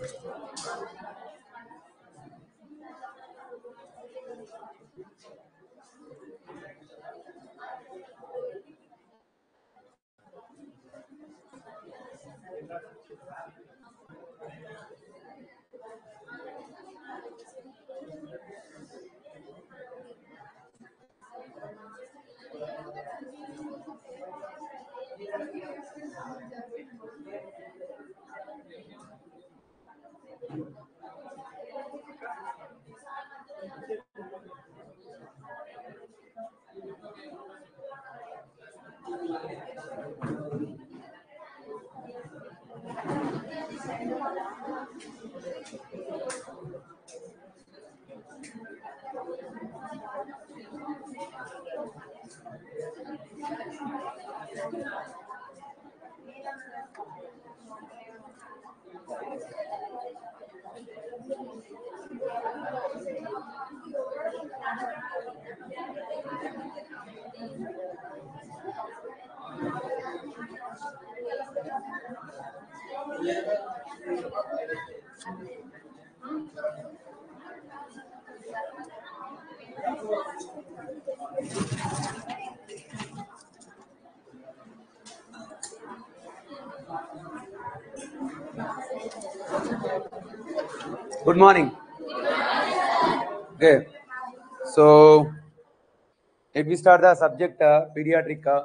Good morning. Okay. So, let me start the subject uh, pediatric. uh,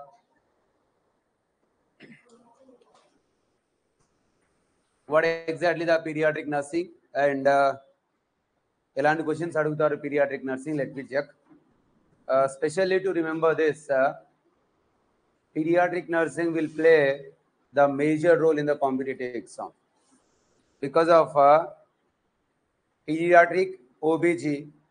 what exactly the pediatric nursing and uh, ఎలాంటి questions అడుగుతారు pediatric nursing let me check specially to remember this pediatric nursing will play the major role in the competitive exam because of uh, pediatric OBG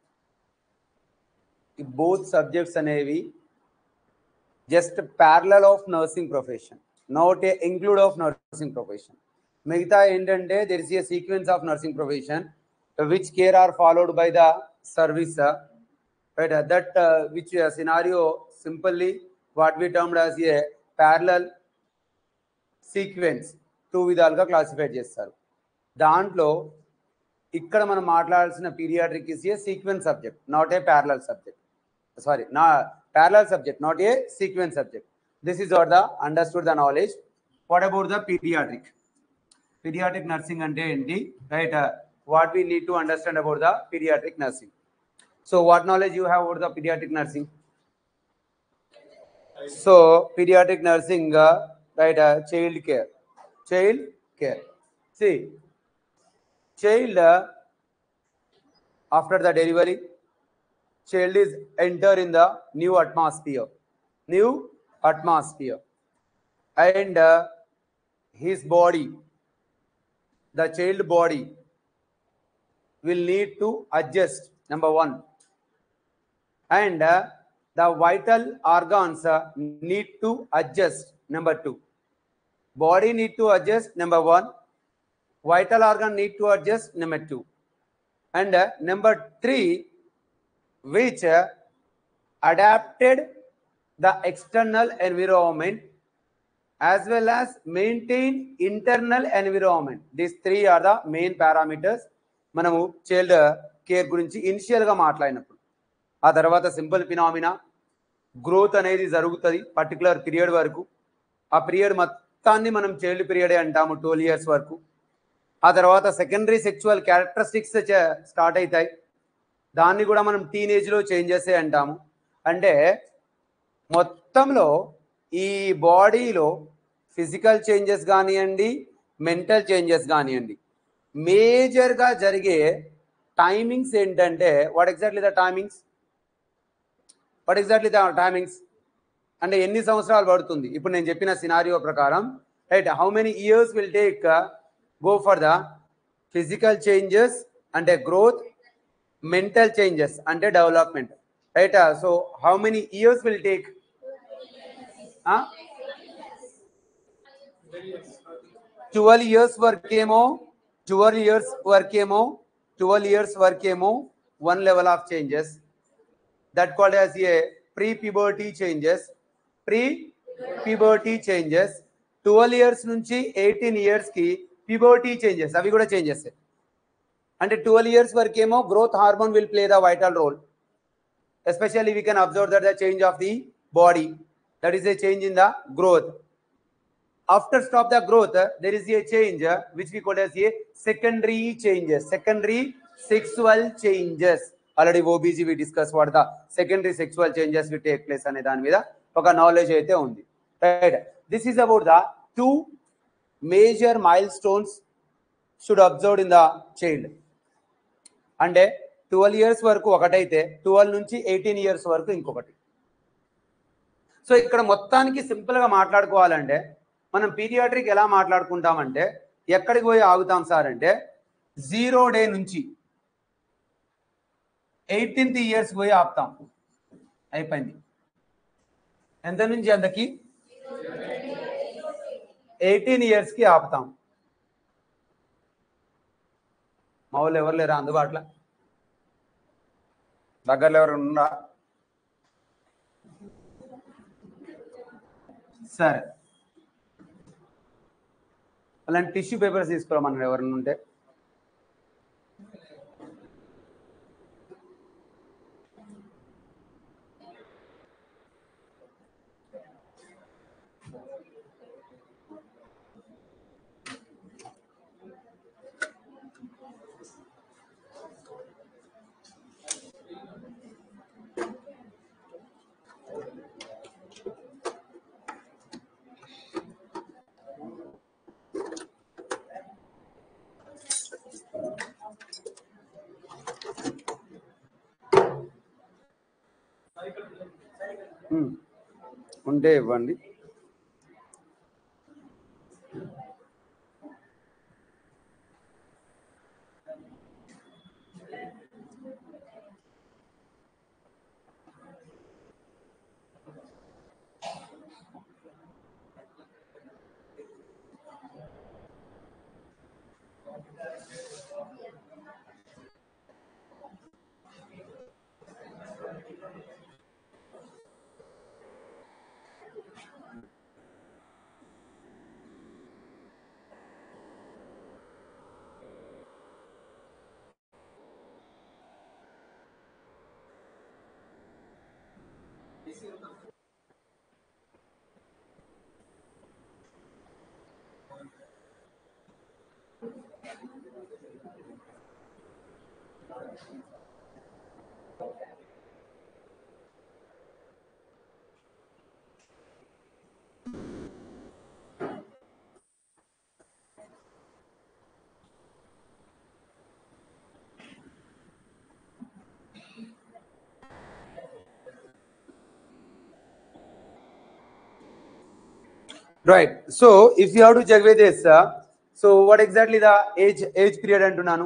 ఈ both subjects అనేవి just parallel of nursing profession not a include of nursing profession మిగతా ఏంటంటే there is a sequence of nursing profession which care are followed by the service right uh, that uh, which uh, scenario simply what we termed as a parallel sequence two విధాలుగా classify చేస్తారు దాంట్లో ఇక్కడ మనం మాట్లాడాల్సిన pediatric is a sequence subject not a parallel subject sorry నా parallel subject not a sequence subject this is what the understood the knowledge what about the pediatric pediatric nursing అంటే ఏంటి right what we need to understand about the pediatric nursing So, what knowledge you have about the pediatric nursing? So, pediatric nursing, uh, right? Uh, child care, child care. See, child uh, after the delivery, child is enter in the new atmosphere, new atmosphere, and uh, his body, the child body, will need to adjust. Number one and uh, the vital organs uh, need to adjust number 2 body need to adjust number 1 vital organ need to adjust number 2 and uh, number 3 which uh, adapted the external environment as well as maintain internal environment these three are the main parameters మనము child care గురించి ఇనిషియల్గా మాట్లాడినప్పుడు ఆ తర్వాత simple phenomena growth అనేది జరుగుతుంది particular period వరకు ఆ పీరియడ్ మొత్తాన్ని మనం చైల్డ్ పీరియడే అంటాము ట్వెల్వ్ ఇయర్స్ వరకు ఆ తర్వాత సెకండరీ సెక్చువల్ క్యారెక్టరిస్టిక్స్ స్టార్ట్ అవుతాయి దాన్ని కూడా మనం టీనేజ్లో చేంజెస్ అంటాము అంటే మొత్తంలో ఈ బాడీలో ఫిజికల్ చేంజెస్ కానివ్వండి మెంటల్ చేంజెస్ కానివ్వండి మేజర్గా జరిగే టైమింగ్స్ ఏంటంటే what exactly the timings what exactly the timings అంటే ఎన్ని సంవత్సరాలు పడుతుంది ఇప్పుడు నేను చెప్పిన సినారియో ప్రకారం right how many years will take go for the physical changes అంటే గ్రోత్ మెంటల్ చేంజెస్ అంటే development right so how many years will take twelve years work ఏమో ట్వెల్వ్ ఇయర్స్ వర్క్ ఏమో ట్వెల్వ్ ఇయర్స్ వర్క్ ఏమో one level of changes that called as a pre puberty changes pre puberty changes twelve years నుంచి eighteen years కి puberty changes అవి కూడా changes అంటే twelve years వరకేమో growth hormone will play the vital role especially we can observe that the change of the body that is a change in the growth after stop the growth uh, there is a change uh, which we call as a secondary changes secondary sexual changes already obg we discussed what the secondary sexual changes will take place అనే దాని మీద ఒక knowledge అయితే ఉంది right this is about the two major milestones should observe in the child అంటే twelve ఇయర్స్ వరకు ఒకటైతే ట్వెల్వ్ నుంచి ఎయిటీన్ ఇయర్స్ వరకు ఇంకొకటి సో ఇక్కడ మొత్తానికి సింపుల్ గా మాట్లాడుకోవాలంటే మనం పీరియాట్రిక్ ఎలా మాట్లాడుకుంటామంటే ఎక్కడికి పోయి ఆగుతాం సార్ అంటే జీరో డే నుంచి ఎయిటీన్త్ ఇయర్స్ పోయి ఆపుతాం అయిపోయింది ఎంత నుంచి ఎంతకి ఎయిటీన్ ఇయర్స్ కి ఆపుతాం మా వాళ్ళు ఎవరు లేరా అందుబాటులో దగ్గరలో ఎవరు ఉన్నారా సరే అలాంటి టిష్యూ పేపర్స్ తీసుకురామన్నారు ఎవరైనా ఉంటే ఉమ్. ఉంటే ఇవ్వండి Right. So if you have to check with this, uh, so what exactly the age age period అంటున్నాను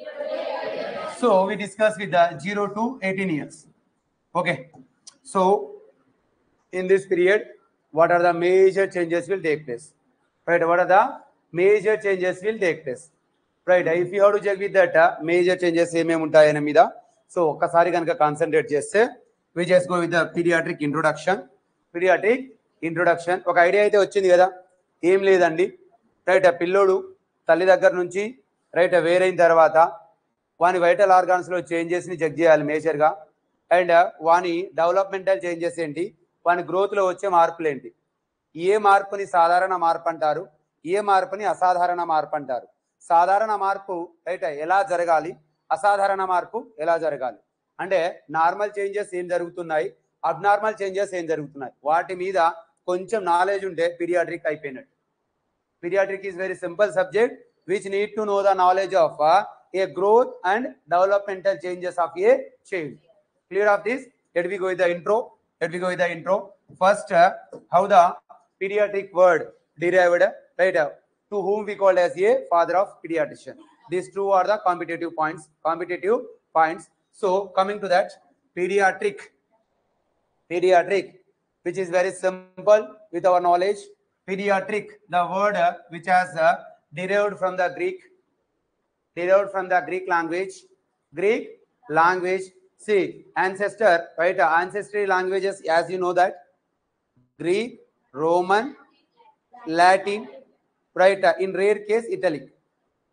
So we discussed with the 0 to 18 years. Okay. So in this period, what are the major changes will take place? Right. What are the major changes will take place? Right. If you have to check with that, uh, major changes ఏమేమి ఉంటాయనే మీద so ఒక్కసారి కనుక concentrate చేస్తే we just go with the pediatric introduction pediatric introduction ఒక idea అయితే వచ్చింది కదా ఏం లేదండి రైట్ ఆ పిల్లోడు తల్లి దగ్గర నుంచి రైట్ వేరైన తర్వాత వాని వైటల్ ఆర్గాన్స్ లో చేంజెస్ ని చెక్ చేయాలి మేజర్ గా అండ్ వాని డెవలప్మెంటల్ చేంజెస్ ఏంటి వాని గ్రోత్ లో వచ్చే మార్పులు ఏంటి ఏ మార్పుని సాధారణ మార్పు అంటారు ఏ మార్పుని అసాధారణ మార్పు అంటారు సాధారణ మార్పు రైట్ ఎలా జరగాలి అసాధారణ మార్పు ఎలా జరగాలి అంటే నార్మల్ చేంజెస్ ఏం జరుగుతున్నాయి అబ్నార్మల్ చేంజెస్ ఏం జరుగుతున్నాయి వాటి మీద కొంచెం నాలెడ్జ్ ఉంటే పీడియాట్రిక్ అయిపోయినట్టు pediatric is very simple subject which need to know the knowledge of uh, a growth and developmental changes of a child clear of this let me go with the intro let me go with the intro first uh, how the pediatric word derived right uh, to whom we call as a father of pediatrician these two are the competitive points competitive points so coming to that pediatric pediatric which is very simple with our knowledge pediatric the word uh, which has uh, derived from the greek derived from the greek language greek language see ancestor right uh, ancestry languages as you know that greek roman latin right uh, in rare case italic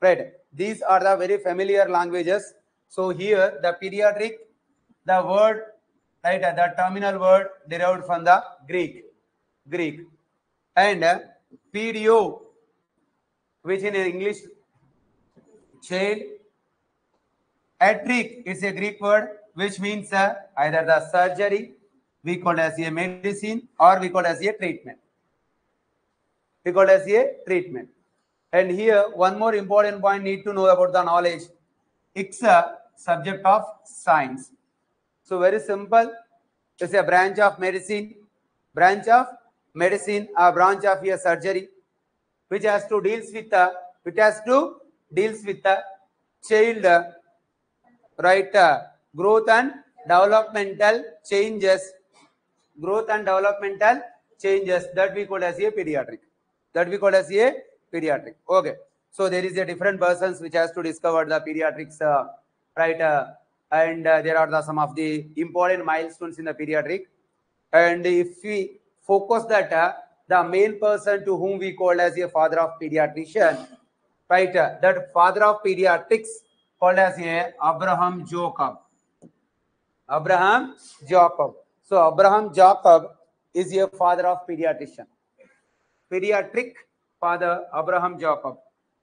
right these are the very familiar languages so here the pediatric the word right the terminal word derived from the greek greek and uh, pedio which in english child Atric, it's a Greek word which means uh, either the surgery, we call as a medicine, or we call as a treatment. We call as a treatment. And here, one more important point need to know about the knowledge. It's a subject of science. So very simple. It's a branch of medicine, branch of medicine, a branch of a surgery, which has to deals with the, which has to deals with the child uh, right uh, growth and developmental changes growth and developmental changes that we call as a pediatric that we call as a pediatric okay so there is a different persons which has to discover the pediatrics uh, right uh, and uh, there are the some of the important milestones in the pediatric and if we focus that uh, the main person to whom we call as a father of pediatrician right uh, that father of pediatrics called as a Abraham Jacob. Abraham Jacob. So Abraham Jacob is a father of pediatrician. Pediatric father Abraham Jacob.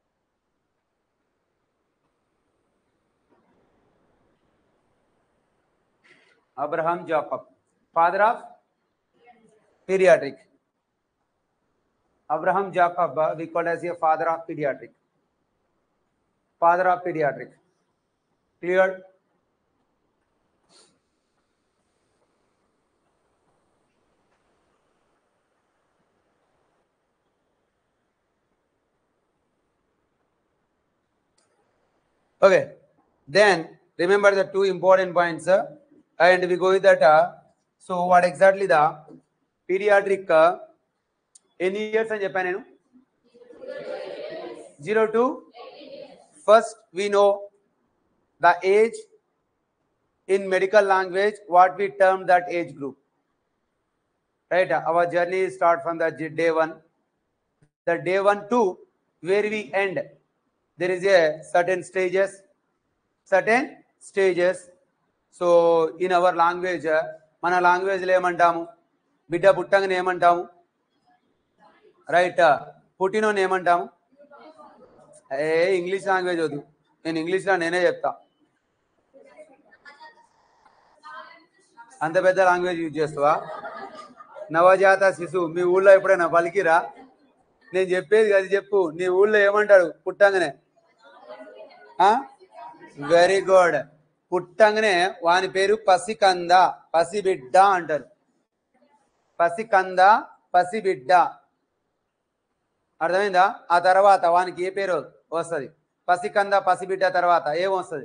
Abraham Jacob, father of pediatric. Abraham Jacob, uh, we call as a father of pediatric. Father of pediatric. Clear? Okay. Then remember the two important points, uh, and we go with that. Uh, so what exactly the pediatric uh, ఎన్ని years అని చెప్పాను నేను zero to first we know the age in medical language what we term that age group right our journey start from the j- day one the day one to where we end there is a certain stages certain stages so in our language uh, మన లాంగ్వేజ్లో ఏమంటాము బిడ్డ పుట్టంగానే ఏమంటాము right పుట్టినోని ఏమంటాము ఏ English language వద్దు నేను ఇంగ్లీష్లో నేనే చెప్తా అంత పెద్ద లాంగ్వేజ్ యూజ్ చేస్తావా నవజాత శిశువు మీ ఊళ్ళో ఎప్పుడైనా పలికిరా నేను చెప్పేది అది చెప్పు నీ ఊళ్ళో ఏమంటాడు పుట్టంగానే వెరీ గుడ్ పుట్టంగానే వాని పేరు పసికంద పసిబిడ్డ అంటారు పసికంద పసిబిడ్డ అర్థమైందా ఆ తర్వాత వానికి ఏ పేరు వస్తుంది పసికంద పసిబిడ్డ తర్వాత ఏం వస్తుంది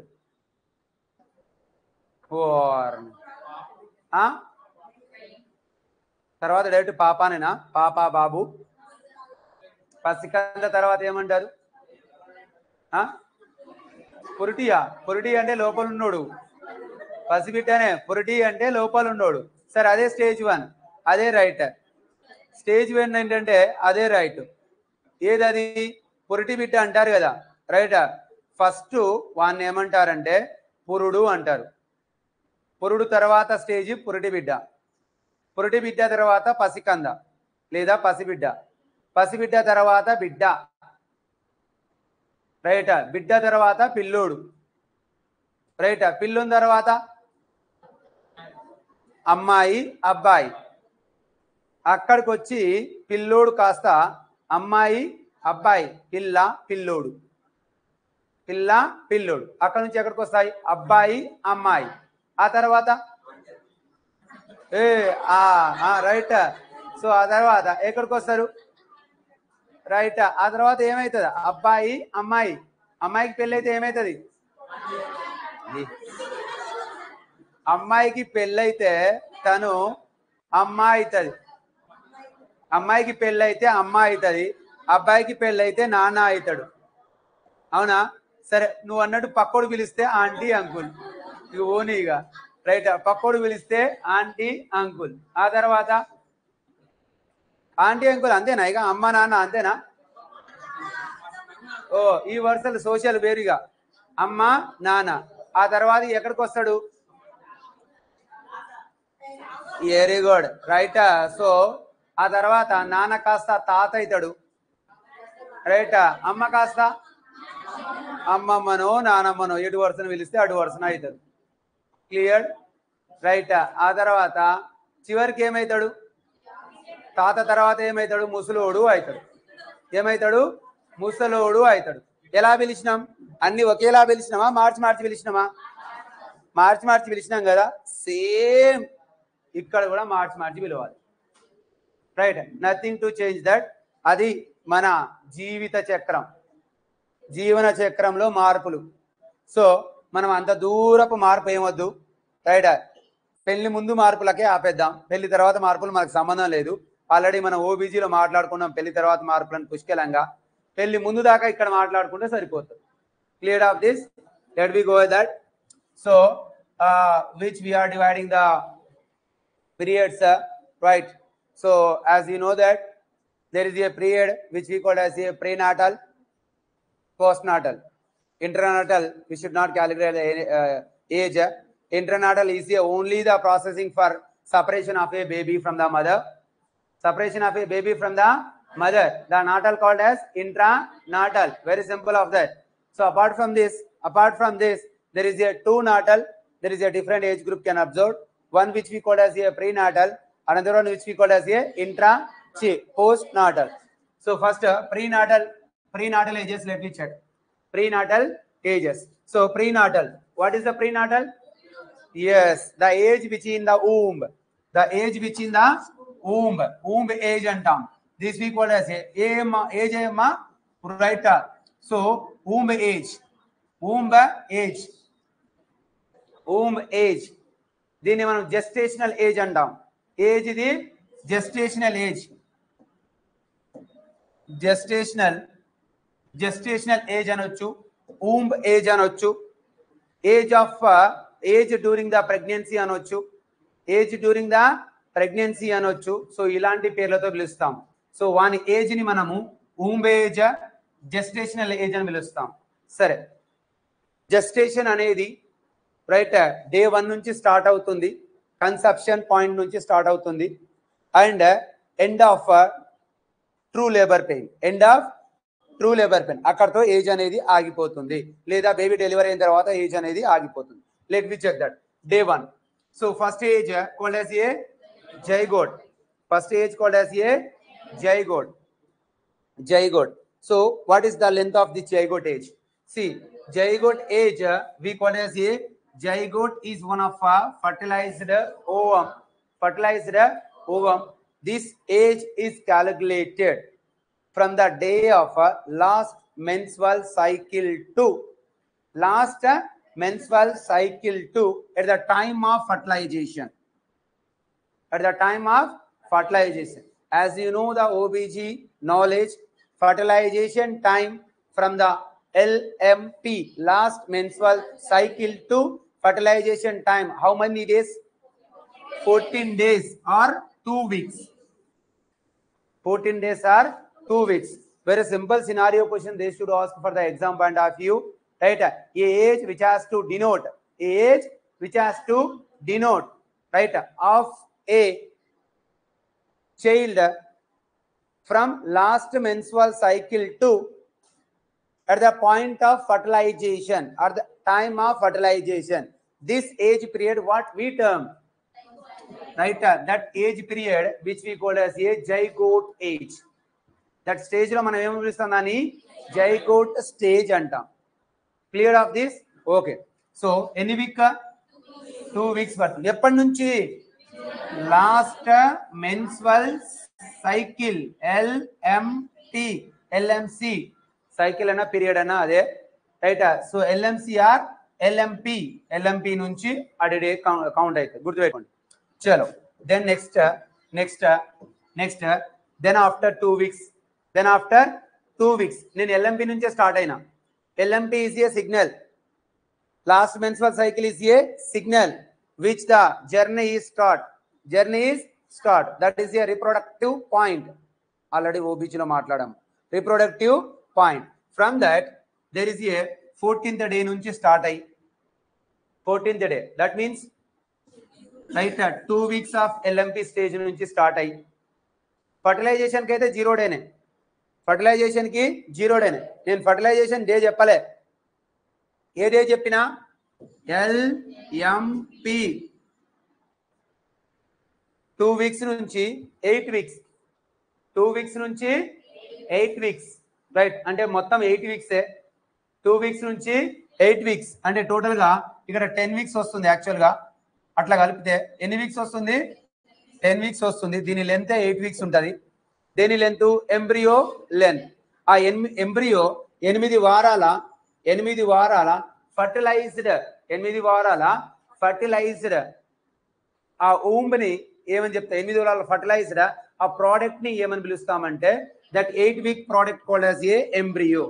ఓర్ని. ఆ? తర్వాత డైరెక్ట్ పాపానేనా పాప బాబు పసికంద తర్వాత ఏమంటారు ఆ? పురిటియా పురిటి అంటే లోపల ఉన్నోడు పసిబిడ్డనే పురిటి అంటే లోపల ఉన్నోడు సరే అదే స్టేజ్ వన్ అదే రైట్ స్టేజ్ వన్ ఏంటంటే అదే రైట్ ఏది అది పురిటి బిడ్డ అంటారు కదా రైట్ ఫస్ట్ వాన్ని ఏమంటారంటే పురుడు అంటారు పురుడు తర్వాత స్టేజ్ పురిటి బిడ్డ పురిటి బిడ్డ తర్వాత పసికంద లేదా పసిబిడ్డ పసిబిడ్డ తర్వాత బిడ్డ రైట్ బిడ్డ తర్వాత పిల్లోడు రైట్ పిల్లుని తర్వాత అమ్మాయి అబ్బాయి అక్కడికి వచ్చి పిల్లోడు కాస్త అమ్మాయి అబ్బాయి పిల్ల పిల్లోడు పిల్ల పిల్లోడు అక్కడ నుంచి ఎక్కడికి వస్తాయి అబ్బాయి అమ్మాయి ఆ తర్వాత ఏ ఆ రైట్ సో ఆ తర్వాత ఎక్కడికి వస్తారు రైట్ ఆ తర్వాత ఏమవుతుంది అబ్బాయి అమ్మాయి అమ్మాయికి పెళ్ళి అయితే ఏమవుతుంది అమ్మాయికి పెళ్ళైతే తను అమ్మ అవుతుంది అమ్మాయికి పెళ్ళైతే అమ్మ అవుతుంది అబ్బాయికి పెళ్ళైతే నాన్న అవుతాడు అవునా సరే నువ్వు అన్నట్టు పక్కోడు పిలిస్తే ఆంటీ అంకుల్ ఇక ఓని ఇక రైట్ పక్కోడు పిలిస్తే ఆంటీ అంకుల్ ఆ తర్వాత ఆంటీ అంకుల్ అంతేనా ఇక అమ్మ నాన్న అంతేనా ఓ ఈ వరుసలు సోషల్ వేరుగా అమ్మ నాన్న ఆ తర్వాత ఎక్కడికి వస్తాడు వెరీ గుడ్ రైట్ సో ఆ తర్వాత నాన్న కాస్త తాత అవుతాడు రైట్ అమ్మ కాస్త అమ్మమ్మనో నానమ్మనో ఎటు వరుసను పిలిస్తే అటు వరుసన అవుతాడు క్లియర్ రైట్ ఆ తర్వాత చివరికి ఏమవుతాడు తాత తర్వాత ఏమవుతాడు ముసలోడు అవుతాడు ఏమవుతాడు ముసలోడు అవుతాడు ఎలా పిలిచినాం అన్ని ఒకేలా పిలిచినామా మార్చి మార్చి పిలిచినామా మార్చి మార్చి పిలిచినాం కదా సేమ్ ఇక్కడ కూడా మార్చి మార్చి పిలవాలి right nothing to change that అది మన జీవిత చక్రం జీవన చక్రంలో మార్పులు సో మనం అంత దూరపు మార్పు ఏమొద్దు రైట్ పెళ్లి ముందు మార్పులకే ఆపేద్దాం పెళ్లి తర్వాత మార్పులు మనకు సంబంధం లేదు ఆల్రెడీ మనం ఓబీజీలో మాట్లాడుకున్నాం పెళ్లి తర్వాత మార్పులను పుష్కలంగా పెళ్లి ముందు దాకా ఇక్కడ మాట్లాడుకుంటే సరిపోతుంది clear of this let we go that so which we are dividing the periods uh, right so as you know that there is a period which we call as a prenatal postnatal intranatal we should not calculate the uh, age intranatal is a only the processing for separation of a baby from the mother separation of a baby from the mother the natal called as intranatal very simple of that so apart from this apart from this there is a two natal there is a different age group can observe one which we call as a prenatal another one which we call as a intra postnatal so first uh, prenatal prenatal ages let me check prenatal ages so prenatal what is the prenatal yes the age which in the womb the age which in the womb womb age అంటాం this we call as a ఏమ age ఏమా right so womb age womb age womb age దీన్ని మనం gestational age అంటాం age ఇది gestational age gestational gestational age అనొచ్చు womb age అనొచ్చు age of age during the pregnancy అనొచ్చు ఏజ్ డ్యూరింగ్ ద ప్రెగ్నెన్సీ అనొచ్చు సో ఇలాంటి పేర్లతో పిలుస్తాం సో వాని ఏజ్ ని మనము ఊంబ్ ఏజ్ జెస్టేషనల్ ఏజ్ అని పిలుస్తాం సరే జెస్టేషన్ అనేది రైట్ డే వన్ నుంచి స్టార్ట్ అవుతుంది కన్సెప్షన్ పాయింట్ నుంచి స్టార్ట్ అవుతుంది and end of true labour pain end of true labour pain అక్కడతో ఏజ్ అనేది ఆగిపోతుంది లేదా బేబీ డెలివరీ అయిన తర్వాత ఏజ్ అనేది ఆగిపోతుంది let we check that day one so first age called as a zygote first age called as a zygote zygote. So what is the length of the zygote age? See, zygote age uh, we call as a zygote is one of a fertilized ovum. Fertilized ovum. This age is calculated from the day of uh, last menstrual cycle to last uh, menstrual cycle to at the time of fertilization at the time of fertilization. As you know, the OBG knowledge, fertilization time from the LMP, last menstrual cycle to fertilization time, how many days? 14 days or 2 weeks. 14 days or 2 weeks. Very simple scenario question they should ask for the exam point of view. Right? A age which has to denote, a age which has to denote, right, of a child from last menstrual cycle to at the point of fertilization or the time of fertilization this age period what we term right uh, that age period which we call as a zygote age that stage లో మనం ఏం పిలుస్తాం దాన్ని zygote stage అంటాం clear of this okay so ఎన్ని week two weeks పడుతుంది ఎప్పటి నుంచి last menstrual cycle LMT LMC cycle అన్న పీరియడ్ అన్న అదే right so LMC or LMP LMP నుంచి అడిడే కౌంట్ అవుతుంది గుర్తుపెట్టుకోండి చలో then next next next then after two weeks then after two weeks నేను ఎల్ఎంపి నుంచే స్టార్ట్ అయినా LMP is a signal last menstrual cycle is a signal which the journey is start journey is start that is a reproductive point already OBG లో మాట్లాడాం reproductive point from that there is a fourteenth day నుంచి start అయ్యి fourteenth day that means right two weeks of LMP stage నుంచి start అయ్యి ఫర్టిలైజేషన్కి అయితే zero డేనే ఫర్టిలైజేషన్కి zero డేనే నేను ఫర్టిలైజేషన్ డే చెప్పలే ఏ డే చెప్పినా ఎల్ఎంపి టూ వీక్స్ నుంచి ఎయిట్ వీక్స్ టూ వీక్స్ నుంచి ఎయిట్ వీక్స్ రైట్ అంటే మొత్తం ఎయిట్ వీక్సే టూ వీక్స్ నుంచి ఎయిట్ వీక్స్ అంటే టోటల్గా ఇక్కడ టెన్ వీక్స్ వస్తుంది యాక్చువల్గా అట్లా కలిపితే ఎన్ని వీక్స్ వస్తుంది టెన్ వీక్స్ వస్తుంది దీని లెంత్ ఎయిట్ వీక్స్ ఉంటుంది దీని లెంత్ ఎంబ్రియో లెంత్ ఆ ఎంబ్రియో ఎనిమిది వారాల ఎనిమిది వారాల ఫర్టిలైజ్డ్ ఎనిమిది వారాల ఫర్టిలైజ్డ్ ఆ ఊంబ్ని ఏమని చెప్తా ఎనిమిది వారాల ఫర్టిలైజ్డ్ ఆ ప్రోడక్ట్ ని ఏమని పిలుస్తామంటే that eight week product called as a embryo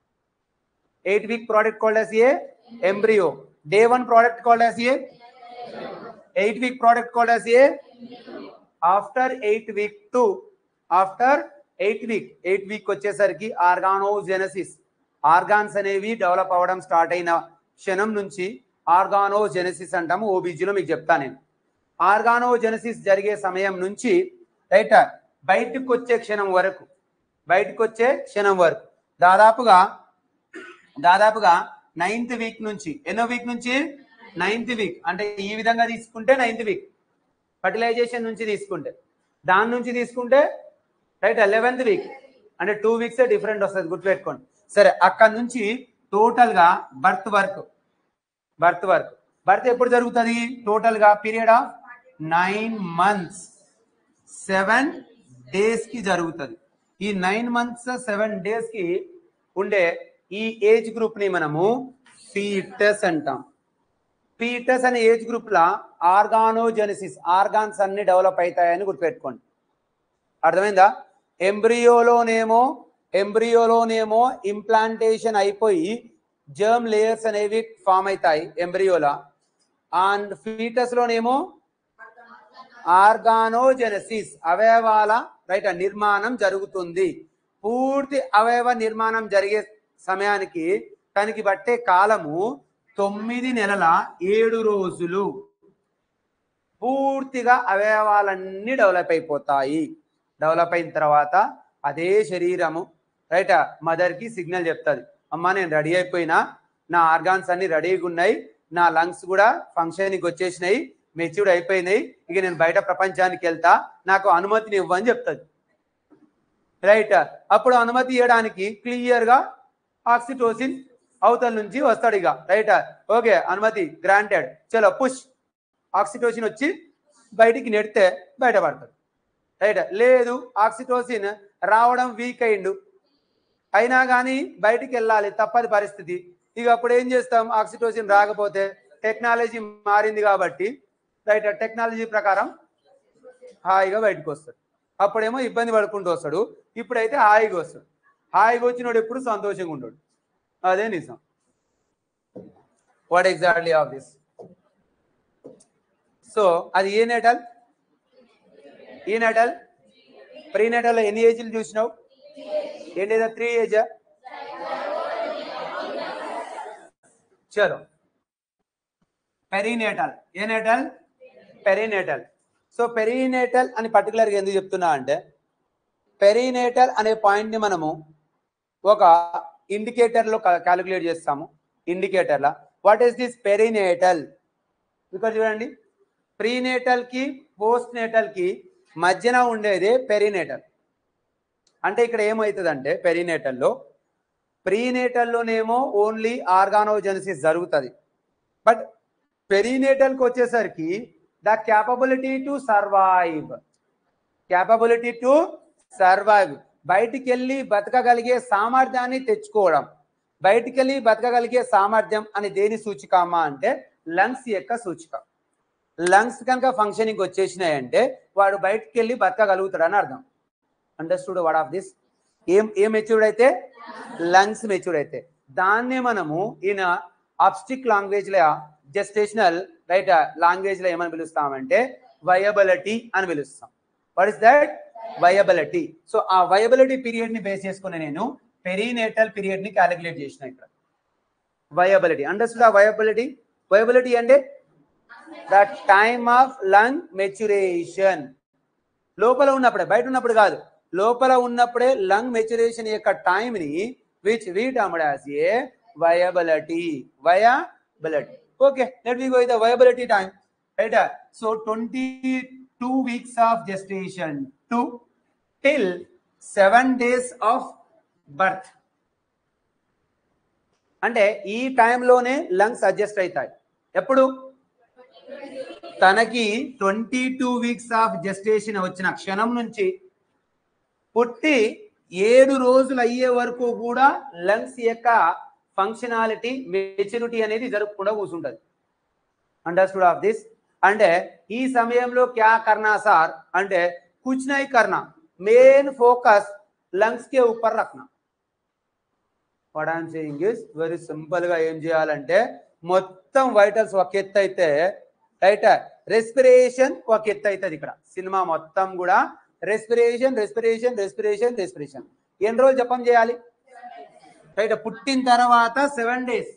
eight week product called as a embryo day one product called as a eight week product called as a after eight week to after eight week eight week వచ్చేసరికి organogenesis organs అనేవి develop అవ్వడం start అయిన క్షణం నుంచి ఆర్గానోజెనసిస్ అంటాము ఓబీజీలో మీకు చెప్తాను నేను ఆర్గానోజెనసిస్ జరిగే సమయం నుంచి రైట్ బయటకు వచ్చే క్షణం వరకు బయటకు వచ్చే క్షణం వరకు దాదాపుగా దాదాపుగా నైన్త్ వీక్ నుంచి ఎన్నో వీక్ నుంచి నైన్త్ వీక్ అంటే ఈ విధంగా తీసుకుంటే నైన్త్ వీక్ ఫర్టిలైజేషన్ నుంచి తీసుకుంటే దాని నుంచి తీసుకుంటే రైట్ లెవెన్త్ వీక్ అంటే టూ వీక్స్ డిఫరెంట్ వస్తుంది గుర్తుపెట్టుకోండి సరే అక్కడ నుంచి టోటల్ గా birth work birth work birth ఎప్పుడు జరుగుతుంది టోటల్ గా period of nine months seven days కి జరుగుతుంది ఈ నైన్ మంత్స్ సెవెన్ డేస్ కి ఉండే ఈ ఏజ్ గ్రూప్ ని మనము ఫీటస్ అంటాం ఫీటస్ అనే ఏజ్ గ్రూప్ లా ఆర్గానోజెనసిస్ ఆర్గాన్స్ అన్ని డెవలప్ అవుతాయని గుర్తుపెట్టుకోండి అర్థమైందా ఎంబ్రియోలోనేమో ఎంబ్రియోలోనేమో ఇంప్లాంటేషన్ అయిపోయి జర్మ్ లేయర్స్ అనేవి ఫామ్ అవుతాయి ఎంబ్రియోలా అండ్ ఫీటస్ లోనేమో ఆర్గానోజెనసిస్ అవయవాల రైట్ నిర్మాణం జరుగుతుంది పూర్తి అవయవ నిర్మాణం జరిగే సమయానికి తనకి బట్టే కాలము తొమ్మిది నెలల ఏడు రోజులు పూర్తిగా అవయవాలన్నీ డెవలప్ అయిపోతాయి డెవలప్ అయిన తర్వాత అదే శరీరము రైట్ మదర్ కి సిగ్నల్ చెప్తుంది అమ్మా నేను రెడీ అయిపోయినా నా ఆర్గాన్స్ అన్ని రెడీగా ఉన్నాయి నా లంగ్స్ కూడా ఫంక్షన్కి వచ్చేసినాయి మెచ్యూర్డ్ అయిపోయినాయి ఇక నేను బయట ప్రపంచానికి వెళ్తా నాకు అనుమతిని ఇవ్వని చెప్తుంది రైట్ అప్పుడు అనుమతి ఇవ్వడానికి క్లియర్ గా ఆక్సిటోసిన్ అవతల నుంచి వస్తాడు ఇక రైట్ ఓకే అనుమతి గ్రాంటెడ్ చలో పుష్ ఆక్సిటోసిన్ వచ్చి బయటికి నెడితే బయటపడతాడు రైట్ లేదు ఆక్సిటోసిన్ రావడం వీక్ అయిండు అయినా కానీ బయటికి వెళ్ళాలి తప్పని పరిస్థితి ఇక అప్పుడు ఏం చేస్తాం ఆక్సిటోసిన్ రాకపోతే టెక్నాలజీ మారింది కాబట్టి రైట్ టెక్నాలజీ ప్రకారం హాయిగా బయటకు వస్తాడు అప్పుడేమో ఇబ్బంది పడుకుంటూ వస్తాడు ఇప్పుడైతే హాయిగా వస్తాడు హాయిగా వచ్చినోడు ఎప్పుడు సంతోషంగా ఉంటాడు అదే నిజం what exactly of this so అది ఏ నెటల్ ఈ నెటల్ ప్రీ నెటల్ ఎన్ని ఏజ్లు చూసినావు ఏంటి త్రీ ఏజ్ చలో perinatal a natal perinatal so perinatal అని పర్టికులర్గా ఎందుకు చెప్తున్నా అంటే పెరీనేటల్ అనే పాయింట్ ని మనము ఒక ఇండికేటర్ లో క్యాలిక్యులేట్ చేస్తాము ఇండికేటర్ల వాట్ ఈస్ దిస్ పెరీనేటల్ ఇక్కడ చూడండి ప్రీనేటల్ కి పోస్ట్ నేటల్ కి మధ్యన ఉండేది పెరీనేటల్ అంటే ఇక్కడ ఏమవుతుందంటే పెరీనేటల్లో ప్రీనేటల్లోనేమో ఓన్లీ ఆర్గానోజెనసిస్ జరుగుతుంది బట్ పెరీనేటల్కి వచ్చేసరికి the capability to survive capability to survive బయటికి వెళ్ళి బతకగలిగే సామర్థ్యాన్ని తెచ్చుకోవడం బయటికి వెళ్ళి బతకగలిగే సామర్థ్యం అని దేని సూచికమ్మా అంటే లంగ్స్ యొక్క సూచిక లంగ్స్ కనుక ఫంక్షనింగ్ వచ్చేసినాయంటే వాడు బయటికి వెళ్ళి బతకగలుగుతాడు అని అర్థం అండర్స్టూడ్ వాట్ ఆఫ్ దిస్ ఏం ఏం మెచ్యూర్డ్ అయితే లంగ్స్ మెచ్యూర్డ్ అయితే దాన్నే మనము ఈయన అబ్స్టిక్ లాంగ్వేజ్ లో జెస్టేషనల్ రైట్ లాంగ్వేజ్ లో ఏమని పిలుస్తామంటే వయబిలిటీ అని పిలుస్తాం what is that viability so ఆ వయబిలిటీ పీరియడ్ ని బేస్ చేసుకుని నేను పెరీనేటల్ పీరియడ్ ని క్యాలిక్యులేట్ చేసిన ఇక్కడ వయబిలిటీ అండర్స్టూడ్ ఆ వయబిలిటీ వయబిలిటీ అంటే the time of lung maturation లోపల ఉన్నప్పుడే బయట ఉన్నప్పుడు కాదు లోపల ఉన్నప్పుడే లంగ్ మెచ్యురేషన్ యొక్క టైం ని which we termed as a viability viability okay let we go the viability time right so twenty two weeks of gestation to till seven days of birth అంటే ఈ టైంలోనే లంగ్స్ అడ్జస్ట్ అవుతాయి ఎప్పుడు తనకి twenty two weeks of gestation వచ్చిన క్షణం నుంచి పుట్టి ఏడు రోజులు అయ్యే వరకు కూడా లంగ్స్ యొక్క ఫంక్షనాలిటీ మెచ్యూరిటీ అనేది జరగకుండా కూర్చుంటది అండర్స్టూడ్ ఆఫ్ దిస్ అంటే ఈ సమయంలో క్యా కర్నా సార్ అంటే కుచ్ నై కర్నా మెయిన్ ఫోకస్ లంగ్స్ కే ఊపర్ రఖనా what I'm saying is very simple గా ఏం చేయాలంటే మొత్తం వైటల్స్ ఒక ఎత్తు అయితే రైట్ రెస్పిరేషన్ ఒక ఎత్తు అవుతుంది ఇక్కడ సినిమా మొత్తం కూడా రెస్పిరేషన్ రెస్పిరేషన్ రెస్పిరేషన్ రెస్పిరేషన్ ఎన్ని రోజులు జపం చేయాలి రైట్ పుట్టిన తర్వాత seven days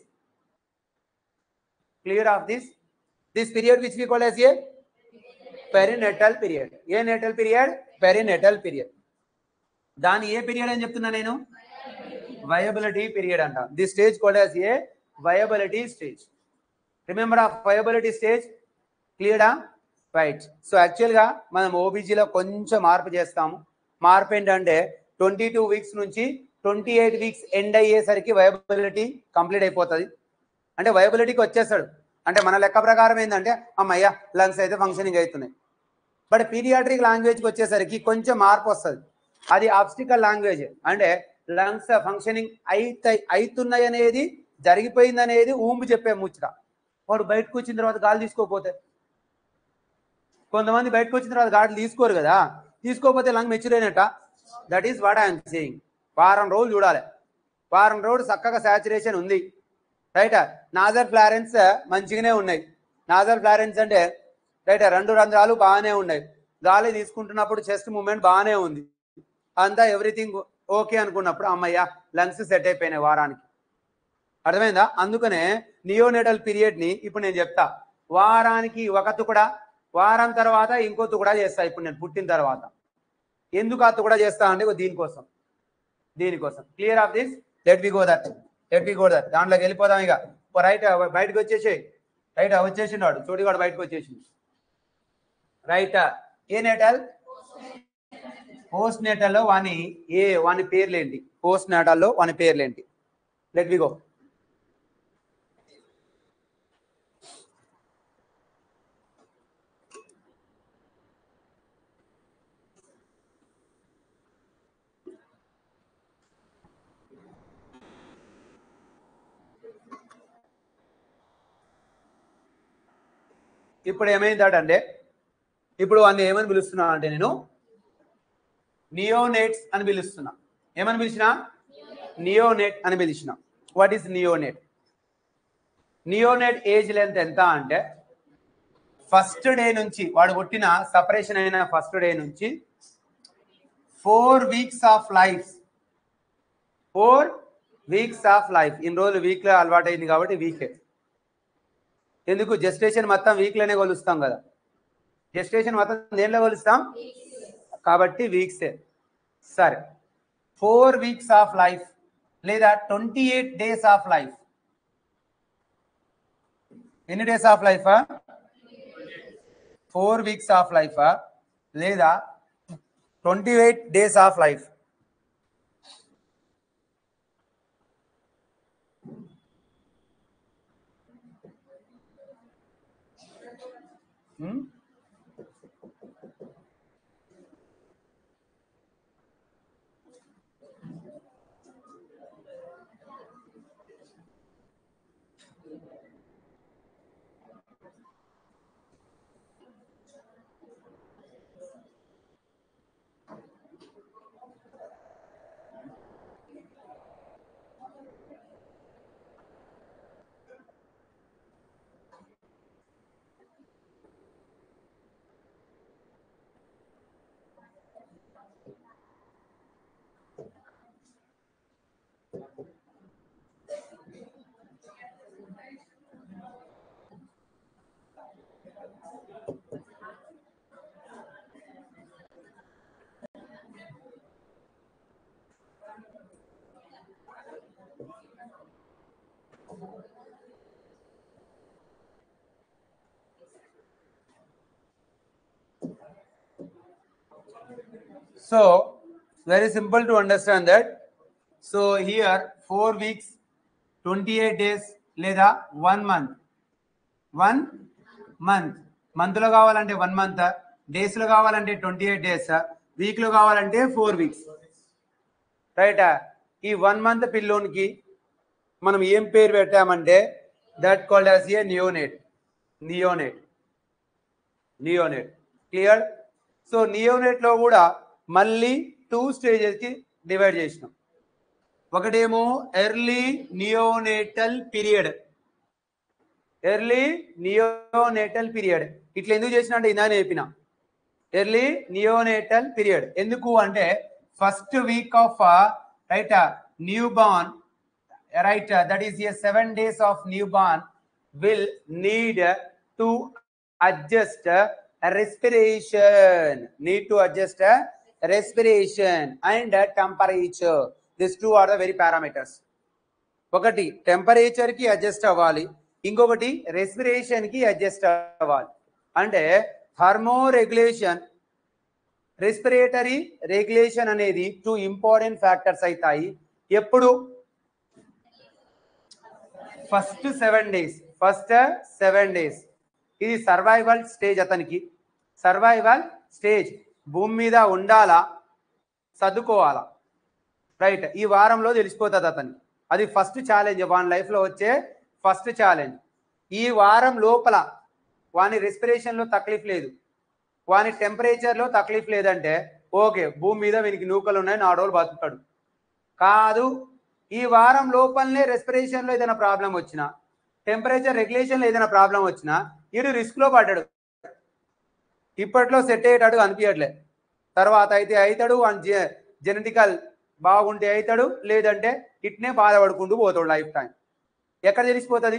clear of this this period which we call as a perinatal period a natal period perinatal period దాని ఏ పీరియడ్ అని చెప్తున్నా నేను వయబిలిటీ పీరియడ్ అంట the stage called as a viability stage remember ఆ viability stage క్లియరా right so యాక్చువల్గా మనం ఓబీజీలో కొంచెం మార్పు చేస్తాము మార్పు ఏంటంటే ట్వంటీ టూ వీక్స్ నుంచి ట్వంటీ ఎయిట్ వీక్స్ ఎండ్ అయ్యేసరికి వయబిలిటీ కంప్లీట్ అయిపోతుంది అంటే వయబిలిటీకి వచ్చేస్తాడు అంటే మన లెక్క ప్రకారం ఏంటంటే అమ్మయ్య లంగ్స్ అయితే ఫంక్షనింగ్ అవుతున్నాయి బట్ పీరియాట్రిక్ లాంగ్వేజ్కి వచ్చేసరికి కొంచెం మార్పు వస్తుంది అది ఆబ్స్టికల్ లాంగ్వేజ్ అంటే లంగ్స్ ఫంక్షనింగ్ అయితే అవుతున్నాయి అనేది జరిగిపోయింది అనేది ఊంపు చెప్పే ముచ్చట వాడు బయటకు వచ్చిన తర్వాత గాలి తీసుకోపోతే కొంతమంది బయటకు వచ్చిన తర్వాత గాలి తీసుకోరు కదా తీసుకోకపోతే లంగ్ మెచ్యూర్ అయినట్ట that is what I'm saying వారం రోజులు చూడాలి వారం రోజులు చక్కగా సాచురేషన్ ఉంది రైట్ నాజర్ ఫ్లారెన్స్ మంచిగానే ఉన్నాయి నాజర్ ఫ్లారెన్స్ అంటే రైట్ రెండు రంధ్రాలు బాగానే ఉన్నాయి గాలి తీసుకుంటున్నప్పుడు చెస్ట్ మూమెంట్ బాగానే ఉంది అంతా ఎవ్రీథింగ్ ఓకే అనుకున్నప్పుడు అమ్మయ్య లంగ్స్ సెట్ అయిపోయినాయి వారానికి అర్థమైందా అందుకనే నియోనేటల్ పీరియడ్ ని ఇప్పుడు నేను చెప్తా వారానికి ఒక తుకడా వారం తర్వాత ఇంకో తుకడా చేస్తా ఇప్పుడు నేను పుట్టిన తర్వాత ఎందుకు ఆ తుకడా చేస్తా అంటే ఇగో దీనికోసం దీనికోసం clear of this let be go that let be go that దాంట్లోకి వెళ్ళిపోదాం ఇక రైట్ బయటకు వచ్చేసి రైట్ వచ్చేసిండు చోటి కూడా బయటకు వచ్చేసింది రైట్ ఏ నేటల్ పోస్ట్ నేటల్లో వాని ఏ వాని పేర్లేంటి పోస్ట్ నేటల్లో వాని పేర్లేంటి లెట్ వి గో ఇప్పుడు ఏమైందటంటే ఇప్పుడు వాడిని ఏమని పిలుస్తున్నా అంటే నేను నియోనేట్స్ అని పిలుస్తున్నా ఏమని పిలిచిన నియోనేట్ అని పిలిచిన what is neonate neonate age length ఎంత అంటే ఫస్ట్ డే నుంచి వాడు పుట్టిన సపరేషన్ అయిన ఫస్ట్ డే నుంచి four weeks of life four weeks of life ఇన్ని రోజులు వీక్ లో అలవాటైంది కాబట్టి వీకే ఎందుకు జెస్టేషన్ మొత్తం వీక్ లోనే కొలుస్తాం కదా జెస్టేషన్ మొత్తం దేనిలో కొలుస్తాం కాబట్టి వీక్సే సరే ఫోర్ వీక్స్ ఆఫ్ లైఫ్ లేదా twenty eight days of life ఎన్ని డేస్ ఆఫ్ లైఫా ఫోర్ వీక్స్ ఆఫ్ లైఫా లేదా twenty eight days of life So, very simple to understand that. So, here 4 weeks, 28 days, లేదా వన్ మంత్ వన్ మంత్ మంత్లో కావాలంటే one month డేస్లో కావాలంటే twenty eight days వీక్లో కావాలంటే ఫోర్ వీక్స్ రైట్ ఈ వన్ మంత్ పిల్లోనికి మనం ఏం పేరు పెట్టామంటే that called as a neonate neonate neonate clear so neonate లో కూడా మళ్ళీ టూ స్టేజెస్ కి డివైడ్ చేసినాం ఒకటేమో early neonatal period early neonatal period ఇట్లా ఎందుకు చేసిన అంటే ఇందా చెప్పిన ఎర్లీ నియోనేటల్ పీరియడ్ ఎందుకు అంటే first week of right new born right uh, that is a seven days of newborn will need uh, to adjust uh, respiration need to adjust uh, respiration and uh, temperature these two are the very parameters ఒకటి temperature కి adjust అవ్వాలి ఇంకొకటి respiration కి adjust అవ్వాలి అంటే thermoregulation respiratory regulation అనేది two important factors అవుతాయి ఎప్పుడు first seven days first seven days ఇది సర్వైవల్ స్టేజ్ అతనికి సర్వైవల్ స్టేజ్ భూమి మీద ఉండాలా చదువుకోవాలా రైట్ ఈ వారంలో తెలిసిపోతుంది అతనికి అది ఫస్ట్ ఛాలెంజ్ వాని లైఫ్లో వచ్చే ఫస్ట్ ఛాలెంజ్ ఈ వారం లోపల వాని రెస్పిరేషన్లో తక్లీఫ్ లేదు వాని టెంపరేచర్లో తక్లీఫ్ లేదంటే ఓకే భూమి మీద వీనికి నూకలు ఉన్నాయి నాడు రోజులు బతుకుతాడు కాదు ఈ వారం లోపలనే రెస్పిరేషన్ లో ఏదైనా ప్రాబ్లం వచ్చినా టెంపరేచర్ రెగ్యులేషన్ లో ఏదైనా ప్రాబ్లం వచ్చినా వీడు రిస్క్ లో పడ్డాడు ఇప్పట్లో సెట్ అయ్యేటట్టు అనిపించట్లే తర్వాత అయితే అవుతాడు వాని జెనెటికల్ బాగుంటే అవుతాడు లేదంటే ఇట్నే బాధపడుకుంటూ పోతాడు లైఫ్ టైం ఎక్కడ తెలిసిపోతుంది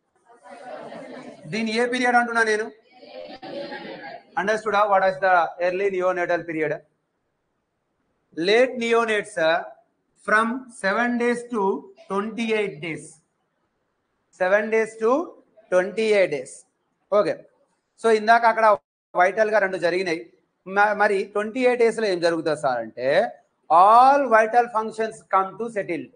దీని ఏ పీరియడ్ అంటున్నా నేను అండర్స్టూడా what is the early neonatal period late neonates from seven days to twenty eight days seven days to twenty eight days okay so ఇందాక అక్కడ వైటల్ గా రెండు జరిగినాయి మ- మరి ట్వంటీ ఎయిట్ డేస్ లో ఏం జరుగుతుంది సార్ అంటే all vital functions come to settle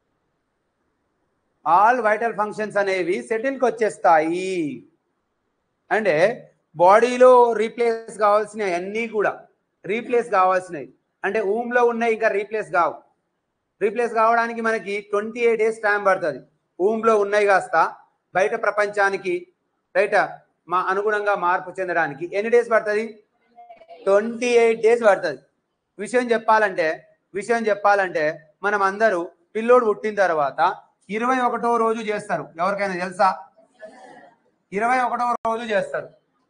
all vital functions అనేవి సెటిల్ కి వచ్చేస్తాయి అంటే బాడీలో రీప్లేస్ కావాల్సినవి అన్నీ కూడా రీప్లేస్ కావాల్సినవి అంటే ఊమ్ లో ఉన్నాయి ఇంకా రీప్లేస్ కావు రీప్లేస్ కావడానికి మనకి ట్వంటీ ఎయిట్ డేస్ టైం పడుతుంది ఊమ్ లో ఉన్నాయి కాస్త బయట ప్రపంచానికి రైట్ మా అనుగుణంగా మార్పు చెందడానికి ఎన్ని డేస్ పడుతుంది ట్వంటీ ఎయిట్ డేస్ పడుతుంది విషయం చెప్పాలంటే విషయం చెప్పాలంటే మనం అందరూ పిల్లోడు పుట్టిన తర్వాత ఇరవై ఒకటో రోజు చేస్తారు ఎవరికైనా తెలుసా ఇరవై ఒకటో రోజు చేస్తారు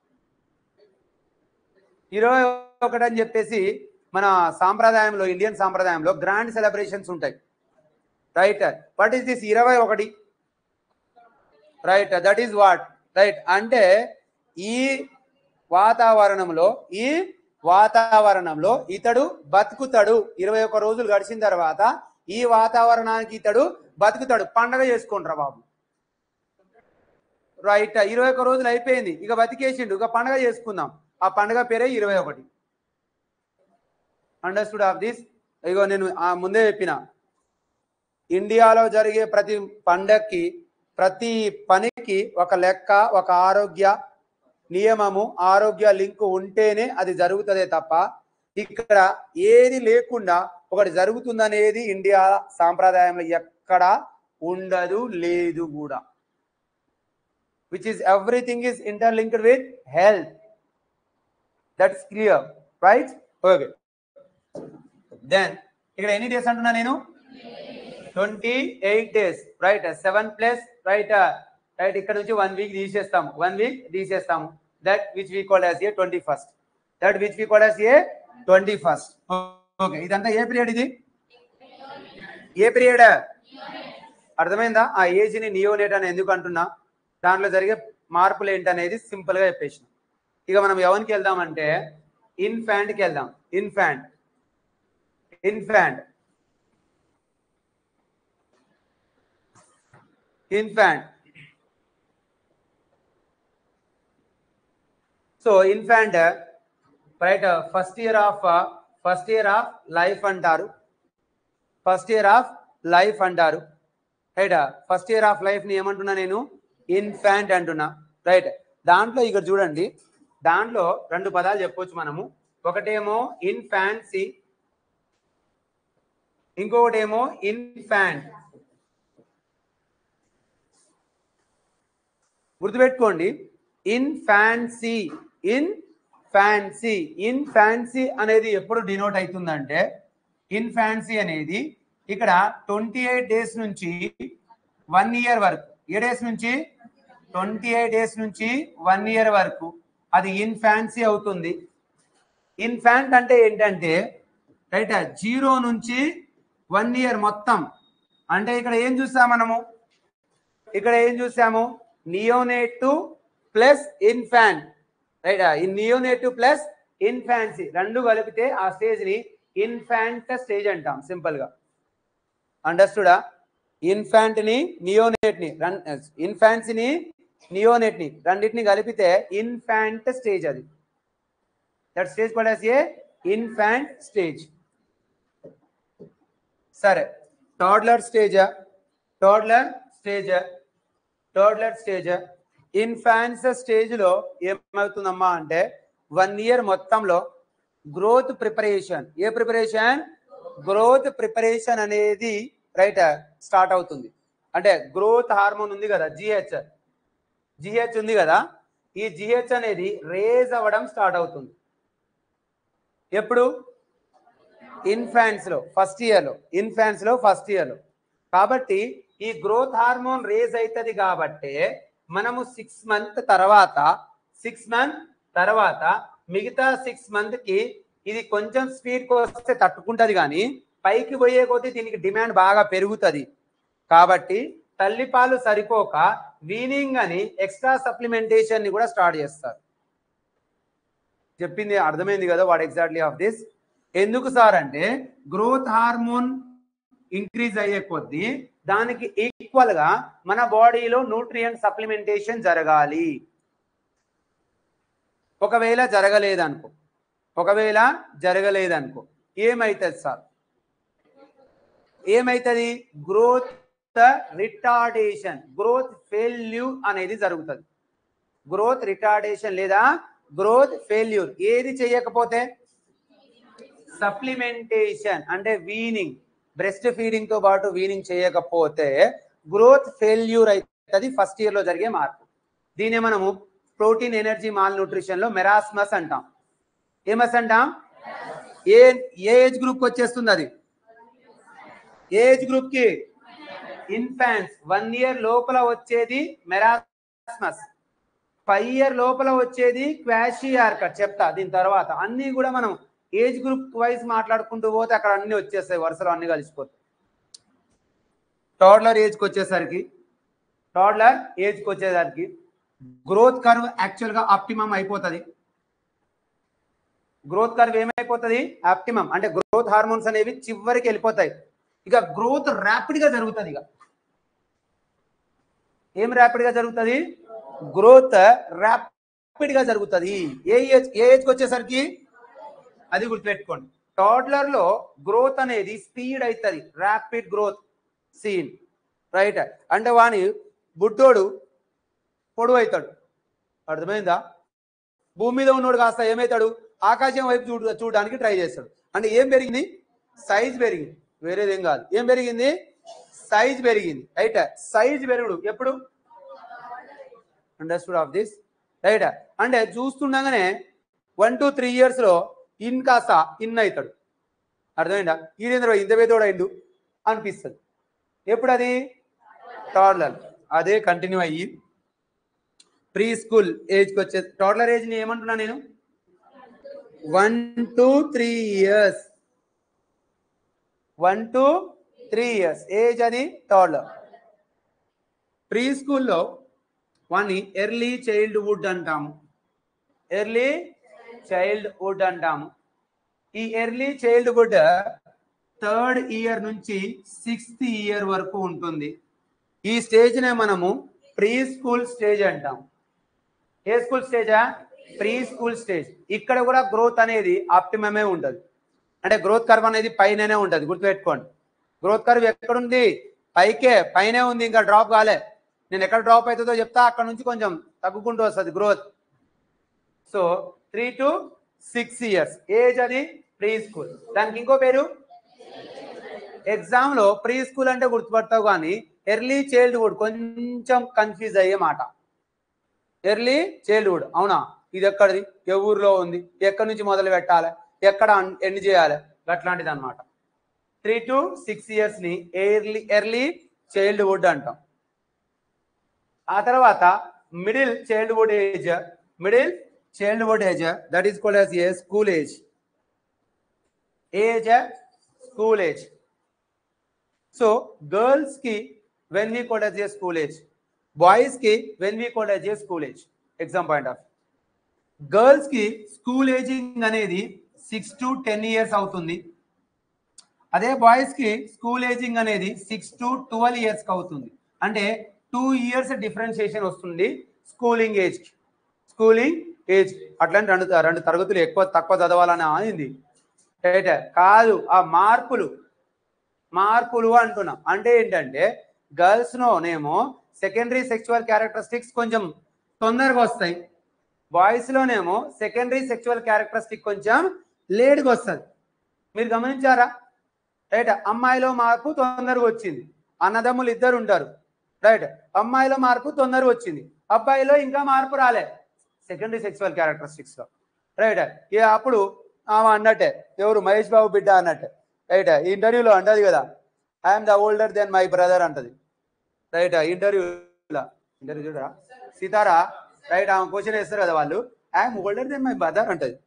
ఇరవై ఒకటి అని చెప్పేసి మన సాంప్రదాయంలో ఇండియన్ సాంప్రదాయంలో గ్రాండ్ సెలబ్రేషన్స్ ఉంటాయి రైట్ వాట్ ఈస్ దిస్ ఇరవై ఒకటి right that is what right అంటే ఈ వాతావరణంలో ఈ వాతావరణంలో ఇతడు బతుకుతాడు ఇరవై ఒక్క రోజులు గడిచిన తర్వాత ఈ వాతావరణానికి ఇతడు బతుకుతాడు పండగ చేసుకుంటారా బాబు రైట్ ఇరవై ఒక్క రోజులు అయిపోయింది ఇక బతికేసిండు ఇక పండగ చేసుకుందాం ఆ పండగ పేరే ఇరవై ఒకటి అండర్స్టూడ్ ఆఫ్ దిస్ ఇగో నేను ఆ ముందే చెప్పిన ఇండియాలో జరిగే ప్రతి పండక్కి ప్రతి పనికి ఒక లెక్క ఒక ఆరోగ్య నియమము ఆరోగ్య లింకు ఉంటేనే అది జరుగుతుందే తప్ప ఇక్కడ ఏది లేకుండా ఒకటి జరుగుతుందనేది ఇండియా సాంప్రదాయంలో ఎక్కడా ఉండదు లేదు కూడా which is everything is interlinked with health that's clear right okay then ఇక్కడ ఎన్ని డేస్ అంటున్నా నేను twenty eight days right seven plus right right ఇక్కడ నుంచి వన్ వీక్ తీసేస్తాము వన్ వీక్ తీసేస్తాము that which we call as a twenty first that which we call as a twenty first okay ఇదంతా ఏ పీరియడ్ ఇది a period అర్థమైందా ఆ age ని నియోనేట్ అని ఎందుకు అంటున్నా దాంట్లో జరిగే మార్పులు ఏంటనేది సింపుల్ గా చెప్పేసిన ఇక మనం ఎవరికి వెళ్దామంటే ఇన్ఫాంట్ కి వెళ్దాం infant infant infant so infant right first year of first year of life అంటారు ఫస్ట్ ఇయర్ ఆఫ్ లైఫ్ అంటారు right first year of life ని ఏమంటున్నా నేను ఇన్ఫాంట్ అంటున్నా రైట్ దాంట్లో ఇక్కడ చూడండి దాంట్లో రెండు పదాలు చెప్పొచ్చు మనము ఒకటేమో ఇన్ఫాన్సీ ఇంకొకటేమో ఇన్ఫాంట్ గుర్తుపెట్టుకోండి infancy infancy infancy అనేది ఎప్పుడు డినోట్ అవుతుందంటే ఇన్ ఫ్యాన్సీ అనేది ఇక్కడ ట్వంటీ ఎయిట్ డేస్ నుంచి వన్ ఇయర్ వరకు ఏ డేస్ నుంచి ట్వంటీ ఎయిట్ డేస్ నుంచి వన్ ఇయర్ వరకు అది ఇన్ ఫ్యాన్సీ అవుతుంది ఇన్ఫాంట్ అంటే ఏంటంటే రైట్ జీరో నుంచి వన్ ఇయర్ మొత్తం అంటే ఇక్కడ ఏం చూసాం మనము ఇక్కడ ఏం చూసాము neonate plus infant right neonate plus infancy రెండు కలిపితే ఆ స్టేజ్ ని ఇన్ఫాంట్ స్టేజ్ అంటాం సింపుల్ గా అండర్స్టూడా ఇన్ఫాంట్ ని నియోనేట్ ని ఇన్ఫాన్సీని నియోనేట్ ని రెండింటిని కలిపితే ఇన్ఫాంట్ స్టేజ్ అది that stage called as a infant stage సరే toddler stage toddler stage toddler stage infants stage లో ఏమవుతుందమ్మా అంటే వన్ ఇయర్ మొత్తంలో గ్రోత్ ప్రిపరేషన్ ఏ ప్రిపరేషన్ గ్రోత్ ప్రిపరేషన్ అనేది రైట్ స్టార్ట్ అవుతుంది అంటే గ్రోత్ హార్మోన్ ఉంది కదా జిహెచ్ జిహెచ్ ఉంది కదా ఈ జిహెచ్ అనేది రేజ్ అవ్వడం స్టార్ట్ అవుతుంది ఎప్పుడు ఇన్ఫాన్స్ లో ఫస్ట్ ఇయర్ లో ఇన్ఫాన్స్ లో ఫస్ట్ ఇయర్ లో కాబట్టి ఈ గ్రోత్ హార్మోన్ రేజ్ అవుతుంది కాబట్టి మనము సిక్స్ మంత్ తర్వాత సిక్స్ మంత్ తర్వాత మిగతా సిక్స్ మంత్ కి ఇది కొంచెం స్పీడ్ వస్తే తట్టుకుంటది కానీ పైకి పోయే కొద్దీ దీనికి డిమాండ్ బాగా పెరుగుతుంది కాబట్టి తల్లిపాలు సరిపోక వీనింగ్ అని ఎక్స్ట్రా సప్లిమెంటేషన్ ని కూడా స్టార్ట్ చేస్తారు చెప్పింది అర్థమైంది కదా వాట్ ఎగ్జాక్ట్లీ ఆఫ్ దిస్ ఎందుకు సార్ అంటే గ్రోత్ హార్మోన్ ఇంక్రీజ్ అయ్యే కొద్దీ దానికి ఈక్వల్ గా మన బాడీలో న్యూట్రియం సప్లిమెంటేషన్ జరగాలి ఒకవేళ జరగలేదనుకో ఒకవేళ జరగలేదనుకో ఏమైతుంది సార్ ఏమైతుంది గ్రోత్ రిటార్డేషన్ గ్రోత్ ఫెయిల్యూర్ అనేది జరుగుతుంది గ్రోత్ రిటార్డేషన్ లేదా గ్రోత్ ఫెయిల్యూర్ ఏది చేయకపోతే సప్లిమెంటేషన్ అంటే వీనింగ్ బ్రెస్ట్ ఫీడింగ్ తో పాటు వీనింగ్ చేయకపోతే గ్రోత్ ఫెయిల్యూర్ అవుతుంది ఫస్ట్ ఇయర్ లో జరిగే మార్పు దీనే మనము ప్రోటీన్ ఎనర్జీ మాల్ న్యూట్రిషన్ లో మెరాస్మస్ అంటాం ఏమస్ అంటాం ఏ ఏ ఏజ్ గ్రూప్ వచ్చేస్తుంది అది ఏ ఏజ్ గ్రూప్ కి ఇన్ఫాన్స్ వన్ ఇయర్ లోపల వచ్చేది మెరాస్మస్ ఫైవ్ ఇయర్ లోపల వచ్చేది క్వాషియార్కట్ చెప్తా దీని తర్వాత అన్ని కూడా మనం ఏజ్ గ్రూప్ వైజ్ మాట్లాడుకుంటూ పోతే అక్కడ అన్ని వచ్చేస్తాయి వరుసలో అన్ని కలిసిపోతాయి టాడ్లర్ ఏజ్కి వచ్చేసరికి టాడ్లర్ ఏజ్కి వచ్చేసరికి గ్రోత్ కర్వ్ యాక్చువల్గా ఆప్టిమం అయిపోతుంది గ్రోత్ కర్వ్ ఏమైపోతుంది ఆప్టిమం అంటే గ్రోత్ హార్మోన్స్ అనేవి చివరికి వెళ్ళిపోతాయి ఇక గ్రోత్ ర్యాపిడ్ గా జరుగుతుంది ఇక ఏం ర్యాపిడ్ గా జరుగుతుంది గ్రోత్ ర్యాపిడ్ గా జరుగుతుంది ఏ ఏజ్ ఏ ఏజ్కి వచ్చేసరికి అది గుర్తుపెట్టుకోండి టాడ్లర్ లో గ్రోత్ అనేది స్పీడ్ అవుతుంది ర్యాపిడ్ గ్రోత్ సీన్ రైట్ అంటే వాని బుడ్డోడు పొడవు అవుతాడు అర్థమైందా భూమి మీద ఉన్నోడు కాస్త ఏమవుతాడు ఆకాశం వైపు చూడ చూడడానికి ట్రై చేస్తాడు అంటే ఏం పెరిగింది సైజ్ పెరిగింది వేరేదేం కాదు ఏం పెరిగింది సైజ్ పెరిగింది రైట్ సైజ్ పెరుగుడు ఎప్పుడు అండర్స్టూడ్ ఆఫ్ దిస్ రైట్ అంటే చూస్తుండగానే వన్ టు త్రీ ఇయర్స్ లో ఇన్ కాస్త ఇన్ అవుతాడు అర్థమైందా ఈడేంద్ర ఇంత పేదోడు అయిండు అనిపిస్తుంది ఎప్పుడు అది టాడ్లర్ అదే కంటిన్యూ అయ్యి ప్రీ స్కూల్ ఏజ్కి వచ్చే టాడ్లర్ ఏజ్ ని ఏమంటున్నా నేను one two three years one two three years age అది టాడ్లర్ ప్రీ స్కూల్లో వాడిని ఎర్లీ చైల్డ్హుడ్ అంటాము ఎర్లీ చైల్డ్హుడ్ అంటాము ఈ ఎర్లీ చైల్డ్హుడ్ థర్డ్ ఇయర్ నుంచి సిక్స్త్ ఇయర్ వరకు ఉంటుంది ఈ స్టేజ్ నే మనము ప్రీ స్కూల్ స్టేజ్ అంటాం ఏ స్కూల్ స్టేజా ప్రీ స్కూల్ స్టేజ్ ఇక్కడ కూడా గ్రోత్ అనేది ఆప్టిమమే ఉంటుంది అంటే గ్రోత్ కర్వ్ అనేది పైననే ఉంటుంది గుర్తుపెట్టుకోండి గ్రోత్ కర్వ్ ఎక్కడుంది పైకే పైనే ఉంది ఇంకా డ్రాప్ కాలే నేను ఎక్కడ డ్రాప్ అవుతుందో చెప్తా అక్కడ నుంచి కొంచెం తగ్గుకుంటూ వస్తుంది growth so three to six years age అది ప్రీ స్కూల్ దానికి ఇంకో పేరు ఎగ్జామ్ లో ప్రీ స్కూల్ అంటే గుర్తుపడతావు కానీ ఎర్లీ చైల్డ్హుడ్ కొంచెం కన్ఫ్యూజ్ అయ్యే మాట ఎర్లీ చైల్డ్హుడ్ అవునా ఇది ఎక్కడిది ఏ ఊర్లో ఉంది ఎక్కడి నుంచి మొదలు పెట్టాలి ఎక్కడ ఎండ్ చేయాలి అట్లాంటిది అనమాట త్రీ టు సిక్స్ ఇయర్స్ ని ఎర్లీ ఎర్లీ చైల్డ్హుడ్ అంటాం ఆ తర్వాత middle childhood age middle childhood age that is called as a school age age school age so girls కి when we code as a school age boys కి when we code as a school age exam point of girls కి school aging అనేది six to ten years అవుతుంది అదే boys కి school aging అనేది six to twelve years కి అవుతుంది అంటే టూ ఇయర్స్ డిఫరెన్షియేషన్ వస్తుంది స్కూలింగ్ ఏజ్ కి స్కూలింగ్ ఏజ్ అట్లాంటి రెండు రెండు తరగతులు ఎక్కువ తక్కువ చదవాలని ఆయింది రైట్ కాదు ఆ మార్పులు మార్పులు అంటున్నాం అంటే ఏంటంటే గర్ల్స్ లోనేమో సెకండరీ సెక్చువల్ క్యారెక్టరిస్టిక్స్ కొంచెం తొందరగా వస్తాయి బాయ్స్ లోనేమో సెకండరీ సెక్చువల్ క్యారెక్టరిస్టిక్ కొంచెం లేట్గా వస్తుంది మీరు గమనించారా రైట్ అమ్మాయిలో మార్పు తొందరగా వచ్చింది అన్నదమ్ములు ఇద్దరు ఉంటారు రైట్ అమ్మాయిలో మార్పు తొందరగా వచ్చింది అబ్బాయిలో ఇంకా మార్పు రాలే సెకండరీ సెక్చువల్ క్యారెక్టరిస్టిక్స్ లో రైట్ ఇక అప్పుడు ఆమె అన్నట్టే ఎవరు మహేష్ బాబు బిడ్డ అన్నట్టే రైట్ ఇంటర్వ్యూలో అంటది కదా I'm the older then my brother అంటది రైట్ ఇంటర్వ్యూలో ఇంటర్వ్యూ చూడరా సీతారా రైట్ ఆమె క్వశ్చన్ వేస్తారు కదా వాళ్ళు I'm older then my brother అంటది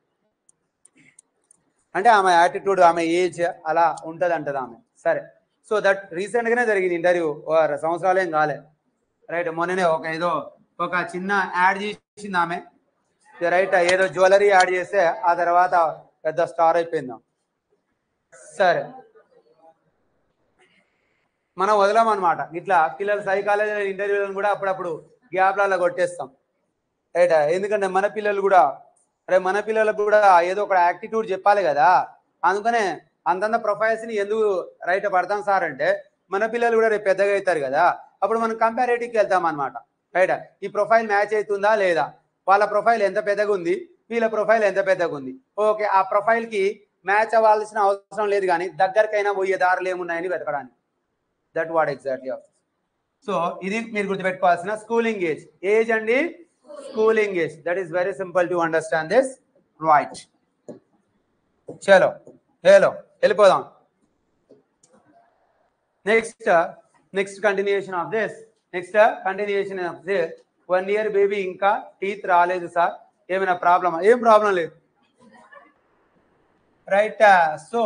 అంటే ఆమె యాటిట్యూడ్ ఆమె ఏజ్ అలా ఉంటది అంటది ఆమె సరే సో దట్ రీసెంట్ గానే జరిగింది ఇంటర్వ్యూ సంవత్సరాలు ఏం కాలే రైట్ మొన్ననే ఒక ఏదో ఒక చిన్న యాడ్ చేసింది ఆమె రైట్ ఏదో జ్యువెలరీ యాడ్ చేస్తే ఆ తర్వాత పెద్ద స్టార్ అయిపోయింది ఆమె. సరే మనం వదలమన్నమాట ఇట్లా పిల్లలు సైకాలజీ ఇంటర్వ్యూలను కూడా అప్పుడప్పుడు గ్యాప్లలో కొట్టేస్తాం రైట్ ఎందుకంటే మన పిల్లలు కూడా అరే మన పిల్లలకు కూడా ఏదో ఒక యాక్టిట్యూడ్ చెప్పాలి కదా అందుకనే అంతంత ప్రొఫైల్స్ ని ఎందుకు రైట్ పడతాం సార్ అంటే మన పిల్లలు కూడా రేపు పెద్దగా అవుతారు కదా అప్పుడు మనం కంపారేటివ్కి వెళ్తాం అనమాట రైట్ ఈ ప్రొఫైల్ మ్యాచ్ అవుతుందా లేదా వాళ్ళ ప్రొఫైల్ ఎంత పెద్దగా ఉంది వీళ్ళ ప్రొఫైల్ ఎంత పెద్దగా ఉంది ఓకే ఆ ప్రొఫైల్ కి మ్యాచ్ అవ్వాల్సిన అవసరం లేదు కానీ దగ్గరకైనా పోయే దారులు ఏమున్నాయని వెతకడానికి దట్ వాట్ ఎగ్జాక్ట్లీ సో ఇది మీరు గుర్తుపెట్టుకోవాల్సిన స్కూలింగ్ ఏజ్ ఏజ్ అండి schooling age that is very simple to understand this right చలో హలో వెళ్ళిపోదాం next next continuation of this next continuation of this one year baby ఇంకా టీత్ రాలేదు sir ఏమైనా problem ఏం ప్రాబ్లం లేదు right so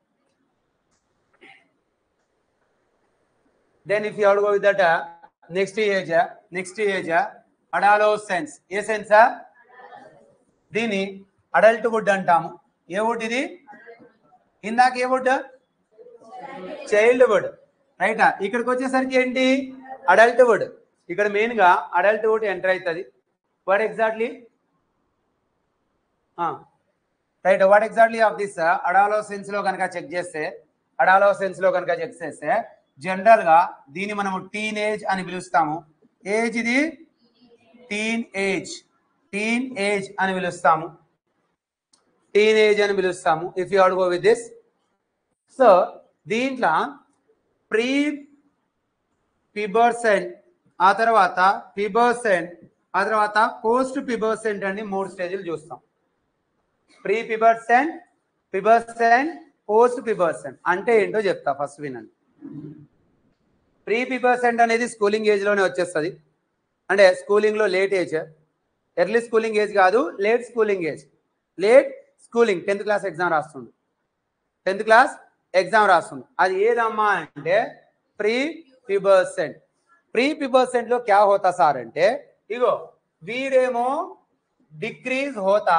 then if you have to go with that uh, next age uh, next age uh, adolescence adolescence దీని adulthood అంటాము ఏ వుడ్ ఇది ఇందాక ఏ వుడ్ చైల్డ్ వుడ్ రైట్ ఇక్కడికి వచ్చేసరికి ఏంటి అడల్ట్ వుడ్ ఇక్కడ మెయిన్ గా అడల్ట్ వుడ్ ఎంటర్ అవుతుంది what exactly right what exactly of this adolescence లో కనుక చెక్ చేస్తే అడాలోసెన్స్ లో కనుక చెక్ చేస్తే జనరల్ గా దీన్ని మనము టీన్ ఏజ్ అని పిలుస్తాము ఏజ్ ఇది టీన్ ఏజ్ టీన్ ఏజ్ అని పిలుస్తాము టీన్ ఏజ్ అని పిలుస్తాము if you go with this so దీంట్లో ప్రీ పిబర్సెంట్ ఆ తర్వాత పిబర్సెంట్ ఆ తర్వాత పోస్ట్ పిబర్సెంట్ అని మూడు స్టేజ్లు చూస్తాం ప్రీ పిబర్సెంట్ పిబర్సెంట్ పోస్ట్ పిబర్సెంట్ అంటే ఏంటో చెప్తా ఫస్ట్ వినండి ప్రీ పిబర్సెంట్ అనేది స్కూలింగ్ ఏజ్ లోనే వచ్చేస్తుంది అంటే స్కూలింగ్ లో late age early schooling age కాదు late schooling age late schooling tenth class exam రాస్తుంది టెన్త్ క్లాస్ ఎగ్జామ్ రాస్తుంది అది ఏదమ్మా అంటే ప్రీ పిబర్సెంట్ ప్రీ పిబర్సెంట్ లో క్యా హోతా సార్ అంటే ఇగో వీడేమో డిక్రీజ్ హోతా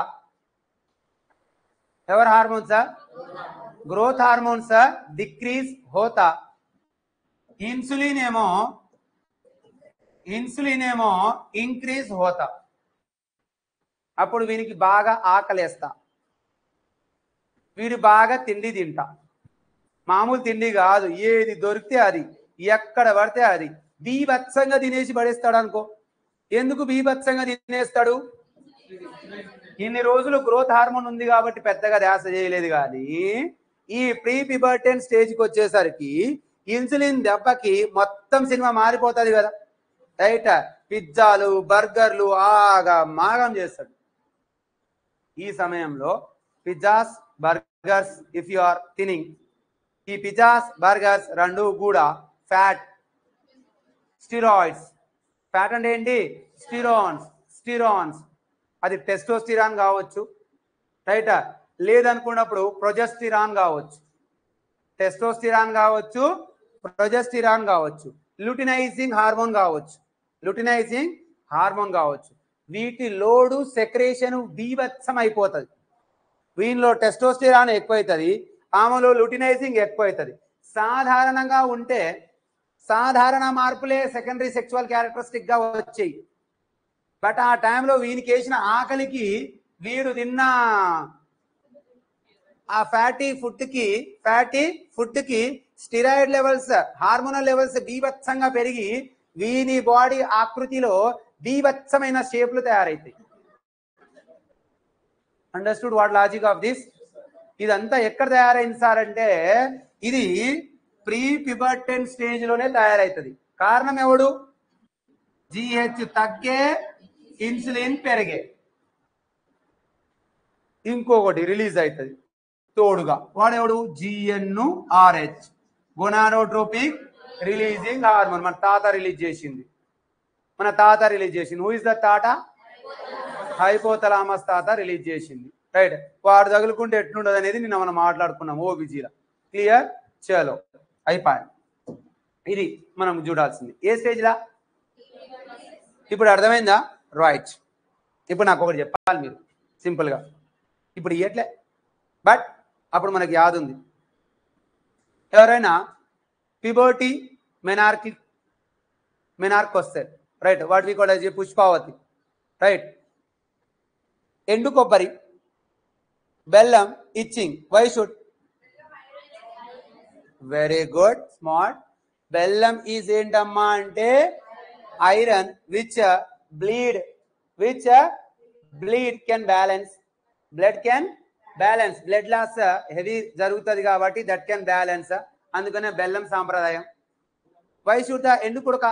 ఎవరు హార్మోన్స్ గ్రోత్ హార్మోన్స్ డిక్రీజ్ హోతా ఇన్సులిన్ ఏమో ఇన్సులిన్ ఏమో ఇంక్రీజ్ హోతా అప్పుడు వీనికి బాగా ఆకలేస్తా వీడు బాగా తిండి తింటా మామూలు తిండి కాదు ఏది దొరికితే అది ఎక్కడ పడితే అది బీభత్సంగా తినేసి పడేస్తాడు అనుకో ఎందుకు బీభత్సంగా తినేస్తాడు ఇన్ని రోజులు గ్రోత్ హార్మోన్ ఉంది కాబట్టి పెద్దగా ధ్యాస చేయలేదు కానీ ఈ ప్రీ పిబర్టెన్ స్టేజ్కి వచ్చేసరికి ఇన్సులిన్ దెబ్బకి మొత్తం సినిమా మారిపోతుంది కదా రైట్ పిజ్జాలు బర్గర్లు ఆగా మాగం చేస్తాడు ఈ సమయంలో pizzas burgers if you are తినింగ్ ఈ పిజ్జాస్ బర్గర్స్ రెండు కూడా ఫ్యాట్ స్టిరాయిడ్స్ ఫ్యాట్ అంటే ఏంటి స్టిరాన్స్ స్టిరాన్స్ అది టెస్టోస్టిరాన్ కావచ్చు రైట్ లేదనుకున్నప్పుడు ప్రొజెస్టిరాన్ కావచ్చు టెస్టోస్టిరాన్ కావచ్చు ప్రొజెస్టిరాన్ కావచ్చు లుటినైజింగ్ హార్మోన్ కావచ్చు లుటినైజింగ్ హార్మోన్ కావచ్చు వీటి లోడు సెక్రేషన్ బీభత్సం అయిపోతుంది వీనిలో టెస్టోస్టిరాన్ ఎక్కువైతుంది ఆమెలో లుటినైజింగ్ ఎక్కువైతుంది సాధారణంగా ఉంటే సాధారణ మార్పులే సెకండరీ సెక్చువల్ క్యారెక్టరిస్టిక్ గా వచ్చాయి బట్ ఆ టైంలో వీనికి వేసిన ఆకలికి వీడు తిన్న ఆ ఫ్యాటీ ఫుడ్ కి ఫ్యాటీ ఫుడ్ కి స్టిరాయిడ్ లెవెల్స్ హార్మోనల్ లెవెల్స్ బీభత్సంగా పెరిగి వీని బాడీ ఆకృతిలో బీభత్సమైన షేప్లు తయారైతాయి understood what logic of this ఇదంతా ఎక్కడ తయారైంది సార్ అంటే ఇది ప్రీ పిబర్టెన్ స్టేజ్ లోనే తయారైతుంది కారణం ఎవడు జిహెచ్ తగ్గే ఇన్సులిన్ పెరిగే ఇంకొకటి రిలీజ్ అవుతుంది తోడుగా వాడెవడు GnRH gonadotropic releasing hormone మన తాత రిలీజ్ చేసింది మన తాత రిలీజ్ చేసింది హూ ఇస్ ద తాత హైపోతలామస్ తాత రిలీజ్ చేసింది రైట్ వాడు తగులుకుంటే ఎట్లుండదు అనేది నిన్న మనం మాట్లాడుకున్నాం ఓ బిజీలో క్లియర్ చలో అయిపోయి ఇది మనం చూడాల్సింది ఏ స్టేజ్లా ఇప్పుడు అర్థమైందా రైట్ ఇప్పుడు నాకు ఒకటి చెప్పాలి మీరు సింపుల్గా ఇప్పుడు ఇయ్యట్లే బట్ అప్పుడు మనకి యాद ఉంది ఎవరైనా పిబోటి మెనార్కి మెనార్క్ వస్తే రైట్ వాట్ వి కూడా పుష్పావతి రైట్ ఎండు కొబ్బరి బెల్లం ఇచ్చింగ్ why should very good smart బెల్లం ఈజ్ ఏంటమ్మా అంటే iron which bleed which bleed can balance blood can balance blood loss heavy జరుగుతుంది కాబట్టి దట్ కెన్ బ్యాలెన్స్ అందుకనే బెల్లం సాంప్రదాయం వై షుడ్ ద ఎండు కుడక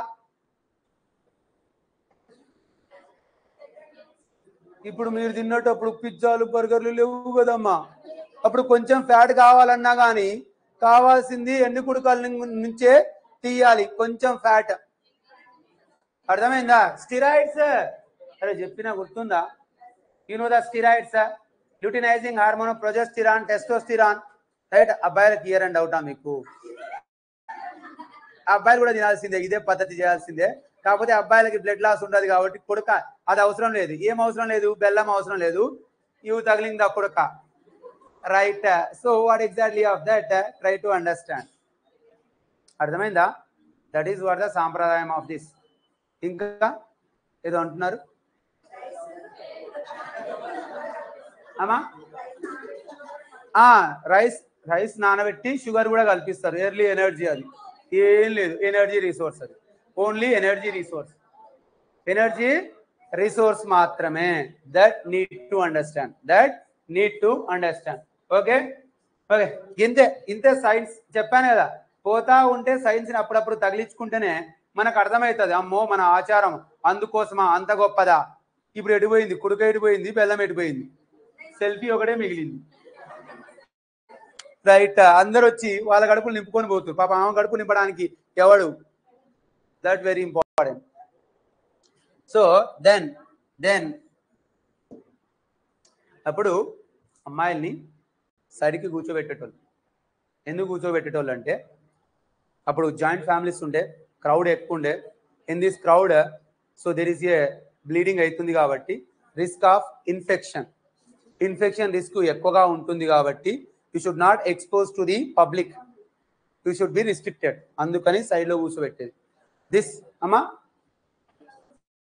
ఇప్పుడు మీరు తిన్నటప్పుడు పిజ్జాలు బర్గర్లు లేవు కదమ్మా అప్పుడు కొంచెం ఫ్యాట్ కావాలన్నా కానీ కావాల్సింది ఎండు కుడకల నుంచే తీయాలి కొంచెం ఫ్యాట్ అర్థమైందా స్టిరాయిడ్స్ అరే చెప్పినా గుర్తుందా you know the steroids luteinizing hormone progesterone testosterone right అబ్బాయిలకు ఇయర్ అండ్ అవుటా మీకు అబ్బాయిలు కూడా తినాల్సిందే ఇదే పద్ధతి చేయాల్సిందే కాకపోతే అబ్బాయిలకి బ్లడ్ లాస్ ఉండదు కాబట్టి కొడుక అది అవసరం లేదు ఏం అవసరం లేదు బెల్లం అవసరం లేదు ఇవి తగిలింది ఆ కొడుక right so what exactly of that try to understand అర్థమైందా దట్ ఈస్ వాట్ ద సాంప్రదాయం ఆఫ్ దిస్ ఇంకా ఏదో అంటున్నారు అమ్మా రైస్ రైస్ నానబెట్టి షుగర్ కూడా కల్పిస్తారు ఎర్లీ ఎనర్జీ అది ఏం లేదు ఎనర్జీ రిసోర్స్ అది only energy resource energy resource మాత్రమే that need to understand that need to understand okay okay ఇంతే ఇంతే సైన్స్ చెప్పాను కదా పోతా ఉంటే సైన్స్ ని అప్పుడప్పుడు తగిలించుకుంటేనే మనకు అర్థమవుతుంది అమ్మో మన ఆచారం అందుకోసమా అంత గొప్పదా ఇప్పుడు ఎడిపోయింది కుడుక ఎడిపోయింది బెల్లం ఎడిపోయింది సెల్ఫీ ఒకటే మిగిలింది రైట్ అందరు వచ్చి వాళ్ళ గడుపులు నింపుకొని పోతున్నారు పాప ఆమె గడుపు నింపడానికి ఎవడు that very important so then then అప్పుడు అమ్మాయిల్ని సైడ్కి కూర్చోబెట్టేటోళ్ళు ఎందుకు కూర్చోబెట్టేటోళ్ళు అంటే అప్పుడు జాయింట్ ఫ్యామిలీస్ ఉండే క్రౌడ్ ఎక్కువ ఉండే in this crowd so there is a bleeding అవుతుంది కాబట్టి risk of infection infection risk ఎక్కువగా ఉంటుంది కాబట్టి you should not expose to the public you should be restricted అందుకని సైడ్లో కూర్చోబెట్టేది దిస్ అమ్మా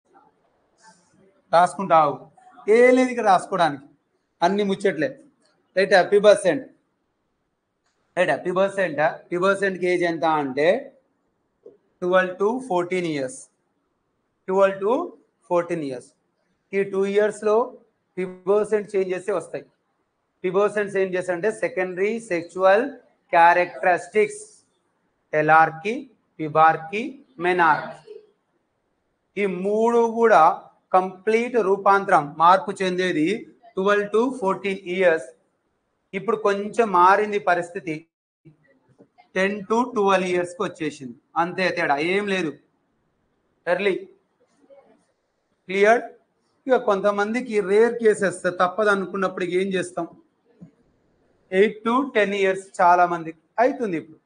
రాసుకుంటావు ఏం లేదు ఇక్కడ రాసుకోవడానికి అన్ని ముచ్చట్లే రైట్ పిబర్సెంట్ రైట్ పిబర్సెంట్ పిబర్సెంట్కి ఏజ్ ఎంత అంటే twelve to fourteen years twelve to fourteen years ఈ టూ ఇయర్స్లో పిబర్సెంట్ చేంజెస్ వస్తాయి పిబర్సెంట్ చేంజెస్ అంటే secondary sexual characteristics thelarche pubarche menarche ఈ మూడు కూడా కంప్లీట్ రూపాంతరం మార్పు చెందేది ట్వెల్వ్ టు ఫోర్టీన్ ఇయర్స్ ఇప్పుడు కొంచెం మారింది పరిస్థితి టెన్ టు ట్వెల్వ్ ఇయర్స్కి వచ్చేసింది అంతే తేడా ఏం లేదు ఎర్లీ క్లియర్ ఇక కొంతమందికి రేర్ కేసెస్ తప్పదు అనుకున్నప్పుడు ఇక ఏం చేస్తాం ఎయిట్ టు టెన్ ఇయర్స్ చాలా మందికి అవుతుంది ఇప్పుడు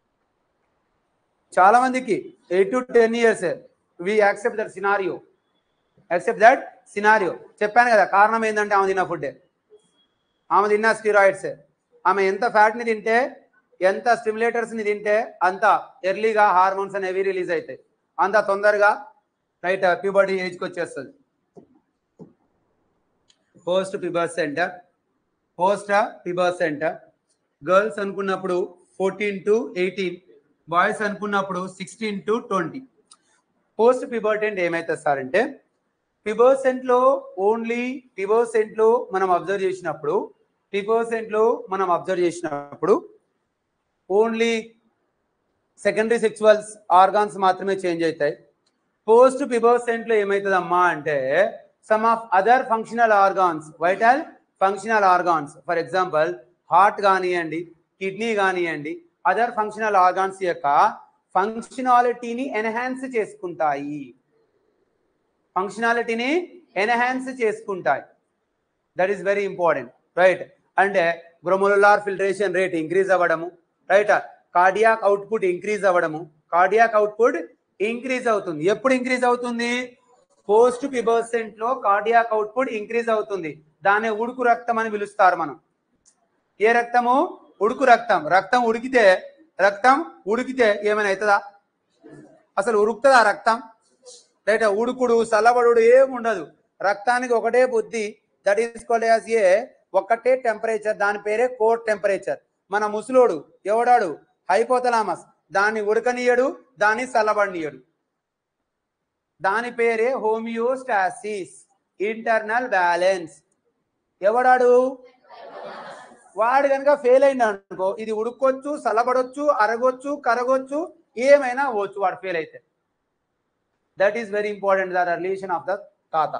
చాలా మందికి eight to ten years we accept that scenario accept that scenario చెప్పాను కదా కారణం ఏంటంటే ఆమె తిన్న ఫుడ్ ఆమె తిన్న స్టీరాయిడ్స్ ఆమె ఎంత ఫ్యాట్ని తింటే ఎంత స్టిమ్యులేటర్స్ని తింటే అంత ఎర్లీగా హార్మోన్స్ అనేవి రిలీజ్ అవుతాయి అంత తొందరగా రైట్ ప్యూబర్టీ ఏజ్కి వచ్చేస్తుంది post pubescent post pubescent girls అనుకున్నప్పుడు ఫోర్టీన్ టు ఎయిటీన్ బాయ్స్ అనుకున్నప్పుడు sixteen to twenty post pubescent ఏమవుతుంది సార్ అంటే పిబర్సెంట్లో ఓన్లీ పిబర్సెంట్లో మనం అబ్జర్వ్ చేసినప్పుడు పిబర్సెంట్లో మనం అబ్జర్వ్ చేసినప్పుడు ఓన్లీ సెకండరీ సెక్చువల్స్ ఆర్గాన్స్ మాత్రమే చేంజ్ అవుతాయి పోస్ట్ పిబర్సెంట్లో ఏమవుతుందమ్మా అంటే some of other functional organs vital functional organs for example heart కానివ్వండి కిడ్నీ కానివ్వండి అదర్ ఫంక్షనల్ ఆర్గాన్స్ యొక్క ఫంక్షనాలిటీని ఎన్హాన్స్ చేసుకుంటాయి ఫంక్షనాలిటీని ఎన్హాన్స్ చేసుకుంటాయి that is very important right అంటే గ్రోమోలార్ ఫిల్టరేషన్ రేట్ ఇంక్రీజ్ అవ్వడము రైట్ కార్డియాక్ అవుట్పుట్ ఇంక్రీజ్ అవ్వడము కార్డియాక్ అవుట్పుట్ ఇంక్రీజ్ అవుతుంది ఎప్పుడు ఇంక్రీజ్ అవుతుంది పోస్ట్ పిబర్సెంట్ లో కార్డియాక్ అవుట్పుట్ ఇంక్రీజ్ అవుతుంది దాన్ని ఉడుకు రక్తం అని పిలుస్తారు మనం ఏ రక్తము ఉడుకు రక్తం రక్తం ఉడికితే రక్తం ఉడికితే ఏమైనా అవుతుందా అసలు ఉరుకుతుందా రక్తం రైట్ ఉడుకుడు చల్లబడు ఏమి ఉండదు రక్తానికి ఒకటే బుద్ధి that is called as a ఒకటే టెంపరేచర్ దాని పేరే కోర్ టెంపరేచర్ మన ముసలోడు ఎవడాడు హైపోతలామస్ దాన్ని ఉడకనీయడు దాన్ని చల్లబడినీయడు దాని పేరే హోమియోస్టాసిస్ ఇంటర్నల్ బ్యాలెన్స్ ఎవడాడు వాడు కనుక ఫెయిల్ అయినా అనుకో ఇది ఉడుకొచ్చు చల్లబడొచ్చు అరగొచ్చు కరగొచ్చు ఏమైనా అవ్వచ్చు వాడు ఫెయిల్ అయితే that is very important the relation of the తాత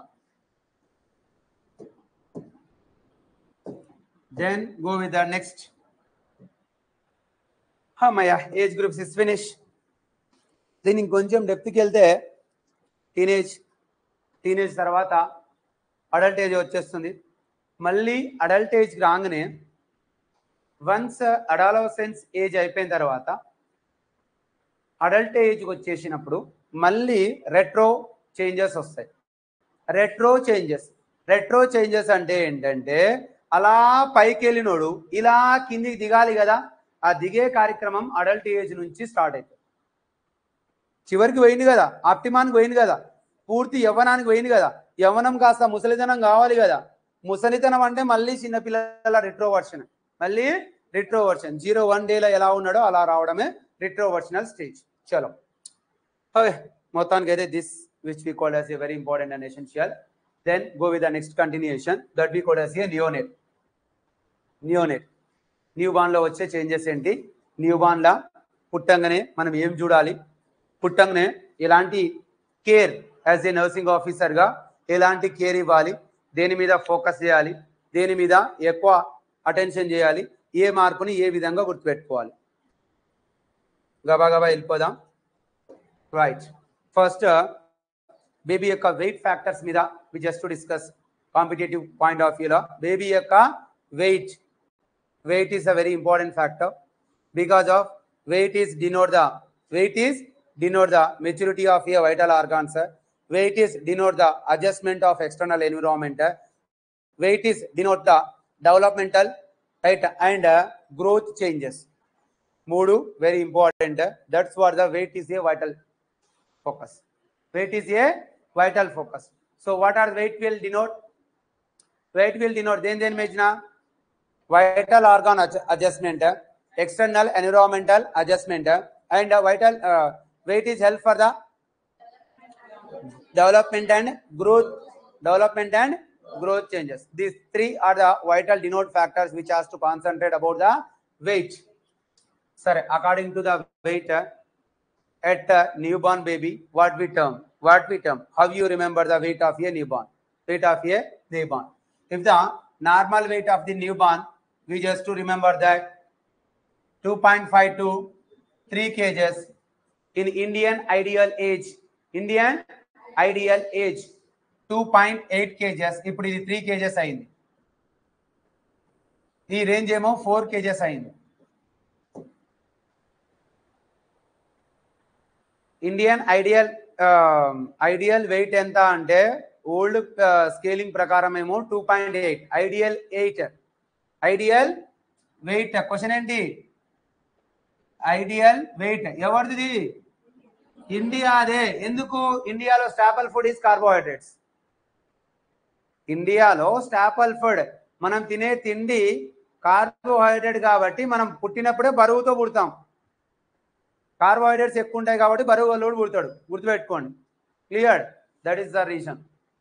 then go with the next అమ్మయ్య ఏజ్ గ్రూప్స్ ఇస్ ఫినిష్ దీనికి కొంచెం డెప్త్కి వెళ్తే టీనేజ్ టీనేజ్ తర్వాత అడల్ట్ ఏజ్ వచ్చేస్తుంది మళ్ళీ అడల్ట్ ఏజ్కి రాగానే వన్స్ అడాలోసెన్స్ ఏజ్ అయిపోయిన తర్వాత అడల్ట్ ఏజ్కి వచ్చేసినప్పుడు మళ్ళీ రెట్రో చేంజెస్ వస్తాయి రెట్రో చేంజెస్ రెట్రో చేంజెస్ అంటే ఏంటంటే అలా పైకి వెళ్ళినోడు ఇలా కిందికి దిగాలి కదా ఆ దిగే కార్యక్రమం అడల్ట్ ఏజ్ నుంచి స్టార్ట్ అవుతుంది చివరికి పోయింది కదా ఆప్టిమానికి పోయింది కదా పూర్తి యవ్వనానికి పోయింది కదా యవ్వనం కాస్త ముసలితనం కావాలి కదా ముసలితనం అంటే మళ్ళీ చిన్నపిల్లల రిట్రో వర్షన్ మళ్ళీ రిట్రో వర్షన్ జీరో వన్ డేలో ఎలా ఉన్నాడో అలా రావడమే రిట్రో వర్షనల్ స్టేజ్ చలో ఓకే మొత్తానికి అయితే this which we call as a very important and essential then go with the next continuation that we call as a neonate neonate new బాన్లో వచ్చే చేంజెస్ ఏంటి న్యూ బాన్లా పుట్టంగానే మనం ఏం చూడాలి పుట్టంగానే ఎలాంటి కేర్ యాజ్ ఏ నర్సింగ్ ఆఫీసర్గా ఎలాంటి కేర్ ఇవ్వాలి దేని మీద ఫోకస్ చేయాలి దేని మీద ఎక్కువ అటెన్షన్ చేయాలి ఏ మార్పుని ఏ విధంగా గుర్తుపెట్టుకోవాలి గబా గబా వెళ్ళిపోదాం రైట్ ఫస్ట్ బేబీ యొక్క వెయిట్ ఫ్యాక్టర్స్ మీద we just discuss competitive point of వ్యూలో బేబీ యొక్క weight weight is a very important factor because of weight is denote the weight is denote the maturity of a vital organs weight is denote the adjustment of external environment weight is denote the developmental right and growth changes మూడు very important that's what the weight is a vital focus. Weight is a vital focus. So what are weight will denote? Weight will denote దేని దేని మేచిన vital organ adj- adjustment, uh, external environmental adjustment, uh, and uh, vital uh, weight is help for the development and growth, development and growth changes. These three are the vital denote factors which has to concentrate about the weight. Sir, according to the weight uh, at uh, newborn baby, what we term, what we term, how you remember the weight of a newborn, weight of a newborn. If the normal weight of the newborn, we just to remember that 2.5 to 3 kgs in Indian ideal age, Indian ideal age 2.8 kgs, ఇప్పుడు ఇది 3 kgs అయింది ఈ range ఏమో 4 kgs అయింది Indian ideal ideal weight ఎంత అంటే old scaling ప్రకారం ఏమో two point eight ideal eight ideal weight question ఏంటి ఐడియల్ వెయిట్ ఎవరిది ఇండియాదే ఎందుకు ఇండియాలో స్టాపల్ ఫుడ్ ఈస్ కార్బోహైడ్రేట్స్ ఇండియాలో స్టాపల్ ఫుడ్ మనం తినే తిండి కార్బోహైడ్రేట్ కాబట్టి మనం పుట్టినప్పుడే బరువుతో పుడతాం కార్బోహైడ్రేట్స్ ఎక్కువ ఉంటాయి కాబట్టి బరువు వాళ్ళు పుడతాడు గుర్తుపెట్టుకోండి clear that is the reason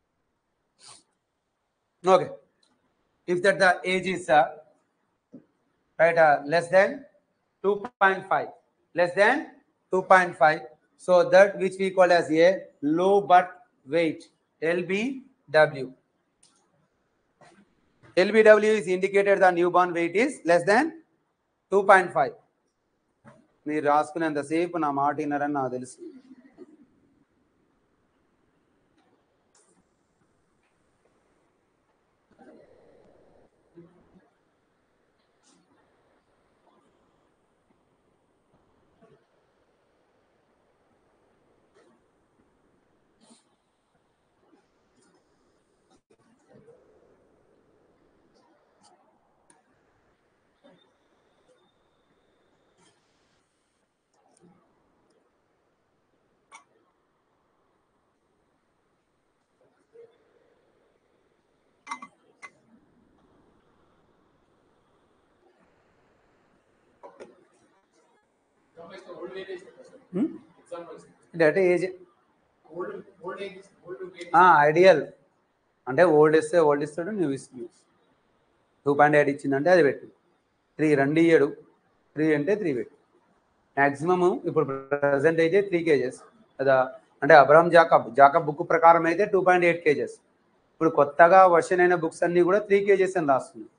okay if that the age is right less than two point five less than two point five so that which we call as a low but weight LBW LBW is indicated the newborn weight is less than 2.5 మీరు రాసుకునేంతసేపు నా మాట విన్నారని నాకు తెలుసు అంటే age ideal అంటే old ఇస్తే old ఇస్తాడు new ఇస్తాడు టూ పాయింట్ ఎయిట్ ఇచ్చిందంటే అది పెట్టు త్రీ రెండు ఇయ్యడు త్రీ అంటే త్రీ పెట్టు మ్యాక్సిమమ్ ఇప్పుడు ప్రజెంట్ అయితే త్రీ కేజెస్ కదా అంటే అబ్రహం జాకబ్ జాకబ్ బుక్ ప్రకారం అయితే టూ పాయింట్ ఎయిట్ కేజెస్ ఇప్పుడు కొత్తగా వర్షన్ అయిన బుక్స్ అన్ని కూడా త్రీ కేజెస్ అని రాస్తున్నాయి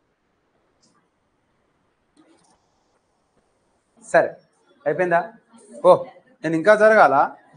సరే అయిపోయిందా ఓ నేను ఇంకా జరగాల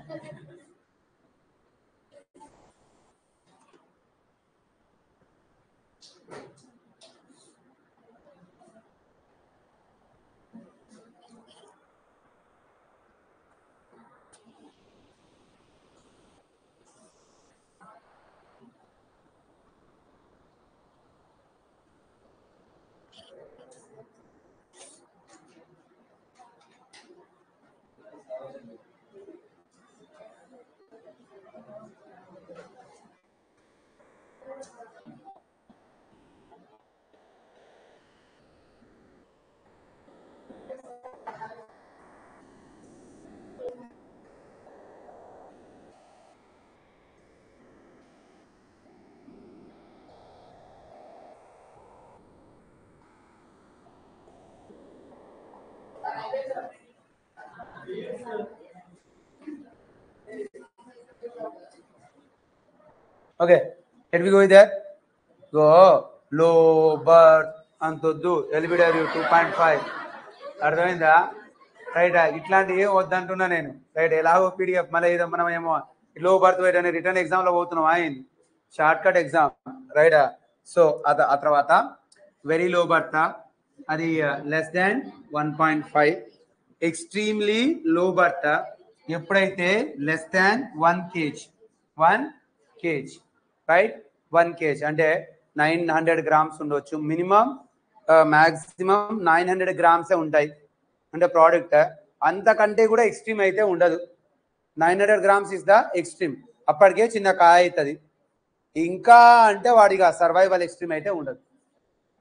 ఓకే ఎట్ వి గో దర్ గో లో బర్త్ అంతొద్దు ఎల్బిడబ్ల్యూ టూ పాయింట్ ఫైవ్ అర్థమైందా రైట్ ఇట్లాంటివి వద్దంటున్నా నేను రైట్ ఎలాగో పీడిఎఫ్ మళ్ళీ ఏదో మనం ఏమో లో బర్త్ వెయిట్ అనే రిటర్న్ ఎగ్జామ్ లో పోతున్నాం అయింది short cut exam right so అత ఆ తర్వాత వెరీ లో బర్త్ అది less than one point five extremely low birth ఎప్పుడైతే less than one kg one kg right one kg అంటే నైన్ హండ్రెడ్ గ్రామ్స్ ఉండొచ్చు మినిమం మ్యాక్సిమం నైన్ హండ్రెడ్ గ్రామ్సే ఉంటాయి అంటే ప్రోడక్ట్ అంతకంటే కూడా ఎక్స్ట్రీమ్ అయితే ఉండదు nine hundred grams is the extreme అప్పటికే చిన్న కాయ అవుతుంది ఇంకా అంటే వాడిగా సర్వైవల్ ఎక్స్ట్రీమ్ అయితే ఉండదు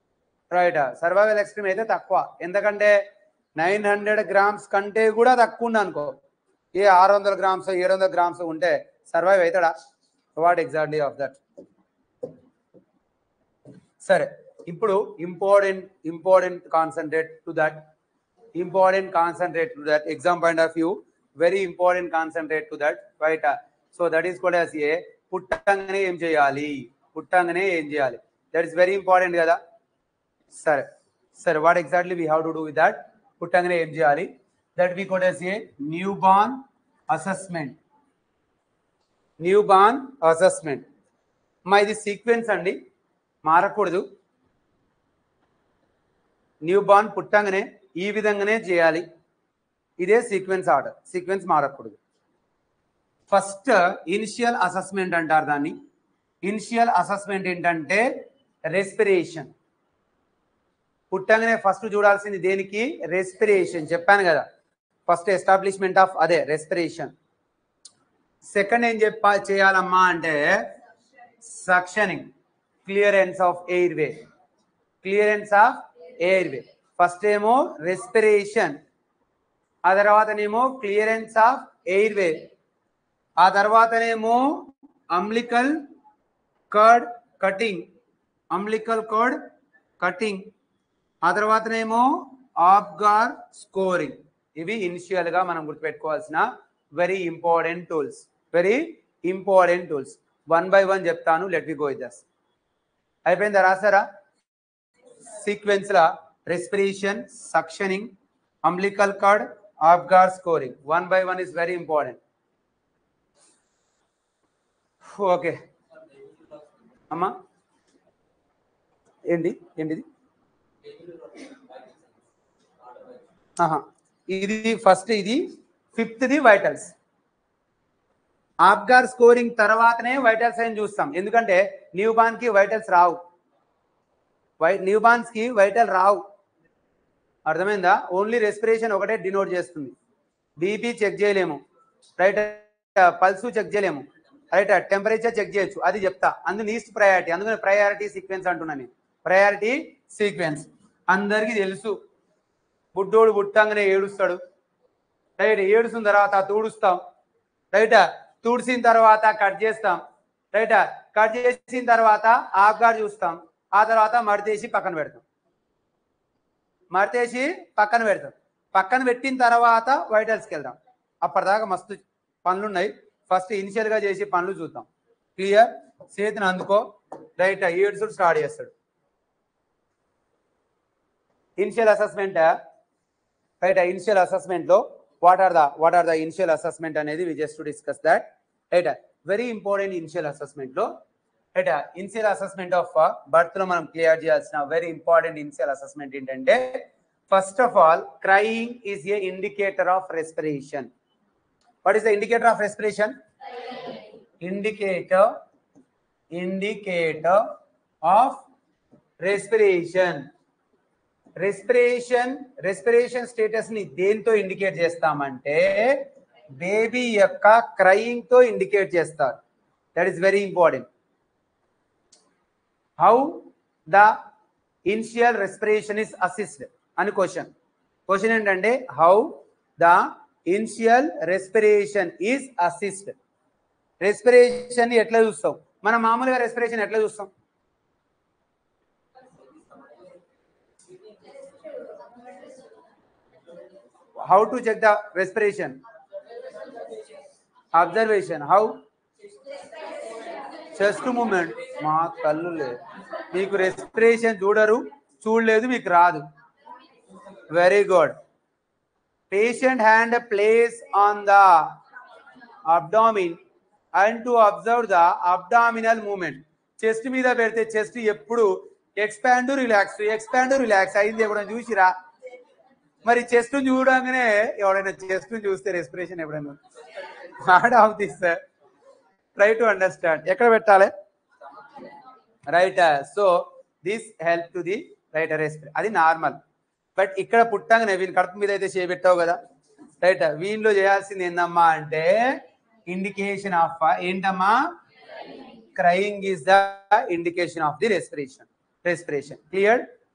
రైట్ సర్వైవల్ ఎక్స్ట్రీమ్ అయితే తక్కువ ఎందుకంటే నైన్ హండ్రెడ్ గ్రామ్స్ కంటే కూడా తక్కువ ఉంది అనుకో ఏ ఆరు వందల గ్రామ్స్ ఏడు వందల గ్రామ్స్ ఉంటే సర్వైవ్ అవుతాడా వాట్ ఎగ్జాక్ట్లీ ఆఫ్ దట్ సరే ఇప్పుడు important important concentrate to that important concentrate to that exam point of view very important concentrate to that right so that is కూడా ఏ పుట్టంగానే ఏం చేయాలి పుట్టంగానే ఏం చేయాలి దట్ ఈస్ వెరీ ఇంపార్టెంట్ కదా సరే సరే what exactly we have to do with that పుట్టంగానే ఏం చేయాలి దట్ వీ కూడా a newborn assessment newborn assessment మా ఇది సీక్వెన్స్ అండి మారకూడదు న్యూ బార్న్ పుట్టంగానే ఈ విధంగానే చేయాలి ఇదే సీక్వెన్స్ ఆర్డర్ సీక్వెన్స్ మారకూడదు ఫస్ట్ ఇనిషియల్ అసెస్మెంట్ అంటారు దాన్ని ఇనిషియల్ అసెస్మెంట్ ఏంటంటే రెస్పిరేషన్ పుట్టంగానే ఫస్ట్ చూడాల్సింది దేనికి రెస్పిరేషన్ చెప్పాను కదా ఫస్ట్ ఎస్టాబ్లిష్మెంట్ ఆఫ్ అదే రెస్పిరేషన్ సెకండ్ ఏం చెప్ప చేయాలమ్మా అంటే suctioning clearance of airway clearance of airway first ఏమో రెస్పిరేషన్ ఆ తర్వాతనేమో క్లియరెన్స్ ఆఫ్ ఎయిర్ వే ఆ తర్వాతనేమో umbilical cord cutting umbilical cord cutting ఆ తర్వాతనేమో ఆబ్గార్ స్కోరింగ్ ఇవి ఇనిషియల్ గా మనం గుర్తుపెట్టుకోవాల్సిన very important tools very important tools one by one చెప్తాను లెట్ వి గో దస్ అయిపోయిందా రాసారా సీక్వెన్స్ లా respiration suctioning umbilical cord Apgar scoring one by one is very important okay అమ్మా ఏంటి ఏంటిది ఆహా ఇది ఫస్ట్ ఇది fifth the vitals Apgar scoring తర్వాతనే వైటల్స్ అని చూస్తాం ఎందుకంటే న్యూ బాన్ కి వైటల్స్ రావు వై న్యూ బాన్స్ కి వైటల్ రావు అర్థమైందా ఓన్లీ రెస్పిరేషన్ ఒకటే డినోట్ చేస్తుంది బీపీ చెక్ చేయలేము రైట్ పల్స్ చెక్ చేయలేము రైట్ టెంపరేచర్ చెక్ చేయొచ్చు అది చెప్తా అందు లీస్ట్ ప్రయారిటీ అందుకని ప్రయారిటీ సీక్వెన్స్ అంటున్నాను నేను ప్రయారిటీ సీక్వెన్స్ అందరికీ తెలుసు బుడ్డోడు పుట్టంగానే ఏడుస్తాడు రైట్ ఏడుస్తున్న తర్వాత తూడుస్తాం రైట్ తుడిసిన తర్వాత కట్ చేస్తాం రైట్ కట్ చేసిన తర్వాత ఆఫ్గార్ చూస్తాం ఆ తర్వాత మడితేసి పక్కన పెడతాం మడితేసి పక్కన పెడతాం పక్కన పెట్టిన తర్వాత వైటల్స్కి వెళ్దాం అప్పటిదాకా మస్తు పనులు ఉన్నాయి ఫస్ట్ ఇనిషియల్ గా చేసి పనులు చూద్దాం క్లియర్ చేతిని అందుకో రైట్ ఏడుసుడు స్టార్ట్ చేస్తాడు initial assessment right initial assessment లో what are the what are the initial assessment అనేది we just to discuss that right very important initial assessment లో right initial assessment of birth లో మనం clear చేయాల్సిన very important initial assessment ఏంటంటే first of all crying is a indicator of respiration what is the indicator of respiration indicator indicator of respiration respiration respiration status ని దేంతో indicate చేస్తామంటే baby యొక్క crying తో indicate చేస్తారు that is very important how the initial respiration is assessed అని question question ఏంటంటే how the initial respiration is assessed respiration ఎట్లా చూస్తాం మనం మామూలుగా రెస్పిరేషన్ ఎట్లా చూస్తాం how to check the respiration observation how chest movement మా కళ్ళు లేదు మీకు రెస్పిరేషన్ చూడరు చూడలేదు మీకు రాదు very good patient hand place on the abdomen and to observe the abdominal movement chest మీద పెడితే చెస్ట్ ఎప్పుడు ఎక్స్పాండ్ రిలాక్స్ ఎక్స్పాండ్ రిలాక్స్ అయింది ఎప్పుడైనా చూసిరా మరి చెస్ట్ చూడగానే ఎవడైనా చెస్ట్ చూస్తే రెస్పిరేషన్ ఎప్పుడైనా hard of this try to understand ఎక్కడ పెట్టాలి right so this help to the right respire అది నార్మల్ బట్ ఇక్కడ పుట్టంగానే వీని కడుపు మీద అయితే చేపెట్టావు కదా రైట్ వీనిలో చేయాల్సింది ఏందమ్మా అంటే ఇండికేషన్ ఆఫ్ ఏంటమ్మా crying is the indication of the respiration respiration clear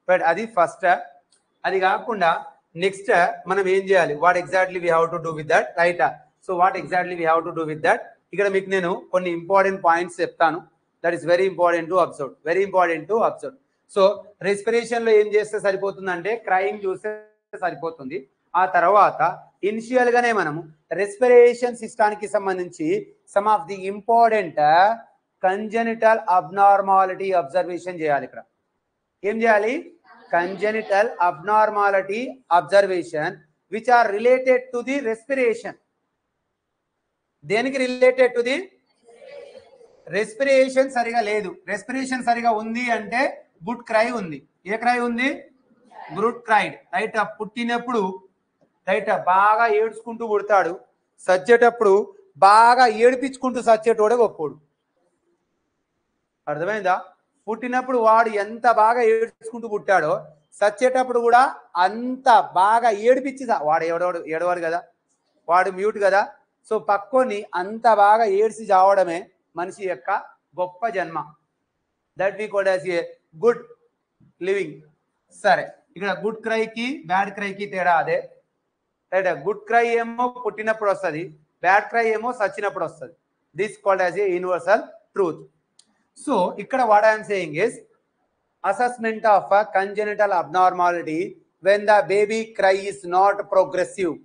but అది ఫస్ట్ అది కాకుండా నెక్స్ట్ మనం ఏం చేయాలి what exactly we have to do with that right so what exactly we have to do with that ఇక్కడ మీకు నేను కొన్ని ఇంపార్టెంట్ పాయింట్స్ చెప్తాను that is very important to observe very important to observe so respiration లో ఏం చేస్తే సరిపోతుందంటే crime చూస్తే సరిపోతుంది ఆ తర్వాత ఇనిషియల్ గానే మనము రెస్పిరేషన్ సిస్టానికి సంబంధించి some of the important congenital abnormality observation చేయాలి ఇక్కడ ఏం చేయాలి congenital abnormality observation which are related to the respiration దేనికి రిలేటెడ్ టు ది రెస్పిరేషన్ సరిగా లేదు రెస్పిరేషన్ సరిగా ఉంది అంటే గుడ్ క్రై ఉంది ఏ క్రై ఉంది గుడ్ క్రైడ్ రైట్ పుట్టినప్పుడు రైట్ బాగా ఏడ్చుకుంటూ పుడతాడు సచ్చేటప్పుడు బాగా ఏడిపించుకుంటూ సచ్చేటోడే గొప్పోడు అర్థమైందా పుట్టినప్పుడు వాడు ఎంత బాగా ఏడ్చుకుంటూ పుట్టాడో సచ్చేటప్పుడు కూడా అంత బాగా ఏడిపించి సా- వాడు ఏడవాడు ఏడవాడు కదా వాడు మ్యూట్ కదా సో పక్కోని అంత బాగా ఏడ్చి చావడమే మనిషి యొక్క గొప్ప జన్మ that we code as a good living సరే ఇక్కడ గుడ్ క్రైకి బ్యాడ్ క్రైకి తేడా అదే రైట్ గుడ్ క్రై ఏమో పుట్టినప్పుడు వస్తుంది బ్యాడ్ క్రై ఏమో సచ్చినప్పుడు వస్తుంది this called as a universal truth so ఇక్కడ what I'm saying is assessment of a congenital abnormality when the baby cry is not progressive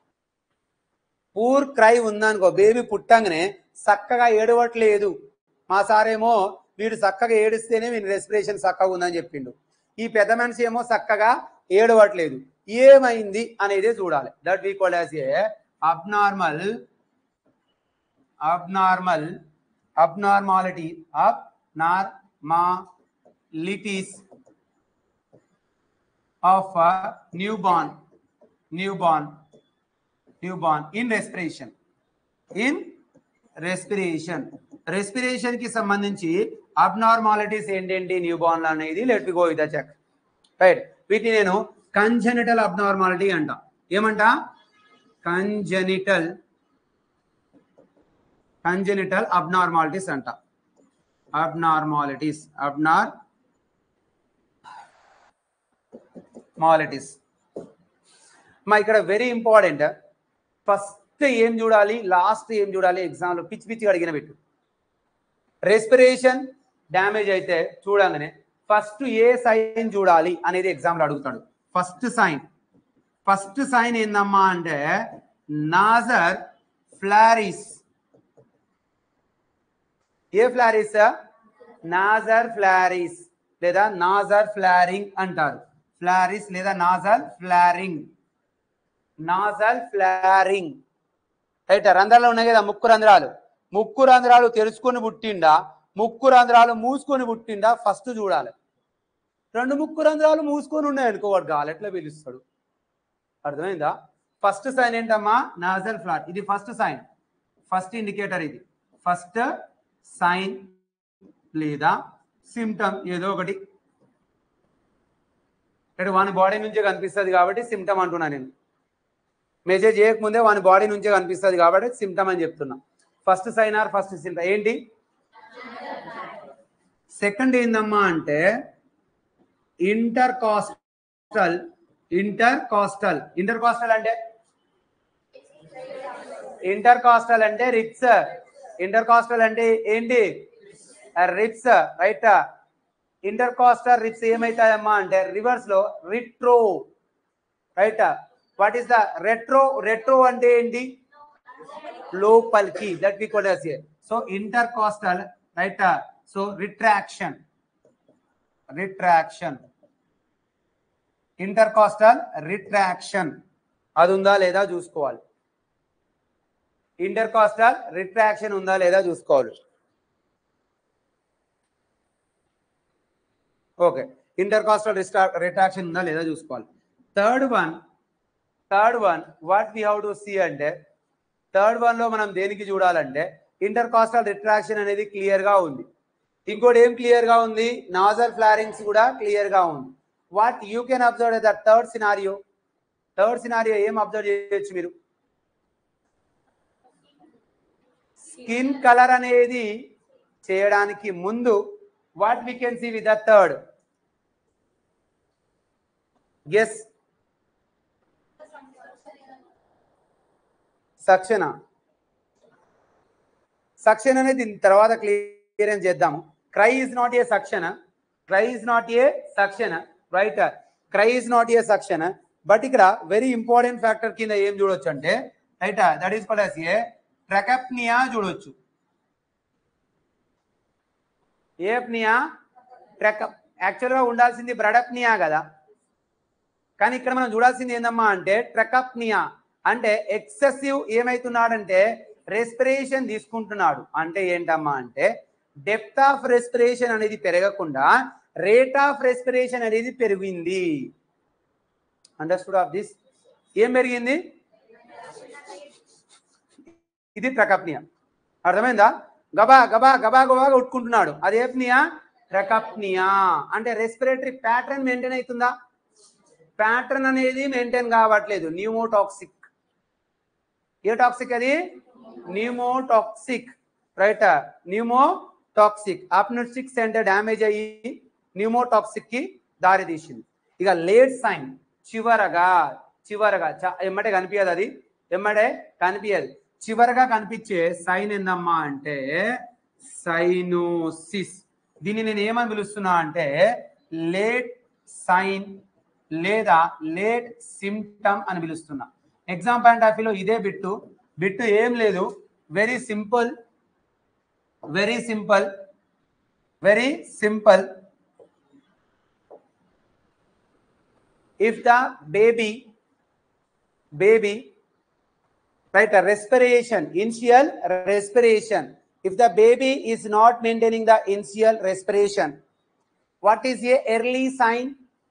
poor cry ఉందనుకో బేబీ పుట్టంగానే చక్కగా ఏడవట్లేదు మా సారేమో వీడు చక్కగా ఏడిస్తేనే వీని రెస్పిరేషన్ చక్కగా ఉందని చెప్పిండు ఈ పెద్ద మనిషి ఏమో చక్కగా ఏడవట్లేదు ఏమైంది అనేది చూడాలి that we call as a abnormal abnormal abnormality abnormalities of newborn newborn newborn in respiration in respiration respiration కి సంబంధించి అబ్నార్మాలిటీస్ ఏంటండి న్యూ బార్న్ అనేది let we go with check right వీటిని నేను కంజెనిటల్ అబ్నార్మాలిటీ అంట ఏమంట congenital congenital abnormalities అంట abnormalities abnormalities మా ఇక్కడ వెరీ ఇంపార్టెంట్ ఫస్ట్ ఏం చూడాలి లాస్ట్ ఏం చూడాలి ఎగ్జామ్ లో పిచ్చి పిచ్చి అడిగిన పెట్టు రెస్పిరేషన్ డ్యామేజ్ అయితే చూడంగానే ఫస్ట్ ఏ సైన్ చూడాలి అనేది ఎగ్జామ్ లో అడుగుతాడు ఫస్ట్ సైన్ ఫస్ట్ సైన్ ఏందమ్మా అంటే నాజర్ ఫ్లారిస్ ఏ ఫ్లారిస్ నాజర్ ఫ్లారిస్ లేదా నాజర్ ఫ్లారింగ్ అంటారు ఫ్లారిస్ లేదా nasal flaring nasal flaring right రంధ్రాలు ఉన్నాయి కదా ముక్కు రంధ్రాలు ముక్కు రంధ్రాలు తెరుచుకొని పుట్టిండా ముక్కు రంధ్రాలు మూసుకొని పుట్టిండా ఫస్ట్ చూడాలి రెండు ముక్కు రంధ్రాలు మూసుకొని ఉన్నాయి అనుకో వాడు గాలెట్లా పిలుస్తాడు అర్థమైందా ఫస్ట్ సైన్ ఏంటమ్మా నాజల్ ఫ్లాట్ ఇది ఫస్ట్ సైన్ ఫస్ట్ ఇండికేటర్ ఇది ఫస్ట్ సైన్ లేదా సిమ్టమ్ ఏదో ఒకటి ఇక్కడ వాని బాడీ నుంచే కనిపిస్తుంది కాబట్టి సిమ్టమ్ అంటున్నా నేను మెసేజ్ చేయకముందే వాని బాడీ నుంచే కనిపిస్తుంది కాబట్టి సిమ్టమ్ అని చెప్తున్నా first sign or first symptom ఏంటి సెకండ్ ఏందమ్మా అంటే intercostal intercostal intercostal అంటే ఇంటర్ కాస్టల్ అంటే రిప్స్ ఇంటర్ కాస్టల్ అంటే ఏంటి ribs right intercostal ribs ఏమైతాయమ్మా అంటే రివర్స్ లో retro right what is the retro retro అంటే ఏంటి లోపలికి that we called as so intercostal right so retraction retraction intercostal retraction అది ఉందా లేదా చూసుకోవాలి ఇంటర్ కాస్టల్ రిట్రాక్షన్ ఉందా లేదా చూసుకోవాలి ఓకే ఇంటర్ కాస్టల్ రిట్రాక్షన్ ఉందా లేదా చూసుకోవాలి third one third one what we how to see అంటే థర్డ్ వన్ లో మనం దేనికి చూడాలంటే ఇంటర్ కాస్టల్ రిట్రాక్షన్ అనేది క్లియర్ గా ఉంది ఇంకోటి ఏం క్లియర్ గా ఉంది నాజర్ ఫ్లారింగ్స్ కూడా క్లియర్ గా ఉంది what you can observe the third scenario third scenario ఏం అబ్జర్వ్ చేయొచ్చు మీరు స్కిన్ కలర్ అనేది చేయడానికి ముందు what we can see with the third guess suction suction అనేది దీని తర్వాత క్లియరెన్స్ చేద్దాము cry is not a suction cry is not a suction right cry is not a suction but ఇక్కడ వెరీ ఇంపార్టెంట్ ఫ్యాక్టర్ కింద ఏం చూడొచ్చు అంటే right that is called a tachypnoea చూడొచ్చు ఏప్నియా ట్రకప్ యాక్చువల్గా ఉండాల్సింది బ్రడప్నియా కదా కానీ ఇక్కడ మనం చూడాల్సింది ఏందమ్మా అంటే ట్రకప్నియా అంటే ఎక్సెసివ్ ఏమైతున్నాడంటే రెస్పిరేషన్ తీసుకుంటున్నాడు అంటే ఏంటమ్మా అంటే డెప్త్ ఆఫ్ రెస్పిరేషన్ అనేది పెరగకుండా రేట్ ఆఫ్ రెస్పిరేషన్ అనేది పెరిగింది అండర్స్టూడ్ ఆఫ్ దిస్ ఏం పెరిగింది ఇది ట్రకప్నియా అర్థమైందా గబా గబా గబా గబాగా ఉట్టుకుంటున్నాడు అది ఏప్నియా ట్రకప్నియా అంటే రెస్పిరేటరీ ప్యాటర్న్ మెయింటైన్ అవుతుందా ప్యాటర్న్ అనేది మెయింటైన్ కావట్లేదు న్యూమోటాక్సిక్ ఏ టాక్సిక్ అది pneumotaxic right pneumotaxic apneustic centre damage అయ్యి న్యూమోటాక్సిక్ కి దారి తీసింది ఇక లేట్ సైన్ చివరగా చివరగా చ- ఎమ్మటే కనిపించదు అది ఎమ్మటే కనిపించదు చివరగా కనిపించే సైన్ ఏందమ్మా అంటే సైనోసిస్ దీన్ని నేను ఏమని పిలుస్తున్నా అంటే లేట్ సైన్ లేదా లేట్ సిమ్టమ్ అని పిలుస్తున్నా ఎగ్జామ్ పాయింట్ ఆఫ్ వ్యూలో ఇదే బిట్టు బిట్టు ఏం లేదు very simple very simple very simple if the baby baby right a respiration initial respiration if the baby is not maintaining the initial respiration what is a early sign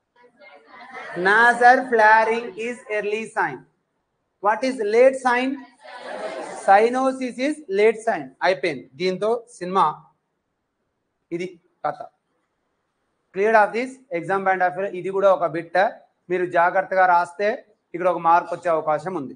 nasal flaring is early sign what is late sign cyanosis is late sign అయిపోయింది దీంతో cinema ఇది కథ clear of this exam point of view ఇది కూడా ఒక bit మీరు జాగ్రత్తగా రాస్తే ఇక్కడ ఒక మార్క్ వచ్చే అవకాశం ఉంది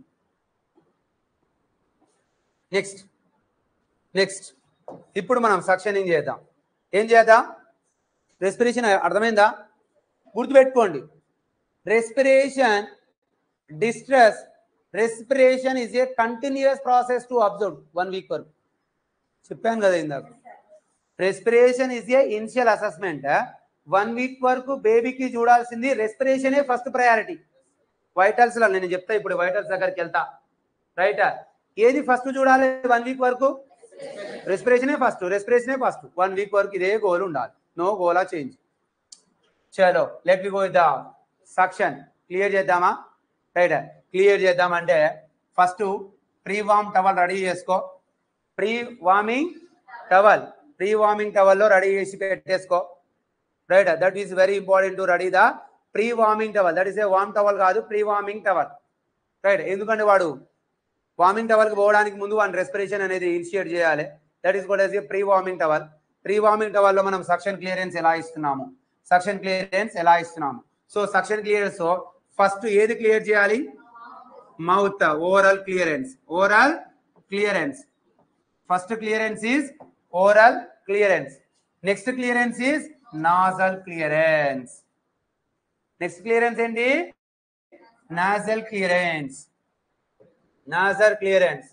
నెక్స్ట్ నెక్స్ట్ ఇప్పుడు మనం సక్షనింగ్ చేద్దాం ఏం చేద్దాం రెస్పిరేషన్ అర్థమైందా గుర్తుపెట్టుకోండి respiration distress respiration is a continuous process to observe one week వరకు చెప్పాను కదా ఇందాక respiration is a initial assessment one week వరకు బేబీకి చూడాల్సింది రెస్పిరేషనే ఫస్ట్ ప్రయారిటీ వైటల్స్ లో నేను చెప్తా ఇప్పుడు వైటల్స్ దగ్గరికి వెళ్తా రైట్ ఏది ఫస్ట్ చూడాలి వన్ వీక్ వరకు రెస్పిరేషనే ఫస్ట్ రెస్పిరేషనే ఫస్ట్ వన్ వీక్ వరకు ఇదే గోల్ ఉండాలి నో గోలా చేంజ్ చలో let we go the suction clear చేద్దామా రైట్ క్లియర్ చేద్దామంటే first pre warm towel ready చేసుకో pre warming towel pre warming టవల్లో రెడీ చేసి పెట్టేసుకో right that is very important to ready the pre warming towel that is a warm towel కాదు pre warming towel right ఎందుకంటే వాడు warming టవల్కి పోవడానికి ముందు వాడి రెస్పిరేషన్ అనేది ఇనిషియేట్ చేయాలి దట్ ఈస్ కూడా pre warming towel pre warming టవల్లో మనం సక్షన్ క్లియరెన్స్ ఎలా ఇస్తున్నాము సక్షన్ క్లియరెన్స్ ఎలా ఇస్తున్నాము సో సక్షన్ క్లియరెన్స్ ఫస్ట్ ఏది క్లియర్ చేయాలి mouth overall clearance overall clearance first clearance is oral clearance next clearance is nozzle clearance next clearance ఏంటి nozzle clearance nozzle clearance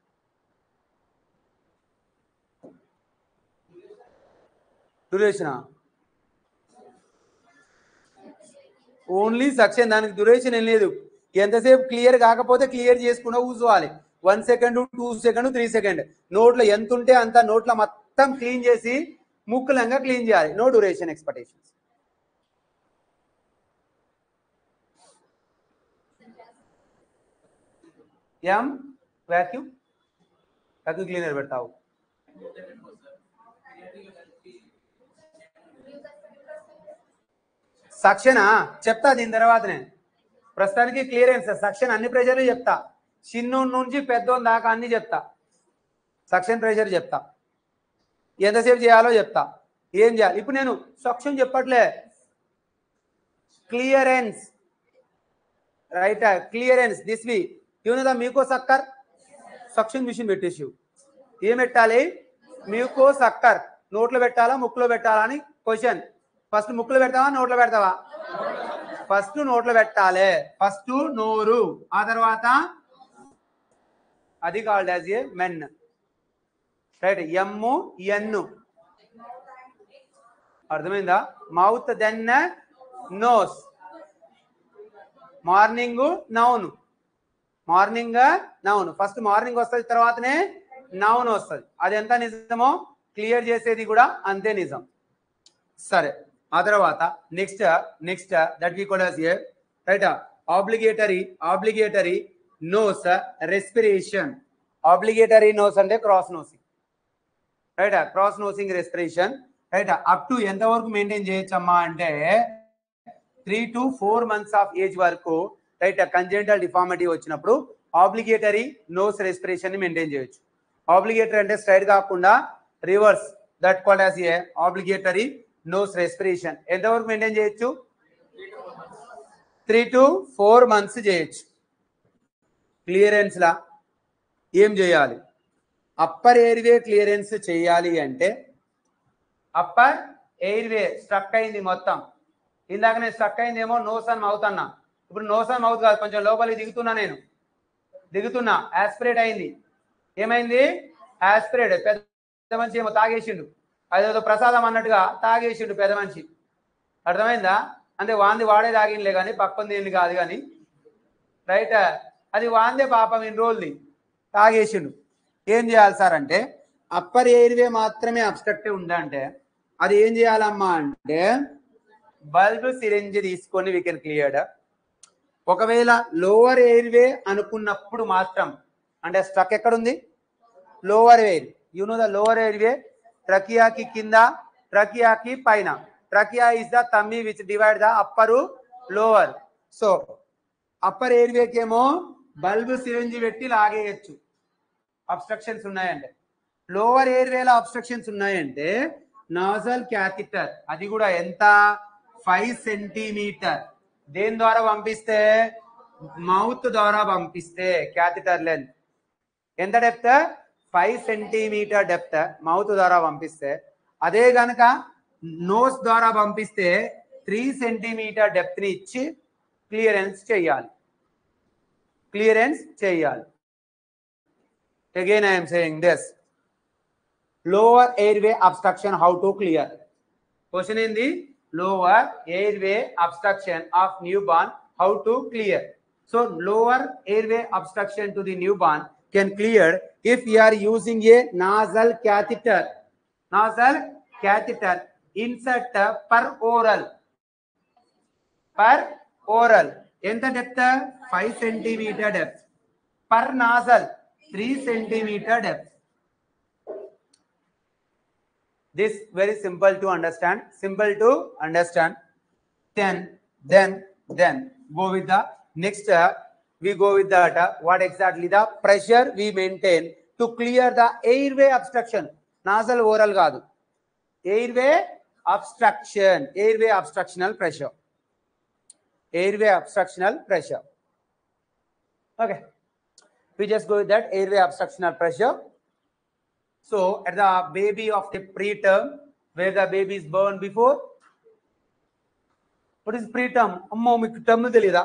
duration only suction దానికి duration ఏం లేదు ఎంతసేపు clear కాకపోతే clear చేసుకున్నా కూర్చోవాలి one second two second three second నోట్లో ఎంత ఉంటే అంత నోట్లో మొత్తం క్లీన్ చేసి ముక్కులంగా క్లీన్ చేయాలి no duration expectations um vacuum vacuum cleaner పెడతావు సక్షనా చెప్తా దీని తర్వాతనే ప్రస్తుతానికి క్లియరెన్స్ సక్షన్ అన్ని ప్రెషర్లు చెప్తా చిన్నోడి నుంచి పెద్దోని దాకా అన్ని చెప్తా సక్షన్ ప్రెషర్ చెప్తా ఎంతసేపు చేయాలో చెప్తా ఏం చేయాలి ఇప్పుడు నేను సక్షన్ చెప్పట్లే clearance right clearance this we యూనదా మీకో సక్కర్ సక్షన్ మిషన్ పెట్టేసి ఏం పెట్టాలి మీకో సక్కర్ నోట్లో పెట్టాలా ముక్కులో పెట్టాలా అని క్వశ్చన్ ఫస్ట్ ముక్కులో పెడతావా నోట్లో పెడతావా ఫస్ట్ నోట్లో పెట్టాలి ఫస్ట్ నోరు ఆ తర్వాత అది called as a M N right M N అర్థమైందా mouth then nose morning noon morning noon first morning వస్తుంది తర్వాతనే నౌన్ వస్తుంది అది ఎంత నిజమో క్లియర్ చేసేది కూడా అంతే నిజం సరే ఆ తర్వాత నెక్స్ట్ నెక్స్ట్ దట్ వి కూడా right obligatory obligatory nose respiration obligatory nose అంటే cross nosing right cross nosing respiration right up to ఎంత వరకు మెయింటైన్ చేయొచ్చమ్మా అంటే three to four months of age వరకు రైట్ కంజెంటల్ డిఫార్మిటీ వచ్చినప్పుడు ఆబ్లిగేటరీ నోస్ రెస్పిరేషన్ ని maintain చేయొచ్చు ఆబ్లిగేటరీ అంటే స్ట్రైట్ కాకుండా reverse that called as a obligatory nose respiration ఎంతవరకు మెయింటైన్ చేయొచ్చు త్రీ టు ఫోర్ మంత్స్ చేయొచ్చు క్లియరెన్స్ లా ఏం చేయాలి అప్పర్ ఎయిర్వే క్లియరెన్స్ చేయాలి అంటే అప్పర్ ఎయిర్వే స్ట్రక్ అయింది మొత్తం ఇందాక నేను స్ట్రక్ అయిందేమో నోస్ అని మౌత్ అన్నా ఇప్పుడు నోస్ అని మౌత్ కాదు కొంచెం లోపలికి దిగుతున్నా నేను దిగుతున్నా యాస్పిరేట్ అయింది ఏమైంది యాస్పిరేట్ పెద్ద మనిషి ఏమో తాగేసిండు అదేదో ప్రసాదం అన్నట్టుగా తాగేసిండు పెద్ద మనిషి అర్థమైందా అంటే వాంది వాడే తాగినలే కానీ పక్కంది ఏంది కాదు కానీ రైట్ అది వాందే పాపం ఇన్ని రోజులు తాగేసిండు ఏం చేయాలి సార్ అంటే అప్పర్ ఎయిర్వే మాత్రమే అబ్స్ట్రక్టివ్ ఉందంటే అది ఏం చేయాలమ్మా అంటే బల్బ్ సిరింజ్ తీసుకొని వీ కెన్ క్లియర్డ్ ఒకవేళ లోవర్ ఎయిర్వే అనుకున్నప్పుడు మాత్రం అంటే స్ట్రక్ ఎక్కడుంది lower air you know the lower airway ట్రకియాకి కింద ట్రకియాకి పైన trachea is the tummy which divide the upper lower so upper ఎయిర్వేకి ఏమో బల్బ్ సిరంజి పెట్టి లాగేయచ్చు అబ్స్ట్రక్షన్స్ ఉన్నాయంటే లోవర్ ఎయిర్వేలో అబ్స్ట్రక్షన్స్ ఉన్నాయంటే నాజల్ క్యాథిటర్ అది కూడా ఎంత ఫైవ్ సెంటీమీటర్ దేని ద్వారా పంపిస్తే మౌత్ ద్వారా పంపిస్తే క్యాథిటర్ లెంత్ ఎంత depth five centimetre depth mouth ద్వారా పంపిస్తే అదే గనక నోస్ ద్వారా పంపిస్తే త్రీ సెంటీమీటర్ డెప్త్ ని ఇచ్చి క్లియరెన్స్ చేయాలి క్లియరెన్స్ చేయాలి again I'm saying this lower airway obstruction how to clear question ఏంది lower airway obstruction of newborn how to clear so lower airway obstruction to the newborn can clear if you are using a nasal catheter nasal catheter insert per oral per oral ఎంత depth five centimetre depth per nasal three centimetre depth this very simple to understand simple to understand then then then go with the next uh, we go with that uh, what exactly the pressure we maintain to clear the airway obstruction nasal oral కాదు airway obstruction airway obstructional pressure airway obstructional pressure okay we just go with that airway obstructional pressure so at the baby of the preterm, where the baby is born before, what is preterm? అమ్మో మీకు term తెలీదా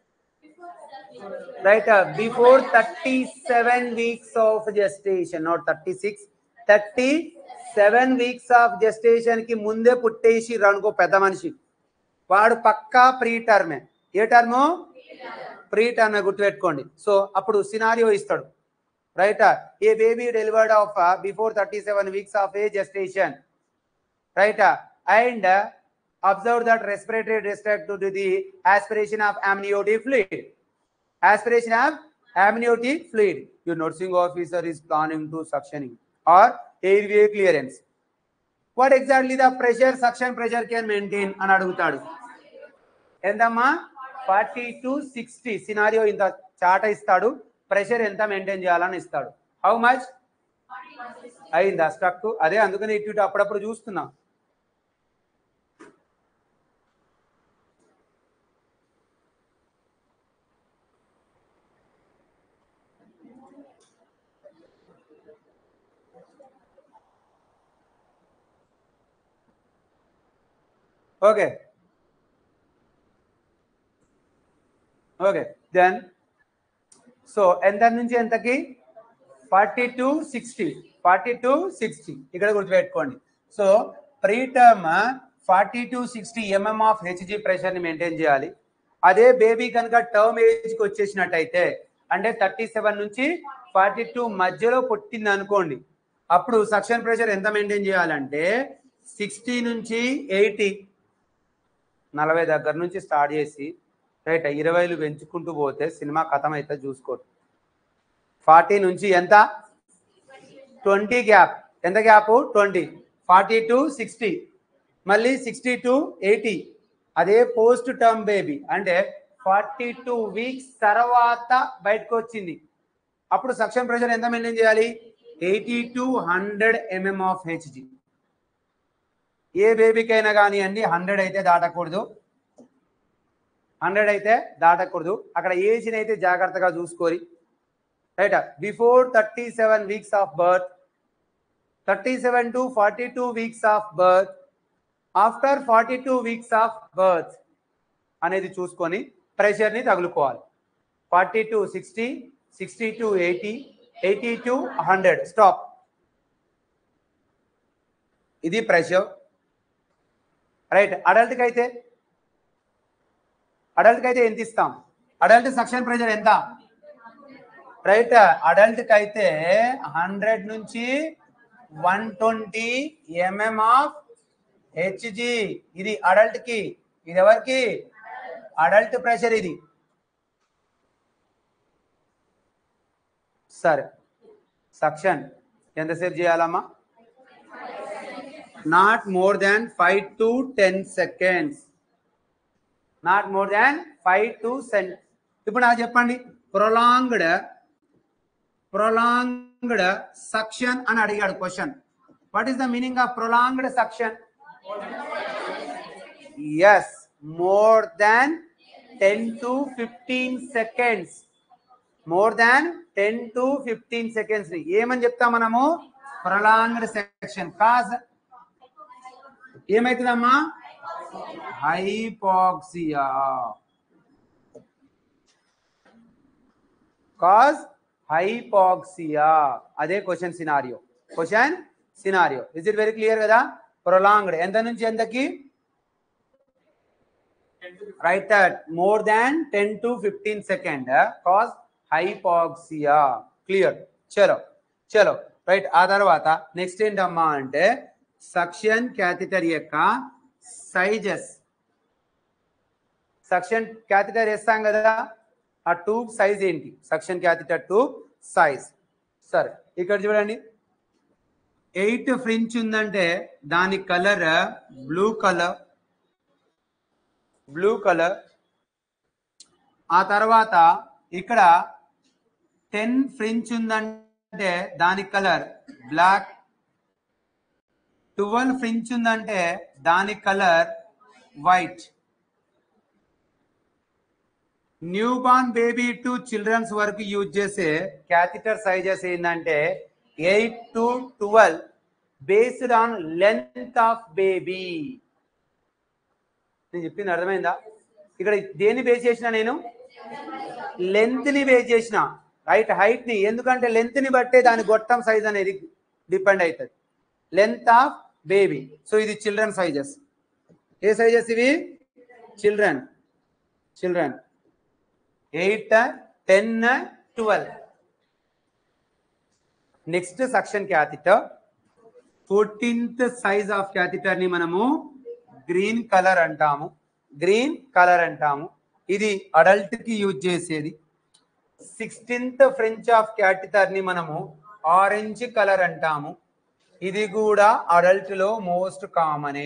right before thirty seven weeks of gestation not thirty six thirty seven weeks of gestation కి ముందే పుట్టేసి అనుకో పెద్ద మనిషి వాడు పక్కా ప్రీ టర్మే ఏ టర్ము ప్రీ టర్మ్ గుర్తుపెట్టుకోండి సో అప్పుడు సినారియో ఇస్తాడు right uh, a baby delivered of uh, before 37 weeks of age gestation right uh, and uh, observe that respiratory distract to the aspiration of amniotic fluid aspiration of amniotic fluid your nursing officer is planning to suctioning or airway clearance what exactly the pressure suction pressure can maintain అని అడుగుతాడు ఎంతమ్మా forty to sixty scenario ఇంత చాట ఇస్తాడు pressure ఎంత maintain చేయాలని ఇస్తాడు how much అయిందా స్ట్రక్ అదే అందుకని ఇటు ఇటు అప్పుడప్పుడు చూస్తున్నా ఓకే ఓకే దెన్ సో ఎంత నుంచి ఎంతకి forty to sixty forty to sixty ఇక్కడ గుర్తుపెట్టుకోండి so preterm forty to sixty mm of Hg ప్రెషర్ని మెయింటైన్ చేయాలి అదే బేబీ కనుక టర్మ్ ఏజ్కి వచ్చేసినట్టయితే అంటే థర్టీ సెవెన్ నుంచి ఫార్టీ టూ మధ్యలో పుట్టింది అనుకోండి అప్పుడు సక్షన్ ప్రెషర్ ఎంత మెయింటైన్ చేయాలంటే సిక్స్టీ నుంచి ఎయిటీ నలభై దగ్గర నుంచి స్టార్ట్ చేసి రైట్ ఇరవైలు పెంచుకుంటూ పోతే సినిమా కథం అయితే చూసుకోండి ఫార్టీ నుంచి ఎంత ట్వంటీ గ్యాప్ ఎంత gap twenty forty to sixty మళ్ళీ సిక్స్టీ టు ఎయిటీ అదే పోస్ట్ టర్మ్ బేబీ అంటే ఫార్టీ టూ వీక్స్ తర్వాత బయటకు వచ్చింది అప్పుడు సక్షన్ ప్రెషర్ ఎంత మెయింటైన్ చేయాలి eighty to hundred mm of Hg ఏ బేబీకైనా కానివ్వండి హండ్రెడ్ అయితే దాటకూడదు హండ్రెడ్ అయితే దాటకూడదు అక్కడ ఏజ్ని అయితే జాగ్రత్తగా చూసుకోరి right before thirty seven weeks of birth thirty seven to forty two weeks of birth after forty two weeks of birth అనేది చూసుకొని ప్రెషర్ని తగులుకోవాలి forty to sixty sixty to eighty eighty to hundred stop ఇది pressure right అడల్ట్కి అయితే అడల్ట్కి అయితే ఎంత ఇస్తాం అడల్ట్ సక్షన్ ప్రెషర్ ఎంత రైట్ అడల్ట్కి అయితే హండ్రెడ్ నుంచి one twenty mm of Hg ఇది అడల్ట్ కి ఇది ఎవరికి అడల్ట్ ప్రెషర్ ఇది సరే సక్షన్ ఎంతసేపు చేయాలమ్మా not more than five to ten seconds not more than five to ten ఇప్పుడు నాకు చెప్పండి ప్రొలాంగ్డ్ ప్రొలాంగ్డ్ సక్షన్ అని అడిగాడు question what is the meaning of prolonged suction yes more than ten to fifteen seconds more than ten to fifteen seconds ని ఏమని చెప్తాం మనము prolonged suction cause ఏమైతుందమ్మా హైపాక్సియా కాజ్ హైపాక్సియా అదే question scenario question scenario is it very clear కదా prolonged ఎంత నుంచి ఎంతకి right that more than ten to fifteen second cause hypoxia clear చలో చలో రైట్ ఆ తర్వాత నెక్స్ట్ ఏంటమ్మా అంటే సక్షన్ క్యాథిటర్ యొక్క సైజెస్ సక్షన్ క్యాథిటర్ వేస్తాం కదా ఆ ట్యూబ్ సైజ్ ఏంటి సక్షన్ క్యాథిటర్ ట్యూబ్ సైజ్ సరే ఇక్కడ చూడండి ఎయిట్ ఫ్రించ్ ఉందంటే దాని colour blue colour blue colour ఆ తర్వాత ఇక్కడ టెన్ ఫ్రించ్ ఉందంటే దాని కలర్ బ్లాక్ ట్వెల్వ్ ఫ్రించ్ ఉందంటే దాని colour white newborn baby to children's వరకు యూజ్ చేసే క్యాథిటర్ సైజెస్ ఏంటంటే eight to twelve based on length of baby నేను చెప్పింది అర్థమైందా ఇక్కడ దేని బేస్ చేసిన నేను లెంత్ ని బేస్ చేసిన రైట్ హైట్ ని ఎందుకంటే లెంత్ ని బట్టే దాని గొట్టం సైజ్ అనేది డిపెండ్ అవుతుంది లెంత్ ఆఫ్ బేబీ సో ఇది చిల్డ్రన్ సైజెస్ ఏ సైజెస్ ఇవి children children eight ten twelve next suction catheter fourteenth size of catheter ని మనము గ్రీన్ కలర్ అంటాము గ్రీన్ కలర్ అంటాము ఇది అడల్ట్ కి యూజ్ చేసేది సిక్స్టీన్త్ ఫ్రెంచ్ ఆఫ్ క్యాథిటర్ ని మనము ఆరెంజ్ కలర్ అంటాము ఇది కూడా అడల్ట్ లో మోస్ట్ కామనే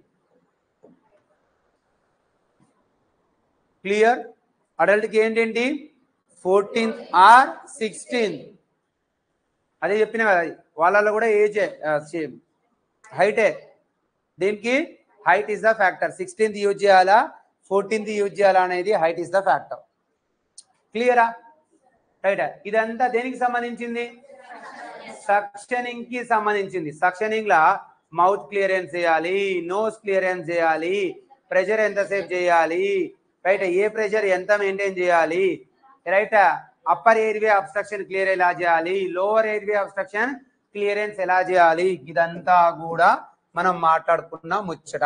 క్లియర్ అడల్ట్ కి ఏంటండి ఫోర్టీన్త్ ఆర్ సిక్స్టీన్త్ అదే చెప్పిన కదా వాళ్ళలో కూడా ఏజే సేమ్ హైటే దీనికి height is the factor sixteenth use చేయాలా ఫోర్టీన్త్ యూజ్ చేయాలా అనేది హైట్ ఇస్ ద ఫ్యాక్టర్ క్లియరా రైట్ ఇదంతా దేనికి సంబంధించింది సక్షనింగ్ కి సంబంధించింది సక్షనింగ్ లా మౌత్ క్లియరెన్స్ చేయాలి నోస్ క్లియరెన్స్ చేయాలి ప్రెషర్ ఎంతసేపు చేయాలి రైట్ ఏ ప్రెషర్ ఎంత మెయింటైన్ చేయాలి right upper airway obstruction clear ఎలా చేయాలి లోవర్ ఎయిర్వే అబ్స్ట్రక్షన్ క్లియరెన్స్ ఎలా చేయాలి ఇదంతా కూడా మనం మాట్లాడుకున్న ముచ్చట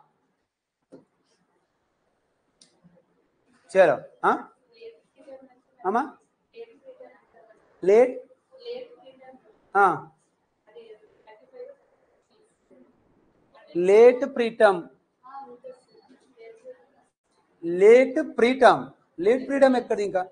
చలో ఆ? అమ్మా లేట్ ఆ. Late preterm late preterm late preterm ఎక్కడి ఇంకా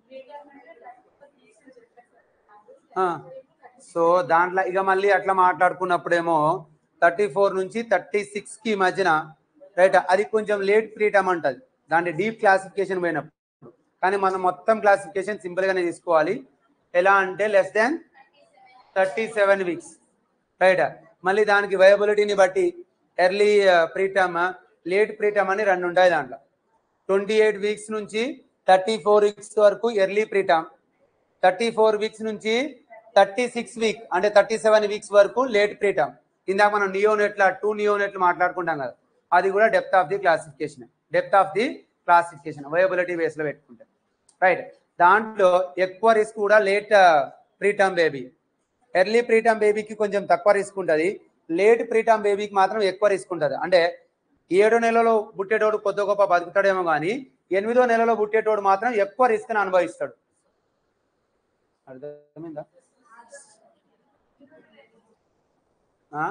ఆ. సో దాంట్లో ఇక మళ్ళీ అట్లా మాట్లాడుకున్నప్పుడేమో థర్టీ ఫోర్ నుంచి థర్టీ సిక్స్ కి మధ్యన రైట్ అది కొంచెం లేట్ ఫ్రీటమ్ అంటది దాని డీప్ క్లాసిఫికేషన్ పోయినప్పుడు కానీ మనం మొత్తం క్లాసిఫికేషన్ సింపుల్ గానే తీసుకోవాలి ఎలా అంటే less than thirty seven weeks right మళ్ళీ దానికి వయబిలిటీని బట్టి ఎర్లీ ప్రీటమ్ లేట్ ప్రీటమ్ అని రెండు ఉంటాయి దాంట్లో ట్వంటీ ఎయిట్ వీక్స్ నుంచి థర్టీ ఫోర్ వీక్స్ వరకు early preterm thirty four weeks నుంచి థర్టీ సిక్స్ వీక్ అంటే థర్టీ సెవెన్ వీక్స్ వరకు లేట్ ప్రీటమ్ ఇందాక మనం నియోనెట్ల టూ నియోనెట్లు మాట్లాడుకుంటాం కదా అది కూడా depth of the classification depth of the classification viability base లో పెట్టుకుంటాం రైట్ దాంట్లో ఎక్కువ రిస్క్ కూడా late preterm baby early preterm బేబీకి కొంచెం తక్కువ రిస్క్ ఉంటుంది లేట్ ప్రీటమ్ బేబీకి మాత్రం ఎక్కువ రిస్క్ ఉంటుంది అంటే ఏడో నెలలో పుట్టేటోడు కొద్ది గొప్ప బతుకుతాడేమో కానీ ఎనిమిదో నెలలో పుట్టేటోడు మాత్రం ఎక్కువ రిస్క్ అనుభవిస్తాడు అర్థమైందా ఆ?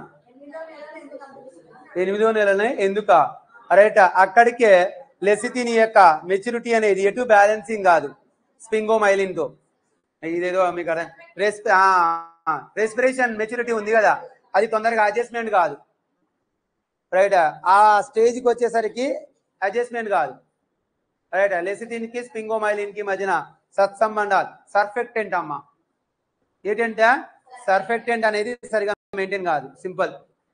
ఎనిమిదో నెలనే ఎందుక రైట్ అక్కడికే లెసిథిన్ యొక్క మెచ్యూరిటీ అనేది ఎటు బ్యాలెన్సింగ్ కాదు స్పింగోమైలిన్ తో ఇదేదో మీకు రెస్ప్ రెస్పిరేషన్ మెచ్యూరిటీ ఉంది కదా అది తొందరగా అడ్జస్ట్మెంట్ కాదు రైట్ ఆ స్టేజ్కి వచ్చేసరికి అడ్జస్ట్మెంట్ కాదు రైట్ లెసిథిన్ కి స్పింగోమైలిన్ కి మధ్యన సత్సంబంధాలు సర్ఫెక్టెంట్ అమ్మ ఏంటంటే సర్ఫెక్టెంట్ అనేది సరిగా మెయింటైన్ కాదు simple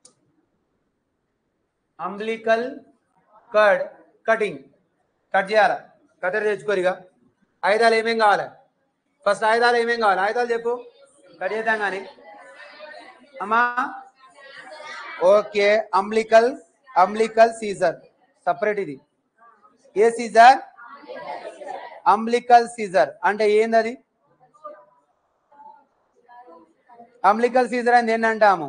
umbilical cord cutting cut చేయాలి కటర్ తెచ్చుకోరిగా ఆయుధాలు ఏమేం కావాలి ఫస్ట్ ఆయుధాలు ఏమేం కావాలి ఆయుధాలు చెప్పు కట్ చేద్దాం కానీ అమ్మా okay umbilical umbilical scissor separate ఇది ఏ సీజర్ అంబ్లికల్ సీజర్ అంటే ఏందది అంబ్లికల్ సీజర్ అని ఏంటంటాము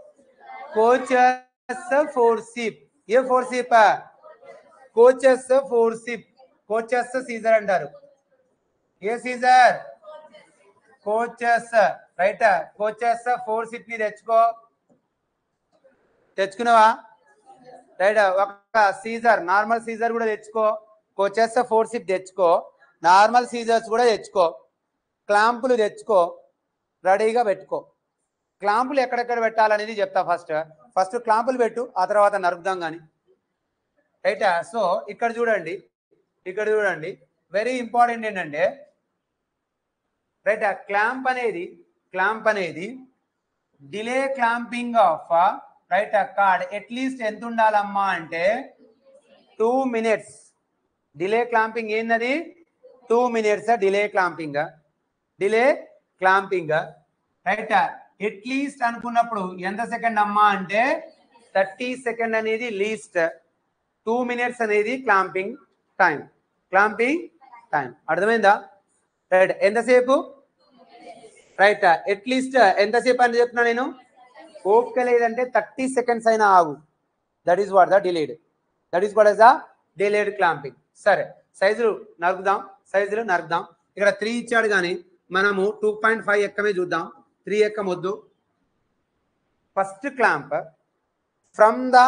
కోచెస్ ఫోర్సిప్ ఏ forceps Kocher's forceps Kocher's scissor అంటారు ఏ scissor Kocher's right Kocher's forceps ని తెచ్చుకో తెచ్చుకున్నావా రైట్ ఒక సీజర్ నార్మల్ సీజర్ కూడా తెచ్చుకో కోచెస్ ఫోర్సిప్ తెచ్చుకో నార్మల్ సీజర్స్ కూడా తెచ్చుకో క్లాంపులు తెచ్చుకో రెడీగా పెట్టుకో క్లాంపులు ఎక్కడెక్కడ పెట్టాలనేది చెప్తా ఫస్ట్ ఫస్ట్ క్లాంపులు పెట్టు ఆ తర్వాత నరుకుదాం కానీ రైట్ సో ఇక్కడ చూడండి ఇక్కడ చూడండి వెరీ ఇంపార్టెంట్ ఏంటంటే రైట్ క్లాంప్ అనేది క్లాంప్ అనేది delay clamping of right cord at least ఎంత ఉండాలమ్మా అంటే టూ మినిట్స్ డిలే క్లాంపింగ్ ఏందది two minutes delay clamping delay clamping right at least అనుకున్నప్పుడు ఎంత సెకండ్ అమ్మా అంటే థర్టీ సెకండ్ అనేది లీస్ట్ టూ మినిట్స్ అనేది క్లాంపింగ్ టైం క్లాంపింగ్ టైం అర్థమైందా రైట్ ఎంతసేపు రైట్ అట్లీస్ట్ ఎంతసేపు అని చెప్తున్నా నేను ఓపిక లేదంటే థర్టీ సెకండ్స్ అయినా ఆగు that is what the delayed that is what is the delayed clamping సరే సైజులు నరుకుదాం సైజులు నరుకుదాం ఇక్కడ త్రీ ఇచ్చాడు కానీ మనము టూ పాయింట్ ఫైవ్ ఎక్కమే చూద్దాం త్రీ ఎక్కమొద్దు first clamp from the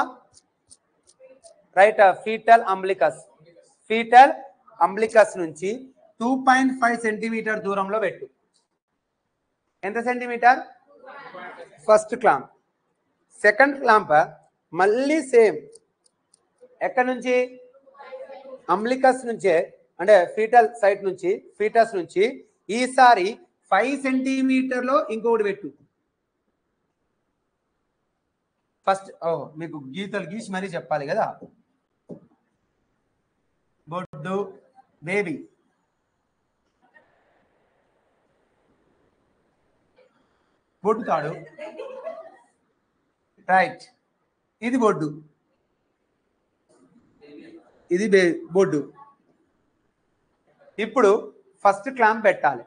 right fetal umbilicus fetal umbilicus నుంచి టూ పాయింట్ ఫైవ్ సెంటీమీటర్ దూరంలో పెట్టు ఎంత centimetre first clamp second clamp మళ్ళీ సేమ్ ఎక్కడి నుంచి అంబ్లికస్ నుంచే అంటే ఫీటల్ సైట్ నుంచి ఫీటస్ నుంచి ఈసారి ఫైవ్ సెంటీమీటర్లో ఇంకొకటి పెట్టు ఫస్ట్ ఓ మీకు గీతలు గీసి మరీ చెప్పాలి కదా బొడ్డు బేబీ బొడ్డు తాడు రైట్ ఇది బొడ్డు ఇది బే బొడ్డు ఇప్పుడు ఫస్ట్ క్లాంప్ పెట్టాలి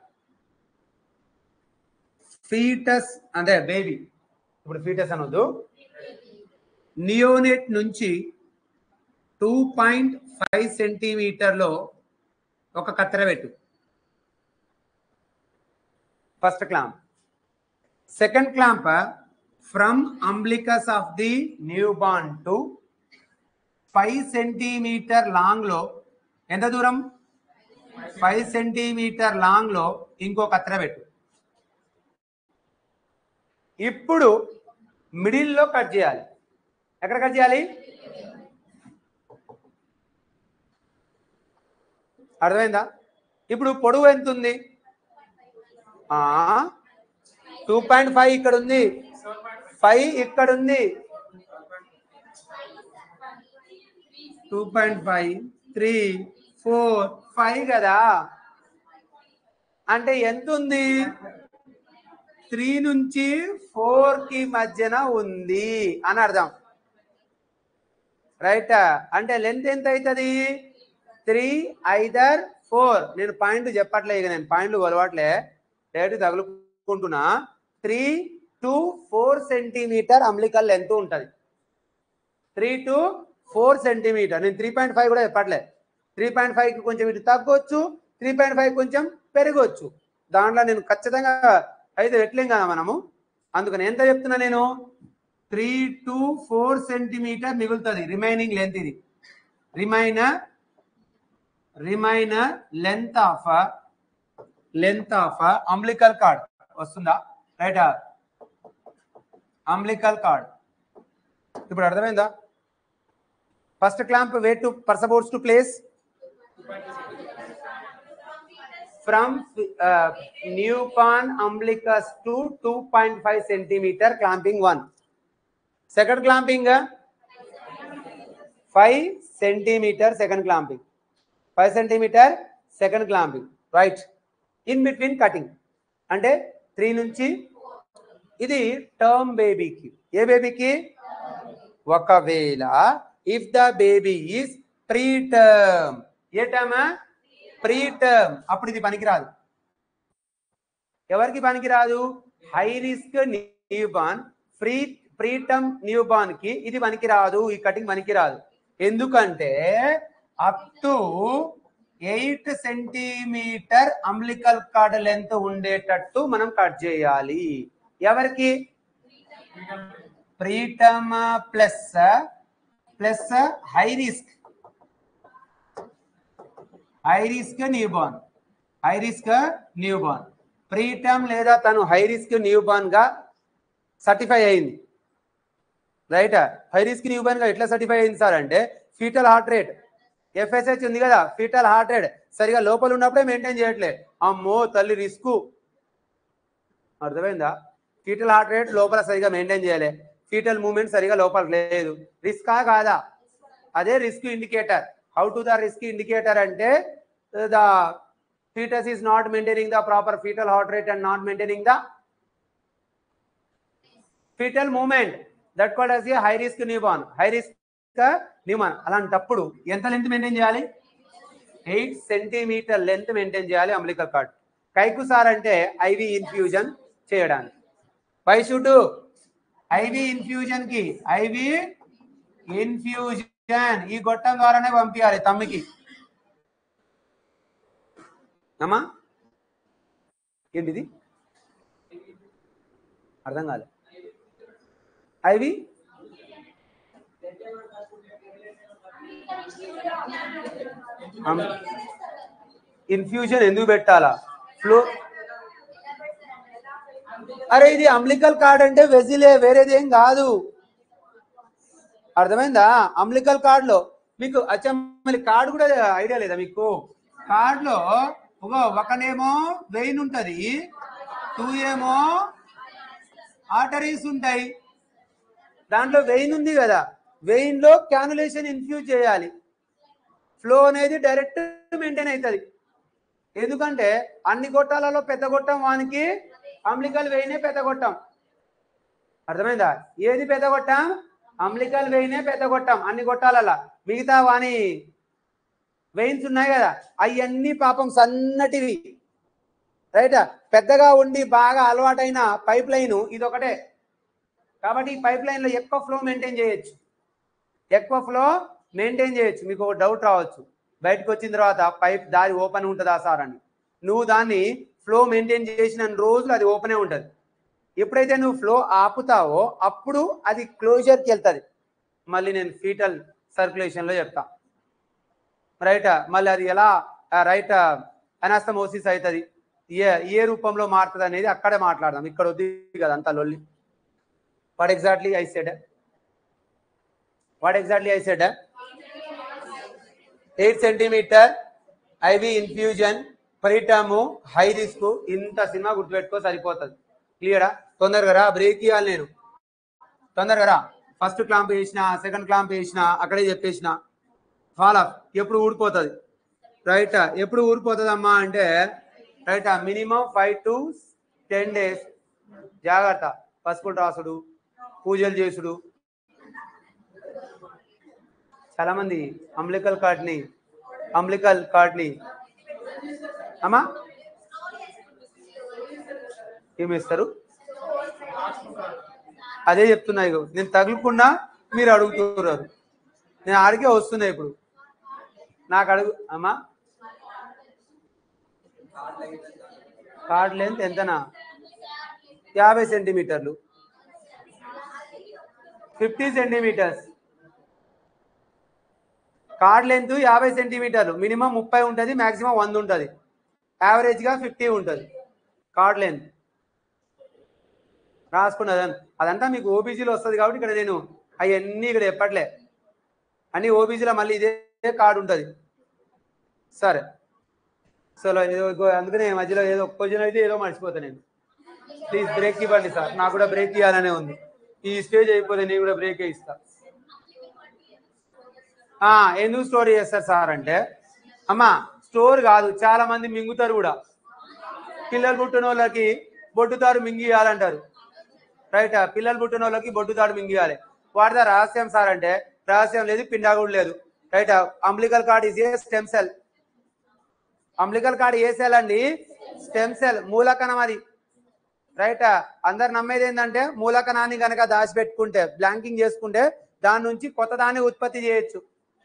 ఫీటస్ అంటే బేబీ ఇప్పుడు ఫీటస్ అనొద్దు నియోనెట్ నుంచి టూ పాయింట్ ఫైవ్ సెంటీమీటర్లో ఒక కత్తెర పెట్టు first clamp second clamp from umbilicus of the newborn to five centimetre long లో ఎంత దూరం ఫైవ్ సెంటీమీటర్ లాంగ్ లో ఇంకో కత్తెర పెట్టు ఇప్పుడు మిడిల్లో కట్ చేయాలి ఎక్కడ కట్ చేయాలి అర్థమైందా ఇప్పుడు పొడవు ఎంత ఉంది టూ పాయింట్ ఫైవ్ ఇక్కడ ఉంది ఫైవ్ ఇక్కడ ఉంది two point five three four five కదా అంటే ఎంత ఉంది త్రీ నుంచి ఫోర్ కి మధ్యన ఉంది అని అర్థం రైట్ అంటే లెంత్ ఎంత అవుతుంది త్రీ ఐదర్ ఫోర్ నేను పాయింట్ చెప్పట్లే ఇక నేను పాయింట్లు కొలవట్లే డైరెక్ట్ తగులుకుంటున్నా three to four centimetre umbilical length ఉంటుంది త్రీ టు ఫోర్ సెంటీమీటర్ నేను త్రీ పాయింట్ ఫైవ్ కూడా చెప్పట్లే త్రీ పాయింట్ ఫైవ్కి కొంచెం ఇటు తగ్గొచ్చు త్రీ పాయింట్ ఫైవ్ కొంచెం పెరగవచ్చు దాంట్లో నేను ఖచ్చితంగా అయితే ఎట్లేం కదా మనము అందుకని ఎంత చెప్తున్నా నేను త్రీ టు ఫోర్ సెంటీమీటర్ మిగులుతుంది రిమైనింగ్ లెంత్ ఇది remainder remainder length of length of umbilical cord వస్తుందా రైట్ అంబ్లికల్ కార్డ్ ఇప్పుడు అర్థమైందా ఫస్ట్ క్లాంప్ వే టు పర్సబోర్డ్స్ to place from newborn umbilicus to two point five centimetre clamping one second clamping five centimetre second clamping five centimetre second clamping right in between cutting అంటే three నుంచి ఇది term బేబీకి ఏ బేబీకి ఒకవేళ if the baby is pre term a term pre term అప్పుడు ఇది పనికిరాదు ఎవరికి పనికిరాదు high risk newborn free pre term newborn కి ఇది పనికిరాదు ఈ కటింగ్ పనికిరాదు ఎందుకంటే up to eight centimetre umbilical cord length ఉండేటట్టు మనం కట్ చేయాలి ఎవరికి preterm plus plus high risk high risk newborn high risk newborn preterm లేదా తను హై రిస్క్ న్యూబార్న్ గా సర్టిఫై అయింది రైట్ హై రిస్క్ న్యూబార్న్ గా ఎట్లా సర్టిఫై అయింది సార్ అంటే ఫీటల్ హార్ట్ రేట్ ఎఫ్ఎస్హెచ్ ఉంది కదా ఫీటల్ హార్ట్ రేట్ సరిగా లోపల ఉన్నప్పుడే మెయింటైన్ చేయట్లే అమ్మో తల్లి రిస్క్ అర్థమైందా ఫీటల్ హార్ట్ రేట్ లోపల సరిగా మెయింటైన్ చేయాలి ఫీటల్ మూమెంట్ సరిగా లోపల లేదు రిస్కా కాదా అదే risk indicator how to the risk indicator అంటే the fetus is not maintaining the proper fetal heart rate and not maintaining the fetal movement that called as a high risk newborn high risk న్యూమాన్ అలాంటప్పుడు ఎంత length maintain చేయాలి eight centimetre length maintain చేయాలి umbilical cord కైకు sir అంటే IV infusion చేయడానికి వైషుటు IV infusion కి ఐవి ఇన్ఫ్యూజన్ ఈ గొట్టం ద్వారానే పంపించాలి తమ్మికి అమ్మా ఏంటిది అర్థం కాలే ఐవి ఇన్ఫ్యూజన్ ఎందుకు పెట్టాలా ఫ్లో అరే ఇది అంబ్లికల్ కార్డ్ అంటే వెజిలే వేరేది ఏం కాదు అర్థమైందా అంబ్లికల్ కార్డ్ లో మీకు అచ్చా మళ్ళీ కార్డ్ కూడా ఐడియా లేదా మీకు కార్డ్ లో ఒక ఒకనేమో వెయిన్ ఉంటది టూ ఏమో ఆర్టరీస్ ఉంటాయి దాంట్లో వెయిన్ ఉంది కదా వెయిన్ లో క్యానులేషన్ ఇన్ఫ్యూజ్ చేయాలి ఫ్లో అనేది డైరెక్ట్ మెయింటైన్ అవుతుంది ఎందుకంటే అన్ని గొట్టాలలో పెద్ద గొట్టం వానికి అంబ్లికల్ వెయినే పెద్ద గొట్టం అర్థమైందా ఏది పెద్ద గొట్టం అంబ్లికల్ వెయినే పెద్ద గొట్టం అన్ని గొట్టాలలా మిగతా వాని వెయిన్స్ ఉన్నాయి కదా అవన్నీ పాపం సన్నటివి రైట్ పెద్దగా ఉండి బాగా అలవాటైన పైప్ లైన్ ఇది ఒకటే కాబట్టి ఈ పైప్ లైన్లో ఎక్కువ ఫ్లో మెయింటైన్ చేయొచ్చు ఎక్కువ ఫ్లో మెయింటైన్ చేయొచ్చు మీకు ఒక డౌట్ రావచ్చు బయటకు వచ్చిన తర్వాత పైప్ దారి ఓపెన్ ఉంటుందా సార్ అని నువ్వు దాన్ని ఫ్లో మెయింటైన్ చేసిన రోజులు అది ఓపెనే ఉంటుంది ఎప్పుడైతే నువ్వు ఫ్లో ఆపుతావో అప్పుడు అది క్లోజర్కి వెళ్తుంది మళ్ళీ నేను ఫీటల్ సర్క్యులేషన్లో చెప్తా రైట్ మళ్ళీ అది ఎలా రైట్ అనాస్తమోసిస్ అవుతుంది ఏ ఏ రూపంలో మారుతుంది అనేది అక్కడే మాట్లాడదాం ఇక్కడ వద్దు కదా అంతా లొల్లి what exactly I said what exactly I said eight centimetre IV infusion preterm high risk ఇంత సినిమా గుర్తుపెట్టుకో సరిపోతుంది క్లియరా తొందరగా రా బ్రేక్ ఇవ్వాలి నేను తొందరగా రా ఫస్ట్ క్లాంప్ వేసిన సెకండ్ క్లాంప్ వేసిన అక్కడే చెప్పేసిన ఫాలో ఎప్పుడు ఊడిపోతుంది రైట్ ఎప్పుడు ఊడిపోతుంది అమ్మా అంటే right minimum five to ten days జాగ్రత్త పసుపులు రాసుడు పూజలు చేసుడు చాలా మంది అంబ్లికల్ కార్డ్ని అంబ్లికల్ కార్డ్ని అమ్మా ఏమిస్తారు అదే చెప్తున్నా ఇగో నేను తగులకుండా మీరు అడుగుతున్నారు నేను ఆడికే వస్తున్నా ఇప్పుడు నాకు అడుగు అమ్మా కార్డ్ లెంత్ ఎంతనా యాభై సెంటీమీటర్లు ఫిఫ్టీ సెంటీమీటర్స్ కార్డ్ లెంత్ యాభై సెంటీమీటర్లు మినిమం ముప్పై ఉంటుంది మాక్సిమం వంద ఉంటుంది యావరేజ్గా ఫిఫ్టీ ఉంటుంది కార్డ్ లెంత్ రాసుకున్నది అదంతా మీకు ఓబీసీలో వస్తుంది కాబట్టి ఇక్కడ నేను అవన్నీ ఇక్కడ చెప్పట్లే అన్ని ఓబీసీలో మళ్ళీ ఇదే కార్డు ఉంటుంది సరే సో ఏదో ఇంకో- అందుకనే మధ్యలో ఏదో ఒక్క క్వశ్చన్ అయితే ఏదో మర్చిపోతా నేను ప్లీజ్ బ్రేక్ ఇవ్వండి సార్ నాకు కూడా బ్రేక్ ఇవ్వాలనే ఉంది ఈ స్టేజ్ అయిపోతే నేను కూడా బ్రేక్ ఇస్తా ఆ, ఎందుకు స్టోర్ చేస్తారు సార్ అంటే అమ్మా స్టోర్ కాదు చాలా మంది మింగుతారు కూడా పిల్లలు పుట్టిన వాళ్ళకి బొట్టుతారు మింగియాలంటారు రైట్ పిల్లలు పుట్టిన వాళ్ళకి బొట్టుతాడు మింగియాలి వాటిదా రహస్యం సార్ అంటే రహస్యం లేదు పిండా కూడా లేదు right umbilical cord is a stem cell umbilical cord a cell అండి స్టెమ్ సెల్ మూలకణం అది రైట్ అందరు నమ్మేది ఏంటంటే మూలకణాన్ని కనుక దాచిపెట్టుకుంటే బ్లాంకింగ్ చేసుకుంటే దాని నుంచి కొత్త దాన్ని ఉత్పత్తి చేయొచ్చు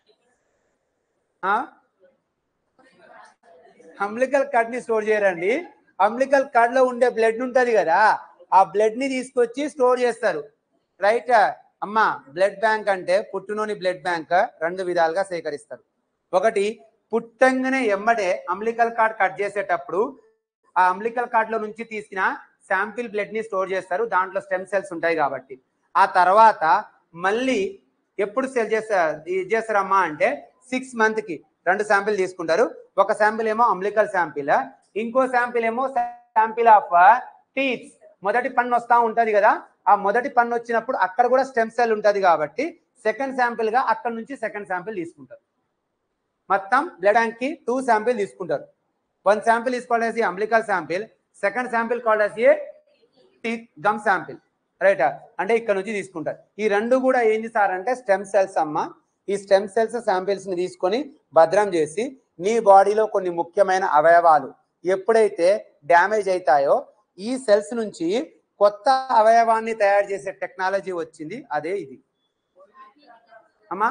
అంబ్లికల్ కార్డ్ ని స్టోర్ చేయరండి అంబ్లికల్ కార్డ్ లో ఉండే బ్లడ్ ఉంటది కదా ఆ బ్లడ్ ని తీసుకొచ్చి స్టోర్ చేస్తారు రైట్ అమ్మా బ్లడ్ బ్యాంక్ అంటే పుట్టులోని బ్లడ్ బ్యాంక్ రెండు విధాలుగా సేకరిస్తారు ఒకటి పుట్టంగానే ఎమ్మడే అంబ్లికల్ కార్డ్ కట్ చేసేటప్పుడు ఆ అంబ్లికల్ కార్డ్ లో నుంచి తీసిన శాంపిల్ బ్లడ్ ని స్టోర్ చేస్తారు దాంట్లో స్టెమ్ సెల్స్ ఉంటాయి కాబట్టి ఆ తర్వాత మళ్ళీ ఎప్పుడు సెల్ చేస్తారు ఇది చేస్తారమ్మా అంటే సిక్స్ మంత్ కి రెండు శాంపిల్ తీసుకుంటారు ఒక శాంపిల్ ఏమో అంబ్లికల్ శాంపిల్ ఇంకో శాంపిల్ ఏమో శాంపిల్ ఆఫ్ టీత్ మొదటి పన్ను వస్తా ఉంటది కదా ఆ మొదటి పన్ను వచ్చినప్పుడు అక్కడ కూడా స్టెమ్ సెల్ ఉంటది కాబట్టి సెకండ్ శాంపిల్ గా అక్కడ నుంచి సెకండ్ శాంపిల్ తీసుకుంటారు మొత్తం బ్లడ్ బ్యాంక్ కి టూ శాంపిల్ తీసుకుంటారు one sample is called as umbilical sample second sample called as a teeth gum sample right అంటే ఇక్కడ నుంచి తీసుకుంటారు ఈ రెండు కూడా ఏం చేస్తారంటే స్టెమ్ సెల్స్ అమ్మ ఈ స్టెమ్ సెల్స్ శాంపిల్స్ ని తీసుకొని భద్రం చేసి నీ బాడీలో కొన్ని ముఖ్యమైన అవయవాలు ఎప్పుడైతే డ్యామేజ్ అవుతాయో ఈ సెల్స్ నుంచి కొత్త అవయవాన్ని తయారు చేసే టెక్నాలజీ వచ్చింది అదే ఇది అమ్మా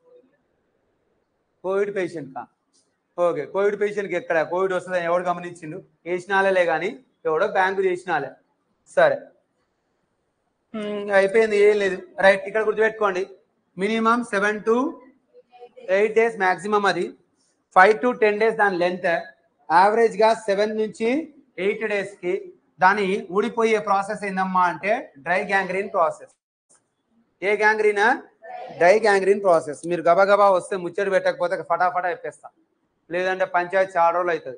కోవిడ్ పేషెంట్ కా ఓకే కోవిడ్ పేషెంట్కి ఎక్కడ కోవిడ్ వస్తుందని ఎవడు గమనించిండు వేసినాలే కానీ ఎవడో బ్యాంకు చేసినాలే సరే మ్మ్, అయిపోయింది ఏం లేదు రైట్ ఇక్కడ గుర్తుపెట్టుకోండి minimum seven to eight days maximum అది ఫైవ్ టు టెన్ డేస్ దాని లెంత్ యావరేజ్గా సెవెన్ నుంచి ఎయిట్ డేస్కి దాని ఊడిపోయే ప్రాసెస్ ఏందమ్మా అంటే dry gangrene process a gangrene dry gangrene process మీరు గబగబా వస్తే ముచ్చట పెట్టకపోతే ఫటాఫటా చెప్పేస్తా లేదంటే పంచాయతీ చాలా రోజులు అవుతుంది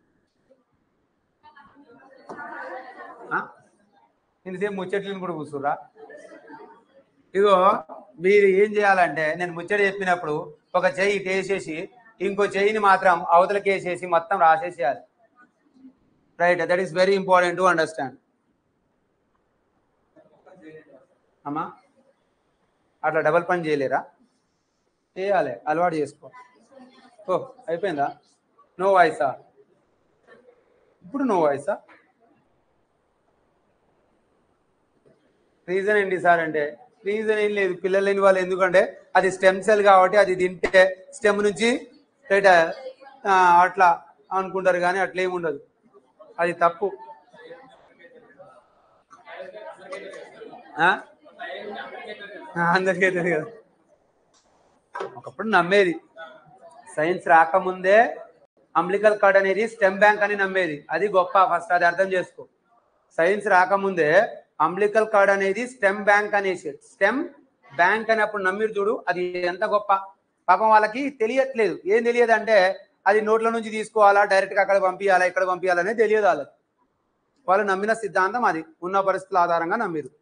ఇంతసేపు ముచ్చట్లను కూడా కూర్చుర్రా ఇగో మీరు ఏం చేయాలంటే నేను ముచ్చట చెప్పినప్పుడు ఒక చెయ్యి ఇటు వేసేసి ఇంకో చెయ్యిని మాత్రం అవతలకి వేసేసి మొత్తం రాసేసేయాలి right that is very important to understand అమ్మా అట్లా డబల్ పని చేయలేరా చేయాలి అలవాటు చేసుకో ఓ అయిపోయిందా నో వాయిసా ఇప్పుడు నో వాయిసా రీజన్ ఏంటి సార్ అంటే రీజన్ ఏం లేదు పిల్లలు లేని వాళ్ళు ఎందుకంటే అది స్టెమ్ సెల్ కాబట్టి అది తింటే స్టెమ్ నుంచి రైట్ ఆ, అట్లా అనుకుంటారు కానీ అట్లా ఏమి ఉండదు అది తప్పు ఆ? ఆ, అందరికీ తెలియదు కదా ఒకప్పుడు నమ్మేది సైన్స్ రాకముందే అంబ్లికల్ కార్డ్ అనేది స్టెమ్ బ్యాంక్ అని నమ్మేది అది గొప్ప ఫస్ట్ అది అర్థం చేసుకో సైన్స్ రాకముందే అంబ్లికల్ కార్డ్ అనేది స్టెమ్ బ్యాంక్ అనేసి స్టెమ్ బ్యాంక్ అని అప్పుడు నమ్మిరు చూడు అది ఎంత గొప్ప పాపం వాళ్ళకి తెలియట్లేదు ఏం తెలియదు అంటే అది నోట్ల నుంచి తీసుకోవాలా డైరెక్ట్ గా అక్కడ పంపించాలా ఇక్కడ పంపించాలనే తెలియదు వాళ్ళకి వాళ్ళు నమ్మిన సిద్ధాంతం అది ఉన్న పరిస్థితుల ఆధారంగా నమ్మిరు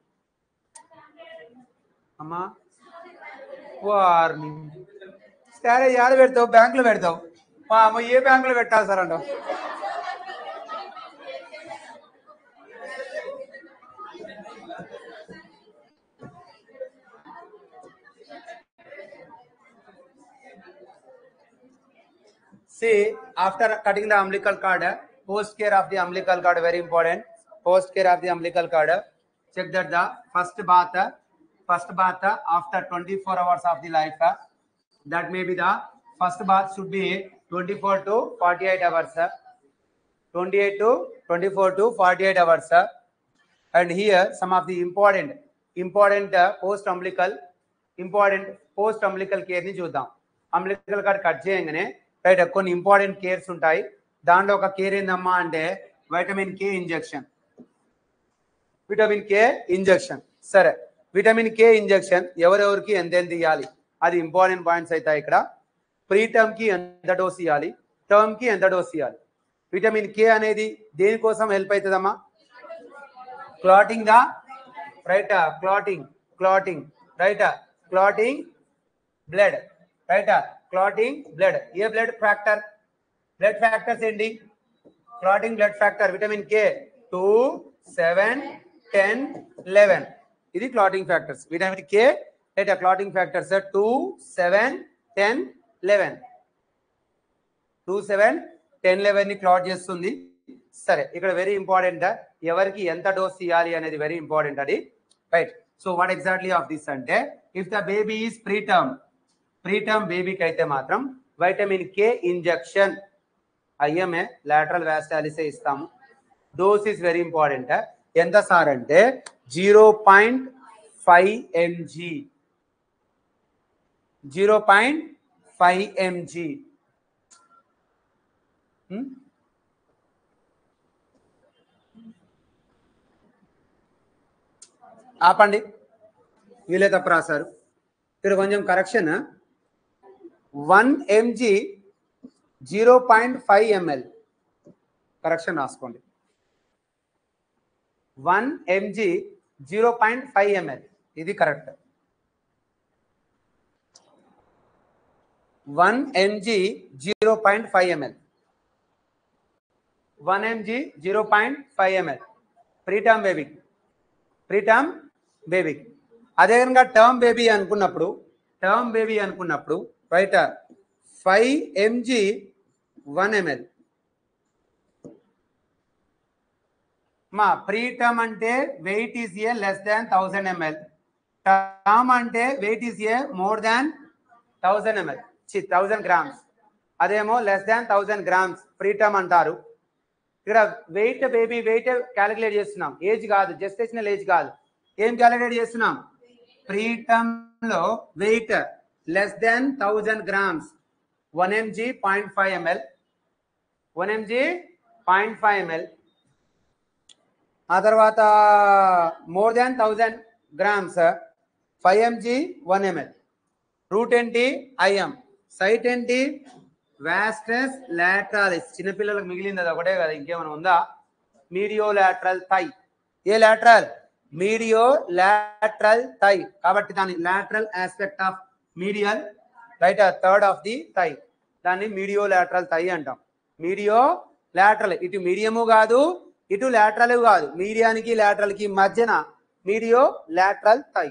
అమ్మా వారిని సరే యాడ పెడతావు బ్యాంకులో పెడతావు మా అమ్మ ఏ బ్యాంకులో పెట్టాలి సార్ అంటావు See, after cutting the umbilical cord, post care of the umbilical cord very important. Post care of the umbilical cord. Check that the first bath, first bath after 24 hours of the life. That may be the first bath should be 24 to 48 hours. 28 to 24 to 48 hours. And here some of the important, important uh, post umbilical, important post umbilical care ని చూద్దాం umbilical cord cut చేయగానే right కొన్ని important cares ఉంటాయి దాంట్లో ఒక care ఏందమ్మా అంటే vitamin K injection vitamin K injection సరే విటమిన్ కే ఇంజెక్షన్ ఎవరెవరికి ఎంతెంత ఇవ్వాలి అది ఇంపార్టెంట్ పాయింట్స్ అవుతాయి ఇక్కడ ప్రీ టర్మ్ కి ఎంత డోస్ ఇవ్వాలి టర్మ్ కి ఎంత డోస్ ఇవ్వాలి విటమిన్ కే అనేది దేనికోసం హెల్ప్ అవుతుందమ్మా clotting the right clotting clotting right clotting blood right clotting blood a blood factor blood factors ఏంటి clotting blood factor vitamin K two seven ten eleven ఇది clotting factors vitamin K right clotting factors two seven ten eleven two seven ten eleven ని clot చేస్తుంది సరే ఇక్కడ very important ఎవరికి ఎంత dose ఇవ్వాలి అనేది వెరీ ఇంపార్టెంట్ అది right so what exactly of this అంటే if the baby is preterm preterm బేబీకి అయితే మాత్రం vitamin K injection IMA lateral వ్యాస్టాలిసే ఇస్తాము డోస్ ఇస్ వెరీ ఇంపార్టెంట్ ఎంత సార్ అంటే zero point five mg zero point five mg ఆపండి వీలే తప్పు రాశారు ఇక్కడ కొంచెం correction one mg zero point five ml correction రాసుకోండి one mg zero point five ml ఇది correct one mg zero point five ml one mg zero point five ml preterm baby preterm baby అదే కనుక term baby అనుకున్నప్పుడు term baby అనుకున్నప్పుడు right five mg one ml మా pre term అంటే weight is a less than thousand ml term అంటే weight is a more than thousand ml thousand grams అదేమో less than thousand grams pre term అంటారు ఇక్కడ weight baby weight calculate చేస్తున్నాం age కాదు gestational age కాదు ఏం calculate చేస్తున్నాం pre term లో weight less than thousand grams one mg point five ml one mg point five ml ఆ తర్వాత more than thousand grams five mg one ml route ఏంటి IM site ఏంటి vastus లాట్రాలిస్ చిన్నపిల్లలకు మిగిలింది అది ఒకటే కదా ఇంకేమైనా ఉందా మీడియో లాట్రల్ థై ఏ లాట్రల్ మీడియో లాట్రల్ థై కాబట్టి దాని lateral aspect of medial right third of the thigh దాన్ని మీడియో లాట్రల్ థై అంటాం మీడియో లాట్రల్ ఇటు మీడియము కాదు ఇటు లాట్రల్ కాదు మీడియానికి లాట్రల్ కి మధ్యన మీడియో లాట్రల్ థై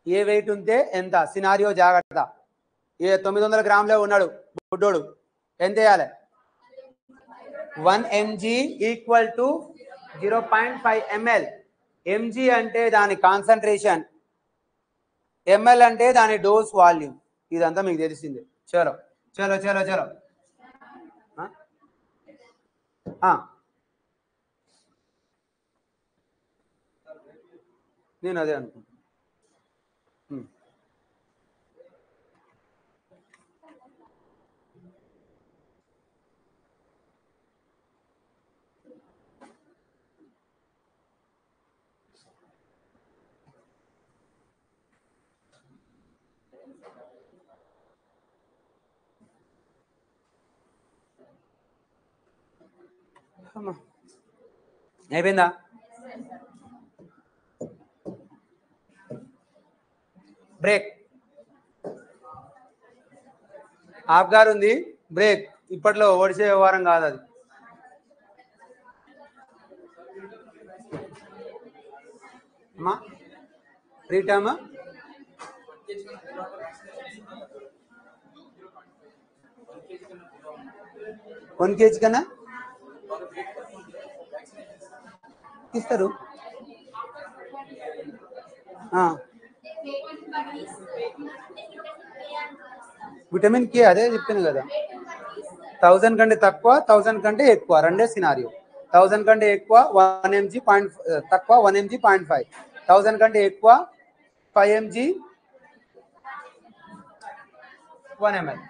ఏ వెయిట్ ఉంటే ఎంత సినారియో జాగ్రత్త ఏ తొమ్మిది వందల గ్రాములే ఉన్నాడు బుడ్డోడు ఎంత వేయాలి one mg equal to zero point five ml mg అంటే దాని కాన్సన్ట్రేషన్ ఎంఎల్ అంటే దాని డోస్ వాల్యూమ్ ఇదంతా మీకు తెలిసిందే చలో చలో చలో చలో ఆ? ఆ. నేను అదే అనుకుంటున్నా ఉమ్. అమ్మా. అయిపోయిందా బ్రేక్ హాఫ్ గారు ఉంది బ్రేక్ ఇప్పట్లో ఓడిసే వ్యవహారం కాదు అది అమ్మా ఫ్రీ టైమ్ వన్ కేజీ కన్నా ఇస్తారు ఆ. విటమిన్ కే అదే చెప్పాను కదా థౌజండ్ కంటే తక్కువ థౌజండ్ కంటే ఎక్కువ రెండే సినారియో థౌజండ్ కంటే ఎక్కువ వన్ ఎంజీ పాయింట్ తక్కువ one mg point five thousand కంటే ఎక్కువ ఫైవ్ ఎంజీ వన్ ఎంఎల్